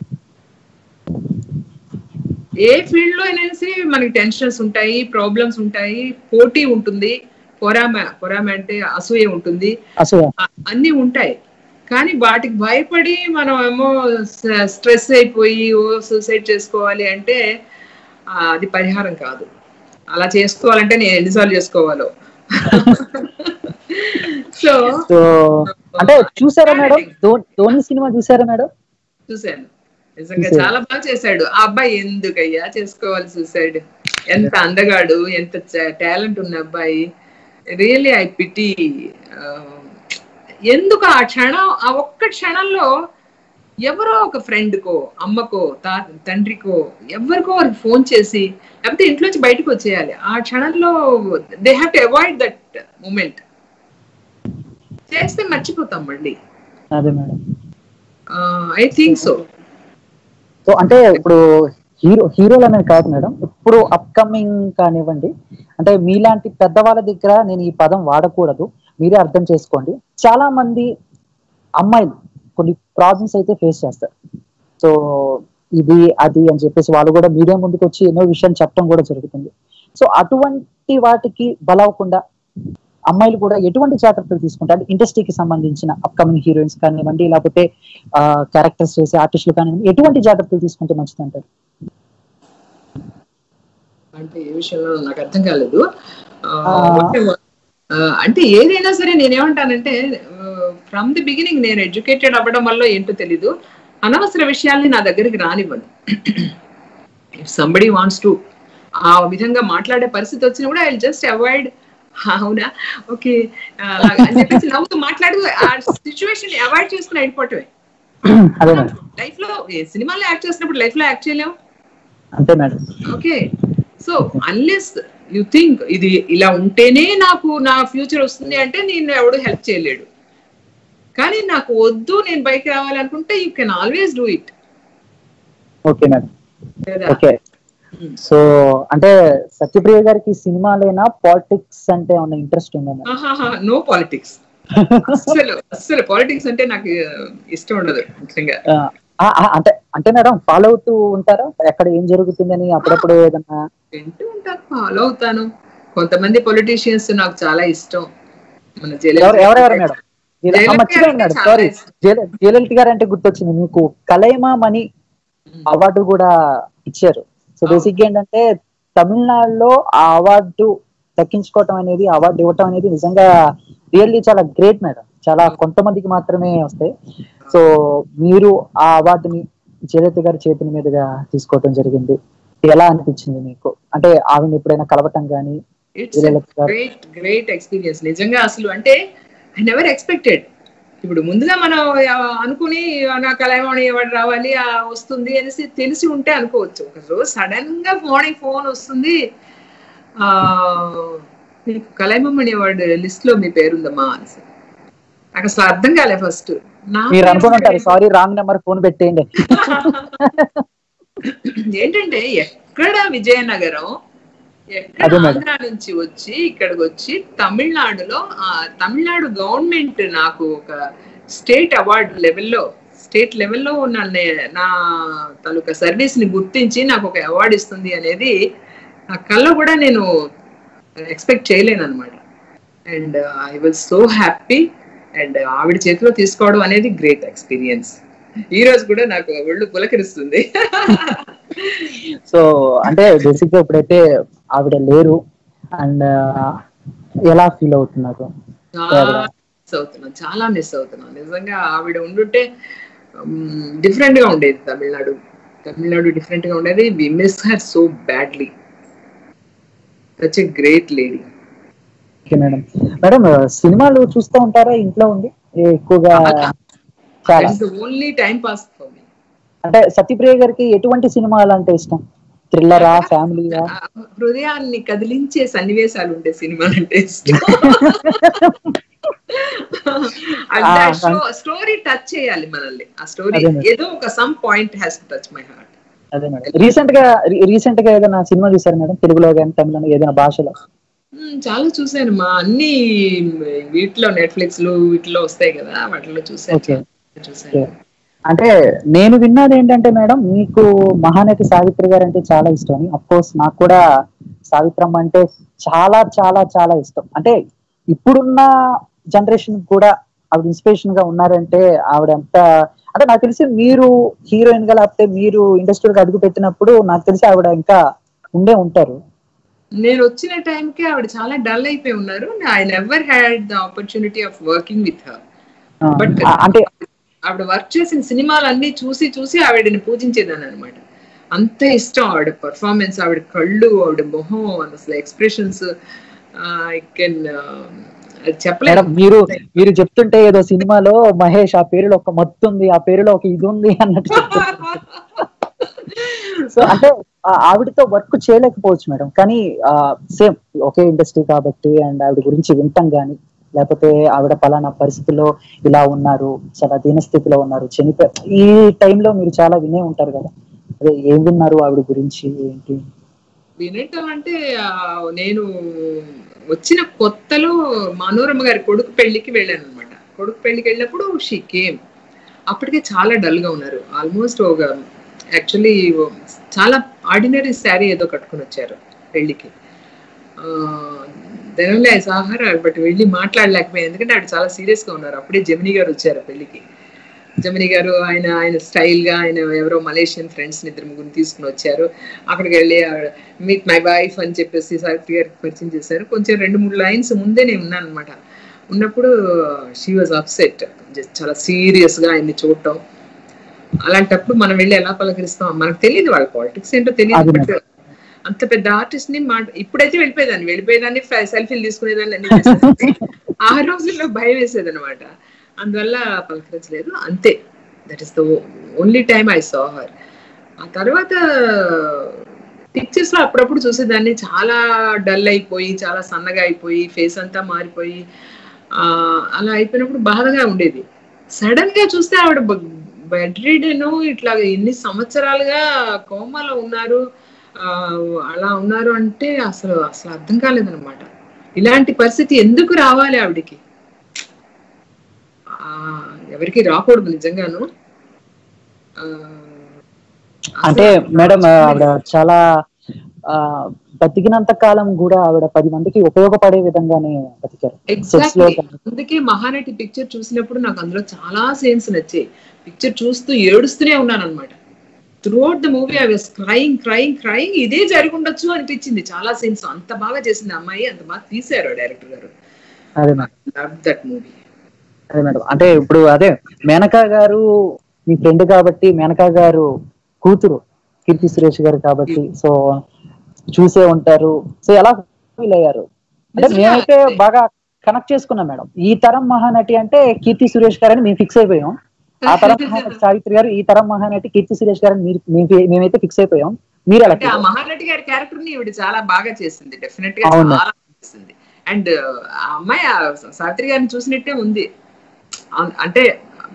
Speaker 2: ఏ ఫీల్డ్ లో అయినా సరే మనకి టెన్షన్స్ ఉంటాయి ప్రాబ్లమ్స్ ఉంటాయి పోటీ ఉంటుంది పొరామ పొరామ అంటే అసూయ ఉంటుంది
Speaker 1: అసలు
Speaker 2: అ- అన్నీ ఉంటాయి కానీ వాటికి భయపడి మనం ఏమో స్ట్రెస్ అయిపోయి ఓ సూసైడ్ చేసుకోవాలి అంటే ఆ, అది పరిహారం కాదు అలా చేసుకోవాలంటే నేను ఎన్నిసార్లు చేసుకోవాలో సో
Speaker 1: సో అంటే చూసారా మేడం ధో- ధోని సినిమా చూసారా మేడం
Speaker 2: చూశాను నిజంగా
Speaker 1: చూశారు.
Speaker 2: చాలా బాగా చేశాడు ఆ అబ్బాయి ఎందుకయ్యా చేసుకోవాలి సూసైడ్ ఎంత అందగాడు ఎంత టాలెంట్ ఉన్న అబ్బాయి రియల్లీ ఐ పిటి ఎందుకు ఆ క్షణం ఆ ఒక్క క్షణంలో ఎవరో ఒక ఫ్రెండ్ కో అమ్మకో తా తండ్రికో ఎవరికో వారికి ఫోన్ చేసి లేకపోతే ఇంట్లోంచి బయటకు వచ్చేయాలి ఆ క్షణంలో they have to avoid that moment చేస్తే మర్చిపోతాం మళ్ళీ
Speaker 1: అదే madam
Speaker 2: I think so
Speaker 1: so అంటే ఇప్పుడు హీరో హీరోలు అనేది కాదు మేడం ఇప్పుడు అప్కమింగ్ కానివ్వండి అంటే మీలాంటి పెద్దవాళ్ళ దగ్గర నేను ఈ పదం వాడకూడదు మీరే అర్థం చేసుకోండి చాలా మంది అమ్మాయిలు కొన్ని ప్రాబ్లమ్స్ అయితే ఫేస్ చేస్తారు సో ఇది అది అని చెప్పేసి వాళ్ళు కూడా మీడియా ముందుకు వచ్చి ఎన్నో విషయాలు చెప్పడం కూడా జరుగుతుంది సో అటువంటి వాటికి బలవకుండా అమ్మాయిలు కూడా ఎటువంటి జాగ్రత్తలు తీసుకుంటారు అంటే ఇండస్ట్రీకి సంబంధించిన అప్కమింగ్ హీరోయిన్స్ కానివ్వండి లేకపోతే క్యారెక్టర్స్ చేసే ఆర్టిస్టులు కానివ్వండి ఎటువంటి జాగ్రత్తలు తీసుకుంటే మంచిది అంటారు
Speaker 2: అంటే ఏ విషయంలో నాకు అర్థం కాలేదు ఆ,
Speaker 1: ఆ.
Speaker 2: ఒకటే- ఆ, అంటే ఏదైనా సరే నేనేమంటానంటే ఫ్రమ్ ది బిగినింగ్ నేను ఎడ్యుకేటెడ్ అవ్వడం వల్ల ఏంటో తెలీదు అనవసర విషయాల్ని నా దగ్గరికి రానివ్వను ఇఫ్ సంబడి వాంట్స్ టు ఆ విధంగా మాట్లాడే పరిస్థితి వచ్చినా కూడా ఐ జస్ట్ అవాయిడ్ అవునా ఓకే అని చెప్పేసి నవ్వుతూ మాట్లాడు ఆ సిచ్యువేషన్ అవాయిడ్ చేసుకుని వెళ్ళిపోవటమే
Speaker 1: అదే మేడం
Speaker 2: లైఫ్ లో సినిమాలో యాక్ట్ చేసినప్పుడు లైఫ్ లో యాక్ట్ చేయలేము
Speaker 1: అంతే madam
Speaker 2: okay so unless you think ఇది ఇలా ఉంటేనే నాకు నా ఫ్యూచర్ వస్తుంది అంటే నేను ఎవడు హెల్ప్ చేయలేడు కానీ నాకు వద్దు నేను బైక్ రావాలనుకుంటే you can always do it
Speaker 1: okay madam okay so అంటే సత్యప్రియ గారికి సినిమాలైనా పాలిటిక్స్ అంటే ఏమన్నా ఇంట్రెస్ట్ ఉందా మేడం
Speaker 2: నో పాలిటిక్స్ అస్సలు అస్సలు పాలిటిక్స్ అంటే నాకు ఇష్టం ఉండదు ముఖ్యంగా
Speaker 1: ఆ, ఆ, ఆ, అంటే అంటే మేడం ఫాలో అవుతూ ఉంటారా ఎక్కడ ఏం జరుగుతుందని అప్పుడప్పుడు ఏదన్నా
Speaker 2: వింటూ ఉంటాను ఫాలో అవుతాను కొంతమంది పొలిటీషియన్స్ నాకు చాలా ఇష్టం మన
Speaker 1: ఎవరు ఎవరెవరు
Speaker 2: జయలలిత
Speaker 1: మేడం మీరు- ఆ,
Speaker 2: జయలలిత
Speaker 1: మర్చిపోయాను
Speaker 2: గారు
Speaker 1: మేడం
Speaker 2: చాలా
Speaker 1: సారీ
Speaker 2: ఇష్టం.
Speaker 1: జయలలిత గారు అంటే గుర్తొచ్చింది మీకు కలైమా మణి అవార్డు కూడా ఇచ్చారు సో
Speaker 2: అవును.
Speaker 1: బేసిక్ గా ఏంటంటే తమిళనాడులో ఆ అవార్డు దక్కించుకోవటం అనేది అవార్డు ఇవ్వటం అనేది నిజంగా రియల్లీ చాలా గ్రేట్ మేడం చాలా కొంతమందికి మాత్రమే వస్తాయి సో మీరు ఆ అవార్డుని జయలలిత గారి చేతుల మీదుగా తీసుకోవటం జరిగింది ఎలా అనిపించింది మీకు అంటే ఆవిడని ఎప్పుడైనా కలవటం కానీ
Speaker 2: ఇట్స్
Speaker 1: జయలలిత గారు
Speaker 2: గ్రేట్ గ్రేట్ ఎక్స్పీరియన్స్ నిజంగా అసలు అంటే ఐ నెవర్ ఎక్స్పెక్టెడ్ ఇప్పుడు ముందుగా మనం ఆ, అనుకుని నా కళామణి అవార్డు రావాలి ఆ వస్తుంది అనేసి తెలిసి ఉంటే అనుకోవచ్చు ఒక రోజు సడన్ గా మార్నింగ్ ఫోన్ వస్తుంది ఆ మీకు కళామణి అవార్డు లిస్ట్ లో మీ పేరుందమ్మా అనేసి నాకు అసలు అర్థం కాలే ఫస్ట్
Speaker 1: మీరు అనుకుని ఉంటారు సారీ రాంగ్ నెంబర్ ఫోన్ పెట్టేయండి
Speaker 2: ఏంటంటే ఎక్కడ విజయనగరం ఎక్కడ
Speaker 1: అదే మేడం.
Speaker 2: ఆంధ్ర నుంచి వచ్చి ఇక్కడికి వచ్చి తమిళనాడులో ఆ తమిళనాడు గవర్నమెంట్ నాకు ఒక స్టేట్ అవార్డు లెవెల్లో స్టేట్ లెవెల్లో ఉన్న నే- నా తాలూకా సర్వీస్ ని గుర్తించి నాకు ఒక అవార్డు ఇస్తుంది అనేది నా కల్లో కూడా నేను ఎక్స్పెక్ట్ చేయలేను అనమాట and I was so happy and ఆవిడ చేతిలో తీసుకోవడం అనేది గ్రేట్ ఎక్స్పీరియన్స్ ఈ రోజు కూడా నాకు ఒళ్ళు పులకరిస్తుంది
Speaker 1: సో అంటే బేసిక్ గా ఇప్పుడైతే ఆవిడ లేరు అండ్ ఎలా ఫీల్ అవుతున్నారు
Speaker 2: చాలా మిస్ అవుతున్నాను చాలా మిస్ అవుతున్నాను నిజంగా ఆవిడ ఉండుంటే డిఫరెంట్ గా ఉండేది తమిళనాడు తమిళనాడు డిఫరెంట్ గా ఉండేది we miss her so badly such a great lady
Speaker 1: okay madam madam సినిమాలు చూస్తూ ఉంటారా ఇంట్లో ఉండి ఏ ఎక్కువగా చాలా
Speaker 2: only time pass for me
Speaker 1: అంటే సత్యప్రియ గారికి ఎటువంటి సినిమాలు అంటే ఇష్టం థ్రిల్లరా ఫ్యామిలీయా
Speaker 2: హృదయాన్ని కదిలించే సన్నివేశాలు ఉండే సినిమాలు అంటే ఇష్టం స్టోరీ టచ్ చేయాలి మనల్ని ఆ స్టోరీ
Speaker 1: అదే మేడం.
Speaker 2: ఏదో ఒక some point has to touch my heart
Speaker 1: అదే మేడం రీసెంట్ గా రీసెంట్ గా ఏదైనా సినిమా చూసారు మేడం తెలుగులో కానీ తమిళలో ఏదైనా భాషలో
Speaker 2: మ్మ్, చాలా చూసాను మా అన్ని వీటిలో నెట్ఫ్లిక్స్ లో వీటిలో వస్తాయి కదా వాటిలో చూసాను
Speaker 1: ఓకే
Speaker 2: చూసాను
Speaker 1: అంటే నేను విన్నది ఏంటంటే మేడం మీకు మహానటి సావిత్రి గారు అంటే చాలా ఇష్టం అని అఫ్ కోర్స్ నాకు కూడా సావిత్రమ్మ అంటే చాలా చాలా చాలా ఇష్టం అంటే ఇప్పుడున్న జనరేషన్ కూడా ఆవిడ ఇన్స్పిరేషన్ గా ఉన్నారంటే ఆవిడ ఎంత అంటే నాకు తెలిసి మీరు హీరోయిన్ గా లేకపోతే మీరు ఇండస్ట్రీకి అడుగు పెట్టినప్పుడు నాకు తెలిసి ఆవిడ ఇంకా ఉండే ఉంటారు
Speaker 2: నేను వచ్చిన టైంకి ఆవిడ చాలా డల్ అయిపోయి ఉన్నారు I never had the opportunity of working with her
Speaker 1: ah,
Speaker 2: But-
Speaker 1: ఆ, అంటే
Speaker 2: ఆవిడ వర్క్ చేసిన సినిమాలన్నీ చూసి చూసి ఆవిడని పూజించేదాన్ని అనమాట అంత ఇష్టం ఆవిడ పర్ఫార్మెన్స్ ఆవిడ కళ్ళు ఆవిడ మొహం అసలు ఎక్స్ప్రెషన్స్ ఐ కెన్
Speaker 1: మేడం
Speaker 2: చెప్పలేదు
Speaker 1: మీరు మీరు చెప్తుంటే ఏదో సినిమాలో మహేష్ ఆ పేరులో ఒక మత్తు ఉంది ఆ పేరులో ఒక ఇది ఉంది అన్నట్టు చెప్తున్నారు. సో అంటే ఆ ఆవిడతో వర్క్ చేయలేకపోవచ్చు మేడం కానీ సేమ్ ఒకే ఇండస్ట్రీ కాబట్టి అండ్ ఆవిడ గురించి వింటాం కానీ లేకపోతే ఆవిడ పలానా పరిస్థితుల్లో ఇలా ఉన్నారు చాలా దీనస్థితిలో ఉన్నారు చనిపోయి ఈ టైంలో మీరు చాలా వినే ఉంటారు కదా అదే ఏం విన్నారు ఆవిడ గురించి ఏంటి
Speaker 2: వినటం అంటే ఆ, నేను వచ్చిన కొత్తలో మనోరమ్మ గారి కొడుకు పెళ్లికి వెళ్ళాను అనమాట కొడుకు పెళ్లికి వెళ్ళినప్పుడు షీ కేమ్ అప్పటికే చాలా డల్ గా ఉన్నారు ఆల్మోస్ట్ ఒక యాక్చువల్లీ చాలా ఆర్డినరీ శారీ ఏదో కట్టుకుని వచ్చారు పెళ్లికి దెన్ ఐ సాహర్ బట్ వెళ్ళి మాట్లాడలేకపోయాను ఎందుకంటే ఆవిడ చాలా సీరియస్ గా ఉన్నారు అప్పుడే జమిని గారు వచ్చారు పెళ్లికి జమిని గారు ఆయన ఆయన స్టైల్ గా ఆయన ఎవరో మలేషియన్ ఫ్రెండ్స్ ఇద్దరు ముగ్గురు తీసుకుని వచ్చారు అక్కడికి వెళ్ళి మీట్ మై వైఫ్ అని చెప్పేసి సావిత్రి గారికి పరిచయం చేశారు కొంచెం రెండు మూడు లైన్స్ ముందే నేను ఉన్నాను అనమాట ఉన్నప్పుడు షీ వాజ్ అప్సెట్ చాలా సీరియస్ గా ఆయన్ని చూడటం అలాంటప్పుడు మనం వెళ్ళి ఎలా పలకరిస్తాం మనకు తెలియదు వాళ్ళ పాలిటిక్స్ ఏంటో తెలియదు
Speaker 1: అది
Speaker 2: బట్ అంత పెద్ద ఆర్టిస్ట్ ని మాట ఇప్పుడైతే వెళ్ళిపోయేదాన్ని వెళ్ళిపోయేదాన్ని సెల్ఫీలు తీసుకునేదాన్ని అన్ని చేసేదాన్ని. ఆ రోజుల్లో భయం వేసేది అనమాట అందువల్ల పలకరించలేదు అంతే that is the only time I saw her ఆ తర్వాత పిక్చర్స్ లో అప్పుడప్పుడు చూసేదాన్ని చాలా డల్ అయిపోయి చాలా సన్నగా అయిపోయి ఫేస్ అంతా మారిపోయి ఆ అలా అయిపోయినప్పుడు బాధగా ఉండేది సడన్ గా చూస్తే ఆవిడ బెడ్ రీడెను ఇట్లా ఎన్ని సంవత్సరాలుగా కోమాలో ఉన్నారు ఆ, అలా ఉన్నారు అంటే అసలు అసలు అర్థం కాలేదన్నమాట ఇలాంటి పరిస్థితి ఎందుకు రావాలి ఆవిడకి ఆ, ఎవరికి రాకూడదు నిజంగాను ఆ,
Speaker 1: అంటే
Speaker 2: అసలు-
Speaker 1: మేడం ఆవిడ చాలా ఆ బతికినంత కాలం కూడా ఆవిడ పది మందికి ఉపయోగపడే విధంగానే బతికారు
Speaker 2: ఎగ్జాక్ట్లీ
Speaker 1: Sex లో-
Speaker 2: అందుకే మహానటి పిక్చర్ చూసినప్పుడు నాకు అందులో చాలా సీన్స్ నచ్చాయి పిక్చర్ చూస్తూ ఏడుస్తూనే ఉన్నాను అనమాట throughout the movie I was crying crying crying ఇదే జరిగి ఉండొచ్చు అనిపించింది చాలా సీన్స్ అంత బాగా చేసింది ఆ అమ్మాయి అంత బాగా తీశారు డైరెక్టర్ గారు
Speaker 1: అదే మేడం
Speaker 2: లవ్ దట్ మూవీ
Speaker 1: అదే మేడం అంటే ఇప్పుడు అదే మేనకా గారు మీ ఫ్రెండ్ కాబట్టి మేనకా గారు కూతురు కీర్తి సురేష్ గారు కాబట్టి సో చూసే ఉంటారు సో ఎలా ఫీల్ అయ్యారు అంటే
Speaker 2: నిజంగా
Speaker 1: మేమైతే
Speaker 2: అంటే-
Speaker 1: బాగా కనెక్ట్ చేసుకున్నాం మేడం ఈ తరం మహానటి అంటే కీర్తి సురేష్ గారని మేము ఫిక్స్ అయిపోయాం ఆ తరం మహానటి సావిత్రి గారు ఈ తరం మహానటి కీర్తి సురేష్ గారని మీరు మేము- మేమైతే ఫిక్స్ అయిపోయాం మీరు ఎలా
Speaker 2: అంటే ఆ మహానటి గారి క్యారెక్టర్ ని ఈవిడ చాలా బాగా చేసింది డెఫినెట్ గా
Speaker 1: అవును.
Speaker 2: చాలా బాగా చేసింది అండ్ ఆ అమ్మాయి ఆ సావిత్రి గారిని చూసినట్టే ఉంది అం- అంటే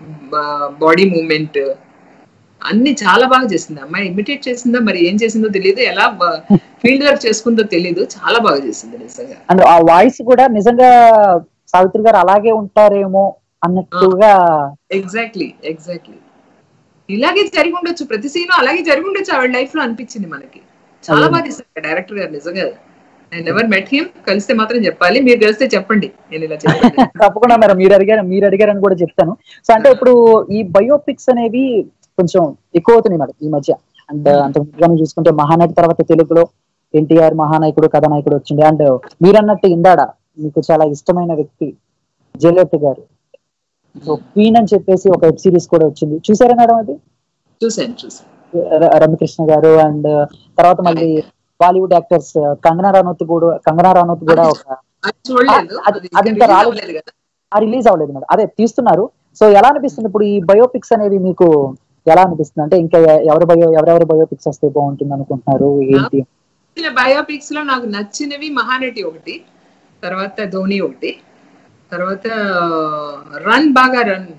Speaker 2: బాడీ మూమెంట్ అన్ని చాలా బాగా చేసింది అమ్మాయి ఇమిటేట్ చేసిందో మరి ఏం చేసిందో తెలియదు ఎలా ఫీల్డ్ వర్క్ చేసుకుందో తెలియదు చాలా బాగా చేసింది నిజంగా
Speaker 1: అండ్ ఆ వాయిస్ కూడా నిజంగా సావిత్రి గారు అలాగే ఉంటారేమో అన్నట్టుగా
Speaker 2: ఎగ్జాక్ట్లీ ఎగ్జాక్ట్లీ ఇలాగే జరిగి ఉండొచ్చు ప్రతి సీన్ అలాగే జరిగి ఉండొచ్చు ఆవిడ లైఫ్ లో అనిపించింది మనకి చాలా
Speaker 1: అవును.
Speaker 2: బాగా తీసారు డైరెక్టర్ గారు నిజంగా ఐ నెవర్ మెట్ హిమ్ కలిస్తే మాత్రం చెప్పాలి మీరు కలిస్తే చెప్పండి నేను ఇలా చెప్పండి
Speaker 1: తప్పకుండా మేడం మీరు అడిగారు మీరు అడిగారని కూడా చెప్తాను సో అంటే ఇప్పుడు ఈ బయోపిక్స్ అనేవి కొంచెం ఎక్కువ అవుతున్నాయి మేడం ఈ మధ్య అండ్
Speaker 2: Hmm.
Speaker 1: అంత ముందుగానే చూసుకుంటే మహానటి తర్వాత తెలుగులో ఎన్టీఆర్ మహానాయకుడు కథానాయకుడు వచ్చింది అండ్ మీరన్నట్టు ఇందాడ మీకు చాలా ఇష్టమైన వ్యక్తి జయలలిత గారు సో క్వీన్ అని చెప్పేసి ఒక వెబ్ సిరీస్ కూడా వచ్చింది చూసారా మేడం అది
Speaker 2: చూసాను చూసాను
Speaker 1: ర- రమ్యకృష్ణ గారు అండ్ తర్వాత మళ్ళీ బాలీవుడ్ యాక్టర్స్ కంగనా రనౌత్ కూడా కంగనా రనౌత్ కూడా ఒక
Speaker 2: అది చూడలేదు
Speaker 1: అది-
Speaker 2: అది
Speaker 1: అది
Speaker 2: ఇంకా
Speaker 1: ఇంకా
Speaker 2: release
Speaker 1: రాలేదు.
Speaker 2: అవ్వలేదు కదా
Speaker 1: ఆ రిలీజ్ అవ్వలేదు మేడం అదే తీస్తున్నారు సో ఎలా అనిపిస్తుంది ఇప్పుడు ఈ బయోపిక్స్ అనేవి మీకు ఎలా అనిపిస్తుంది అంటే ఇంకా ఎ- ఎవరి బయో ఎవరెవరి బయోపిక్స్ వస్తే బాగుంటుంది అనుకుంటున్నారు ఏంటి
Speaker 2: బయోపిక్స్ లో నాకు నచ్చినవి మహానటి ఒకటి తర్వాత ధోని ఒకటి తర్వాత రన్ బాగా రన్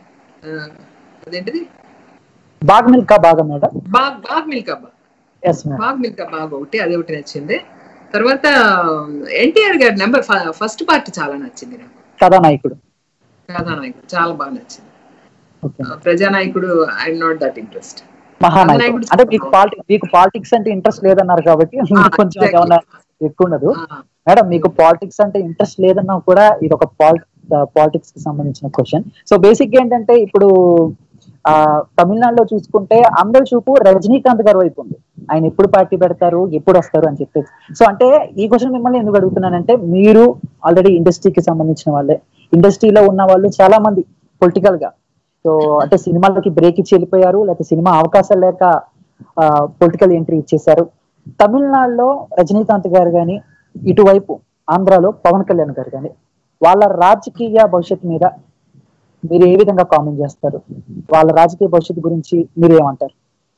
Speaker 2: అదేంటిది
Speaker 1: బాగ్ మిల్కా బాగా madam
Speaker 2: Bhaag Bhaag Milkha Bhaag
Speaker 1: yes madam
Speaker 2: Bhaag Milkha Bhaag ఒకటి అది ఒకటి నచ్చింది తర్వాత ఎన్టీఆర్ గారి నెంబర్ ఫస్ట్ పార్ట్ చాలా నచ్చింది నాకు
Speaker 1: కథానాయకుడు
Speaker 2: కథానాయకుడు చాలా బాగా నచ్చింది
Speaker 1: ఓకే
Speaker 2: ఆ, Prajanayakudu I'm not that interest
Speaker 1: Mahanayakudu
Speaker 2: Kathanayakudu
Speaker 1: అంటే మీకు పాలిటిక్స్ మీకు పాలిటిక్స్ అంటే ఇంట్రెస్ట్ లేదన్నారు కాబట్టి మీకు కొంచెం ఏమన్నా ఎక్కువ ఉండదు మేడం మీకు పాలిటిక్స్ అంటే ఇంట్రెస్ట్ లేదన్నా కూడా ఇది ఒక పాలిటిక్స్ కి సంబంధించిన క్వశ్చన్ సో బేసిక్ ఏంటంటే ఇప్పుడు ఆ తమిళనాడులో చూసుకుంటే అందరి చూపు రజనీకాంత్ గారి వైపు ఉంది ఆయన ఎప్పుడు పార్టీ పెడతారు ఎప్పుడు వస్తారు అని చెప్పేసి సో అంటే ఈ క్వశ్చన్ మిమ్మల్ని ఎందుకు అడుగుతున్నానంటే మీరు ఆల్రెడీ ఇండస్ట్రీకి సంబంధించిన వాళ్ళే ఇండస్ట్రీలో ఉన్న వాళ్ళు చాలా మంది పొలిటికల్ గా సో అంటే సినిమాలకి బ్రేక్ ఇచ్చి వెళ్ళిపోయారు లేకపోతే సినిమా అవకాశాలు లేక పొలిటికల్ ఎంట్రీ ఇచ్చేశారు తమిళనాడులో రజనీకాంత్ గారు కానీ ఇటువైపు ఆంధ్రాలో పవన్ కళ్యాణ్ గారు కానీ వాళ్ళ రాజకీయ భవిష్యత్తు మీద మీరు ఏ విధంగా కామెంట్ చేస్తారు వాళ్ళ రాజకీయ భవిష్యత్తు గురించి మీరు ఏమంటారు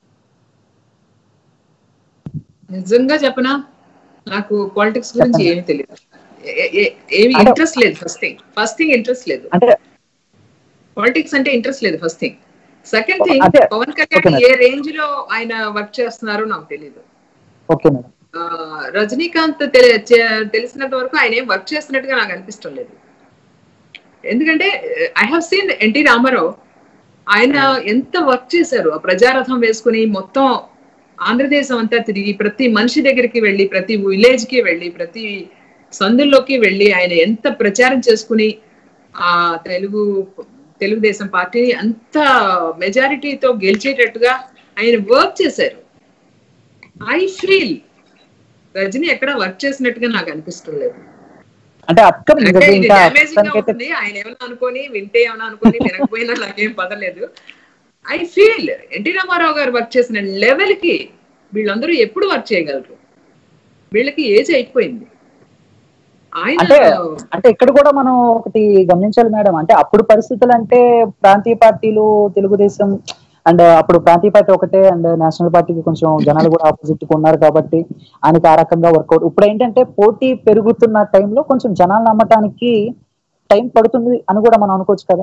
Speaker 2: నిజంగా చెప్పనా నాకు పాలిటిక్స్ గురించి
Speaker 1: చెప్పండి.
Speaker 2: ఏమీ తెలియదు ఏ- ఏ- ఏమి
Speaker 1: అంటే-
Speaker 2: ఇంట్రెస్ట్ లేదు first thing first thing interest లేదు
Speaker 1: అంటే
Speaker 2: పాలిటిక్స్ అంటే ఇంట్రెస్ట్ లేదు ఫస్ట్ థింగ్ సెకండ్ థింగ్
Speaker 1: అదే.
Speaker 2: Pavan
Speaker 1: Okay,
Speaker 2: Kalyan
Speaker 1: madam.
Speaker 2: ఏ రేంజ్ లో ఆయన వర్క్ చేస్తున్నారో నాకు తెలియదు
Speaker 1: ఓకే మేడం
Speaker 2: ఆ, రజనీకాంత్ తెలి- చే- తెలిసినంత వరకు ఆయన ఏం వర్క్ చేస్తున్నట్టుగా నాకు అనిపిష్టం లేదు ఎందుకంటే I have seen NT Rama Rao ఆయన ఎంత వర్క్ చేశారు ఆ ప్రజారథం వేసుకుని మొత్తం ఆంధ్రదేశం అంతా తిరిగి ప్రతి మనిషి దగ్గరికి వెళ్ళి ప్రతి విలేజ్ కి వెళ్ళి ప్రతి సందుల్లోకి వెళ్ళి ఆయన ఎంత ప్రచారం చేసుకుని ఆ తెలుగు తెలుగుదేశం పార్టీని అంత మెజారిటీతో గెలిచేటట్టుగా ఆయన వర్క్ చేశారు ఐ ఫీల్ రజనీ ఎక్కడ వర్క్ చేసినట్టుగా నాకు అనిపిస్తుంది లేదు
Speaker 1: అంటే అప్కమింగ్
Speaker 2: అంటే ఇది
Speaker 1: ఇంకా
Speaker 2: డ్యామేజింగ్ గా
Speaker 1: ప్రస్తుతానికైతే
Speaker 2: ఉంటుంది ఆయన ఏమైనా అనుకొని వింటే ఏమైనా అనుకొని వినకపోయినా నాకేం పదలేదు ఐ ఫీల్ ఎన్టీ రామారావు గారు వర్క్ చేసిన లెవెల్ కి వీళ్ళందరూ ఎప్పుడు వర్క్ చేయగలరు వీళ్ళకి ఏజ్ అయిపోయింది ఆయన
Speaker 1: అంటే అంటే ఇక్కడ కూడా మనం ఒకటి గమనించాలి మేడం అంటే అప్పుడు పరిస్థితులు అంటే ప్రాంతీయ పార్టీలు తెలుగుదేశం అండ్ అప్పుడు ప్రాంతీయ పార్టీ ఒకటే అండ్ నేషనల్ పార్టీకి కొంచెం జనాలు కూడా ఆపోజిట్ ఉన్నారు కాబట్టి ఆయనకి ఆ రకంగా వర్కౌట్ ఇప్పుడు ఏంటంటే పోటీ పెరుగుతున్న టైంలో కొంచెం జనాలు నమ్మటానికి టైం పడుతుంది అని కూడా మనం అనుకోవచ్చు కదా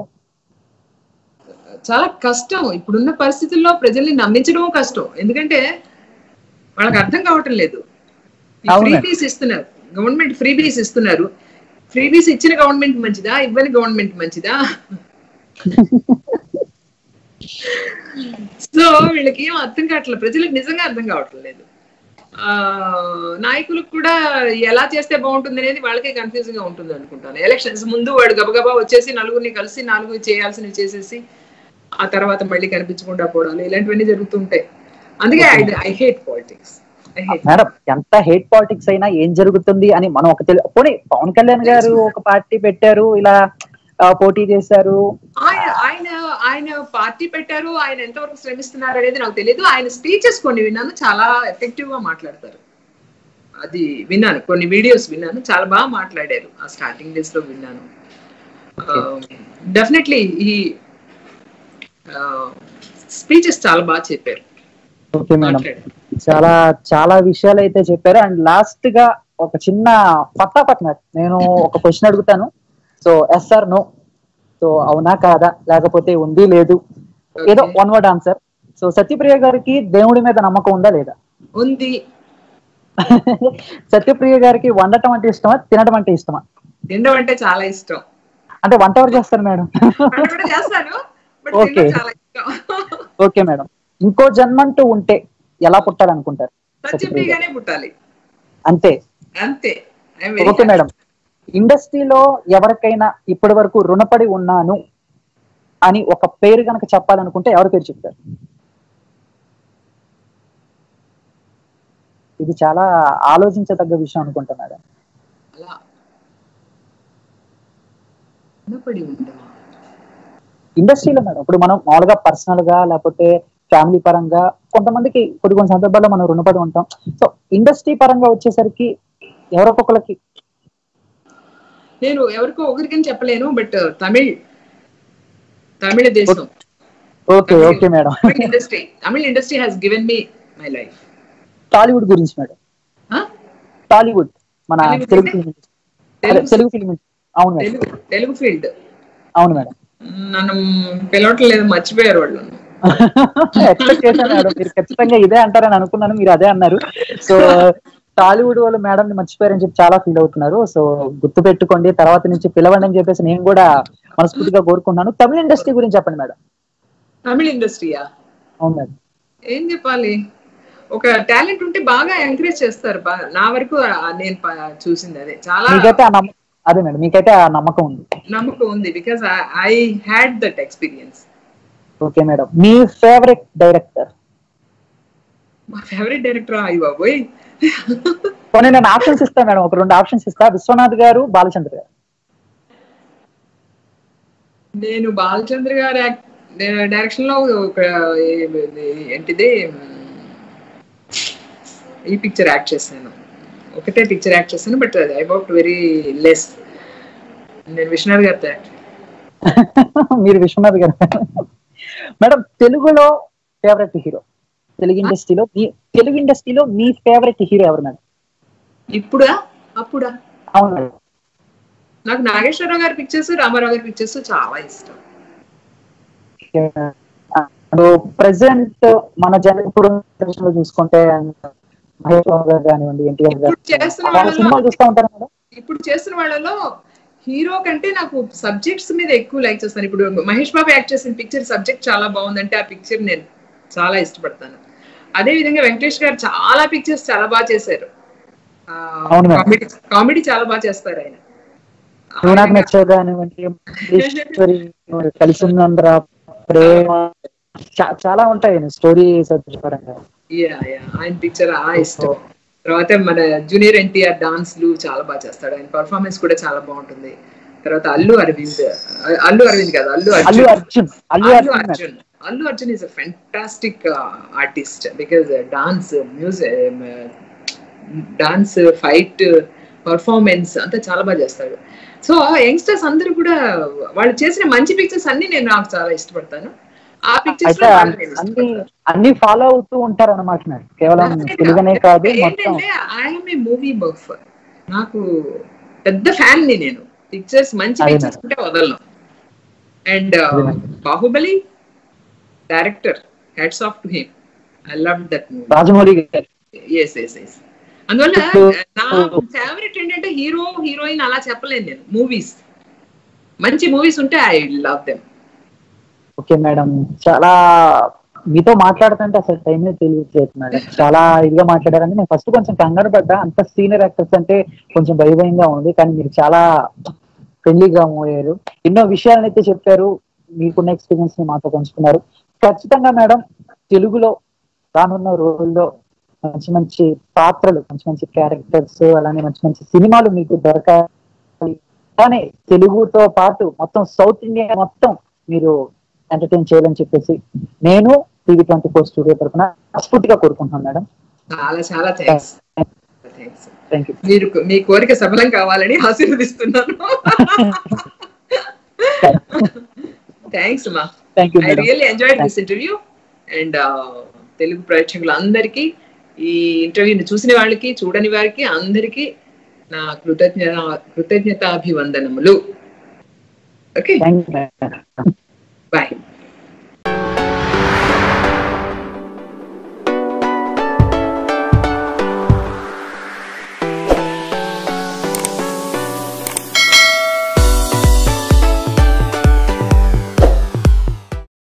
Speaker 2: చాలా కష్టం ఇప్పుడున్న పరిస్థితుల్లో ప్రజల్ని నమ్మించడం కష్టం ఎందుకంటే వాళ్ళకి అర్థం కావటం లేదు
Speaker 1: అవును.
Speaker 2: ఫ్రీబీస్ ఇస్తున్నారు గవర్నమెంట్ ఫ్రీబీస్ ఇస్తున్నారు ఫ్రీబీస్ ఇచ్చిన గవర్నమెంట్ మంచిదా ఇవ్వని గవర్నమెంట్ మంచిదా సో వీళ్ళకి ఏం అర్థం కావట్లేదు ప్రజలకు నిజంగా అర్థం కావట్లేదు లేదు ఆ నాయకులకు కూడా ఎలా చేస్తే బాగుంటుంది అనేది వాళ్ళకే కన్ఫ్యూజింగ్ గా ఉంటుంది అనుకుంటాను ఎలక్షన్స్ ముందు వాడు గబగబా వచ్చేసి నలుగురిని కలిసి నాలుగు చేయాల్సినవి చేసేసి ఆ తర్వాత మళ్ళీ కనిపించకుండా పోవడాలు ఇలాంటివన్నీ జరుగుతుంటాయి అందుకే I hate politics I hate
Speaker 1: madam ఎంత హేట్ పాలిటిక్స్ అయినా ఏం జరుగుతుంది అని మనం ఒక తెలి పోనీ పవన్ కళ్యాణ్ గారు ఒక పార్టీ పెట్టారు ఇలా ఆ, పోటీ చేశారు
Speaker 2: ఆయన ఆయన ఆయన పార్టీ పెట్టారు ఆయన ఎంతవరకు శ్రమిస్తున్నారు అనేది నాకు తెలియదు ఆయన స్పీచెస్ కొన్ని విన్నాను చాలా ఎఫెక్టివ్ గా మాట్లాడతారు అది విన్నాను కొన్ని వీడియోస్ విన్నాను చాలా బాగా మాట్లాడారు ఆ స్టార్టింగ్ డేస్ లో విన్నాను డెఫినెట్లీ ఈ స్పీచెస్ చాలా బాగా చెప్పారు
Speaker 1: ఓకే మేడం
Speaker 2: మాట్లాడారు
Speaker 1: చాలా చాలా విషయాలు అయితే చెప్పారు అండ్ లాస్ట్ గా ఒక చిన్న పట్టాపట్ మ్యాట్ నేను ఒక క్వశ్చన్ అడుగుతాను సో ఎస్ఆర్ నో సో అవునా కాదా లేకపోతే ఉంది లేదు ఏదో
Speaker 2: Okay.
Speaker 1: One word answer so Satyapriya గారికి దేవుడి మీద నమ్మకం ఉందా లేదా
Speaker 2: ఉంది
Speaker 1: సత్యప్రియ గారికి వండటం అంటే ఇష్టమా తినడం అంటే ఇష్టమా
Speaker 2: తినడం అంటే చాలా ఇష్టం
Speaker 1: అంటే వంట ఎవరు చేస్తారు మేడం
Speaker 2: వంట కూడా చేస్తాను బట్
Speaker 1: Okay.
Speaker 2: తినడం చాలా ఇష్టం
Speaker 1: ఓకే మేడం ఇంకో జన్మంటూ ఉంటే ఎలా పుట్టాలనుకుంటారు
Speaker 2: సత్యప్రియగానే పుట్టాలి
Speaker 1: అంతే
Speaker 2: అంతే ఐఎమ్ వెరీ
Speaker 1: ఓకే మేడం ఇండస్ట్రీలో ఎవరికైనా ఇప్పటి వరకు రుణపడి ఉన్నాను అని ఒక పేరు గనక చెప్పాలనుకుంటే ఎవరి పేరు చెప్తారు ఇది చాలా ఆలోచించదగ్గ విషయం అనుకుంటా మేడం
Speaker 2: అలా రుణపడి ఉండవా
Speaker 1: ఇండస్ట్రీలో మేడం ఇప్పుడు మనం మామూలుగా పర్సనల్ గా లేకపోతే ఫ్యామిలీ పరంగా కొంతమందికి కొన్ని కొన్ని సందర్భాల్లో మనం రుణపడి ఉంటాం సో ఇండస్ట్రీ పరంగా వచ్చేసరికి ఎవరొక్కొక్కరికి
Speaker 2: నేను ఎవరికో ఒకరికని చెప్పలేను బట్ తమిళ్ తమిళ దేశం
Speaker 1: okay okay madam
Speaker 2: Tamil industry Tamil industry has given me my life
Speaker 1: Tollywood గురించి మేడం టాలీవుడ్ మన
Speaker 2: Tollywood
Speaker 1: తెలుగు
Speaker 2: అంటే?
Speaker 1: ఫిల్మ్
Speaker 2: తెలుగు-
Speaker 1: తెలుగు ఫిల్మ్ అవును మేడం
Speaker 2: తెలుగు తెలుగు ఫీల్డ్
Speaker 1: అవును మేడం
Speaker 2: నన్ను పిలవట్లేదు మర్చిపోయారు వాళ్ళు
Speaker 1: ఎక్స్పెక్ట్ చేశాను మేడం మీరు ఖచ్చితంగా ఇదే అంటారని అనుకున్నాను మీరు అదే అన్నారు సో టాలీవుడ్ వాళ్ళు మేడం ని మర్చిపోయారని చెప్పి చాలా ఫీల్ అవుతున్నారు సో గుర్తు పెట్టుకోండి తర్వాత నుంచి పిలవండి అని చెప్పేసి నేను కూడా మనస్ఫూర్తిగా కోరుకుంటున్నాను తమిళ ఇండస్ట్రీ గురించి చెప్పండి మేడం
Speaker 2: తమిళ్ ఇండస్ట్రీయా
Speaker 1: అవును మేడం
Speaker 2: ఏం చెప్పాలి ఒక టాలెంట్ ఉంటే బాగా ఎంకరేజ్ చేస్తారు బాగా నా వరకు ఆ నేను ప- చూసింది అదే చాలా
Speaker 1: మీకైతే ఆ నమ్మకం అదే మేడం మీకైతే ఆ నమ్మకం ఉంది
Speaker 2: నమ్మకం ఉంది because I had that experience
Speaker 1: okay madam మీ ఫేవరెట్ డైరెక్టర్
Speaker 2: మా ఫేవరెట్ డైరెక్టర్ అయ్యి బాబోయ్
Speaker 1: కొన్ని నేను ఆప్షన్స్ ఇస్తాను మేడం ఒక రెండు ఆప్షన్స్ ఇస్తా విశ్వనాథ్ గారు బాలచంద్ర గారు
Speaker 2: నేను బాలచంద్ర గారి డైరెక్షన్ లో ఒక ఏ- ఏంటిది మ్, ఈ పిక్చర్ యాక్ట్ చేశాను ఒకటే పిక్చర్ యాక్ట్ చేశాను but I work very less నేను విశ్వనాథ్ గారితో యాక్ట్
Speaker 1: మీరు విశ్వనాథ్ గారు మేడం తెలుగులో ఫేవరెట్ హీరో తెలుగు ఇండస్ట్రీలో మీ తెలుగు ఇండస్ట్రీలో మీ ఫేవరెట్ హీరో ఎవరు మేడం
Speaker 2: ఇప్పుడా అప్పుడా
Speaker 1: అవును మేడం
Speaker 2: నాకు నాగేశ్వరరావు గారి పిక్చర్స్ రామారావు గారి పిక్చర్స్ చాలా ఇష్టం
Speaker 1: ప్రెసెంట్ మన జనపురం లో చూసుకుంటే మహేష్ బాబు గారు కానివ్వండి ఎన్టీఆర్ గారు
Speaker 2: ఇప్పుడు చేస్తున్న
Speaker 1: వాళ్ళ సినిమాలు
Speaker 2: వాళ్ళలో
Speaker 1: చూస్తూ ఉంటారా మేడం
Speaker 2: ఇప్పుడు చేస్తున్న వాళ్ళలో హీరో కంటే నాకు సబ్జెక్ట్స్ మీద ఎక్కువ లైక్ చేస్తాను ఇప్పుడు మహేష్ బాబు యాక్ట్ చేసిన పిక్చర్ సబ్జెక్ట్ చాలా బాగుందంటే ఆ పిక్చర్ నేను చాలా ఇష్టపడతాను అదే విధంగా వెంకటేష్ గారు చాలా పిక్చర్స్ చాలా బాగా చేశారు
Speaker 1: అవును మేడం.
Speaker 2: కామెడీ కామెడీ చాలా బాగా చేస్తారు ఆయన
Speaker 1: నువ్వు నాకు నచ్చావు కానివ్వండి మల్లీశ్వరి, కలిసి ఉందంద్రా ప్రేమ చా- చాలా ఉంటాయి స్టోరీ సబ్జెక్ట్ పరంగా
Speaker 2: యా యా ఆయన పిక్చర్ ఆ ఇష్టం తర్వాత మన జూనియర్ ఎన్టీఆర్ డాన్స్లు చాలా బాగా చేస్తాడు ఆయన పర్ఫార్మెన్స్ కూడా చాలా బాగుంటుంది తర్వాత అల్లు అరవింద్ అల్లు అరవింద్ కాదు Allu
Speaker 1: Allu
Speaker 2: Arjun
Speaker 1: Arjun Allu
Speaker 2: Allu
Speaker 1: Arjun
Speaker 2: Arjun Allu Arjun is a fantastic artist because dance music dance fight performance అంతా చాలా బాగా చేస్తాడు సో యంగ్స్టర్స్ అందరూ కూడా వాళ్ళు చేసిన మంచి పిక్చర్స్ అన్ని నేను నాకు చాలా ఇష్టపడతాను ఆ పిక్చర్స్
Speaker 1: అయితే అన్ని అన్ని ఫాలో అవుతూ ఉంటారు అనమాట మేడం కేవలం తెలుగునే కాదు మొత్తం
Speaker 2: ఏంటంటే ఐఎమ్ ఏ మూవీ బఫ్ నాకు పెద్ద ఫ్యాన్ ని నేను పిక్చర్స్ మంచి
Speaker 1: అదే
Speaker 2: పిక్చర్స్ ఉంటే వదలను అండ్
Speaker 1: అదే
Speaker 2: Baahubali director hats off to him I love that movie
Speaker 1: Rajamouli garu
Speaker 2: yes yes yes అందువల్ల
Speaker 1: ఇప్పుడు-
Speaker 2: నా ఫేవరెట్ ఏంటంటే హీరో హీరోయిన్ అలా చెప్పలేను నేను మూవీస్ మంచి మూవీస్ ఉంటే I love them
Speaker 1: okay madam చాలా మీతో మాట్లాడుతుంటే అసలు టైమే తెలియట్లేదు మేడం చాలా ఇదిగా మాట్లాడారంటే నేను ఫస్ట్ కొంచెం కంగారు పడ్డా అంత సీనియర్ యాక్టర్స్ అంటే కొంచెం భయభయంగా ఉంది కానీ మీరు చాలా ఫ్రెండ్లీగా పోయారు ఎన్నో విషయాలను అయితే చెప్పారు మీకున్న ఎక్స్పీరియన్స్ ని మాతో పంచుకున్నారు ఖచ్చితంగా మేడం తెలుగులో రానున్న రోజుల్లో మంచి మంచి పాత్రలు మంచి మంచి క్యారెక్టర్స్ అలానే మంచి మంచి సినిమాలు మీకు దొరకాలి అలానే తెలుగుతో పాటు మొత్తం సౌత్ ఇండియా మొత్తం మీరు ఎంటర్టైన్ చేయాలని చెప్పేసి నేను టీవీ ట్వంటీ ఫోర్ స్టూడియో తరఫున మనస్ఫూర్తిగా కోరుకుంటున్నాను మేడం
Speaker 2: చాలా చాలా థ్యాంక్స్ థ్యాంక్స్
Speaker 1: థ్యాంక్ యూ
Speaker 2: మీరు మీ కోరిక సఫలం కావాలని ఆశీర్వదిస్తున్నాను థ్యాంక్స్ మా
Speaker 1: thank you
Speaker 2: I
Speaker 1: madam
Speaker 2: really enjoyed this interview and Telugu ప్రేక్షకులందరికీ ఈ ఇంటర్వ్యూని చూసిన వాళ్ళకి చూడని వారికి అందరికీ నా కృతజ్ఞ కృతజ్ఞతాభివందనములు okay
Speaker 1: thank you madam
Speaker 2: bye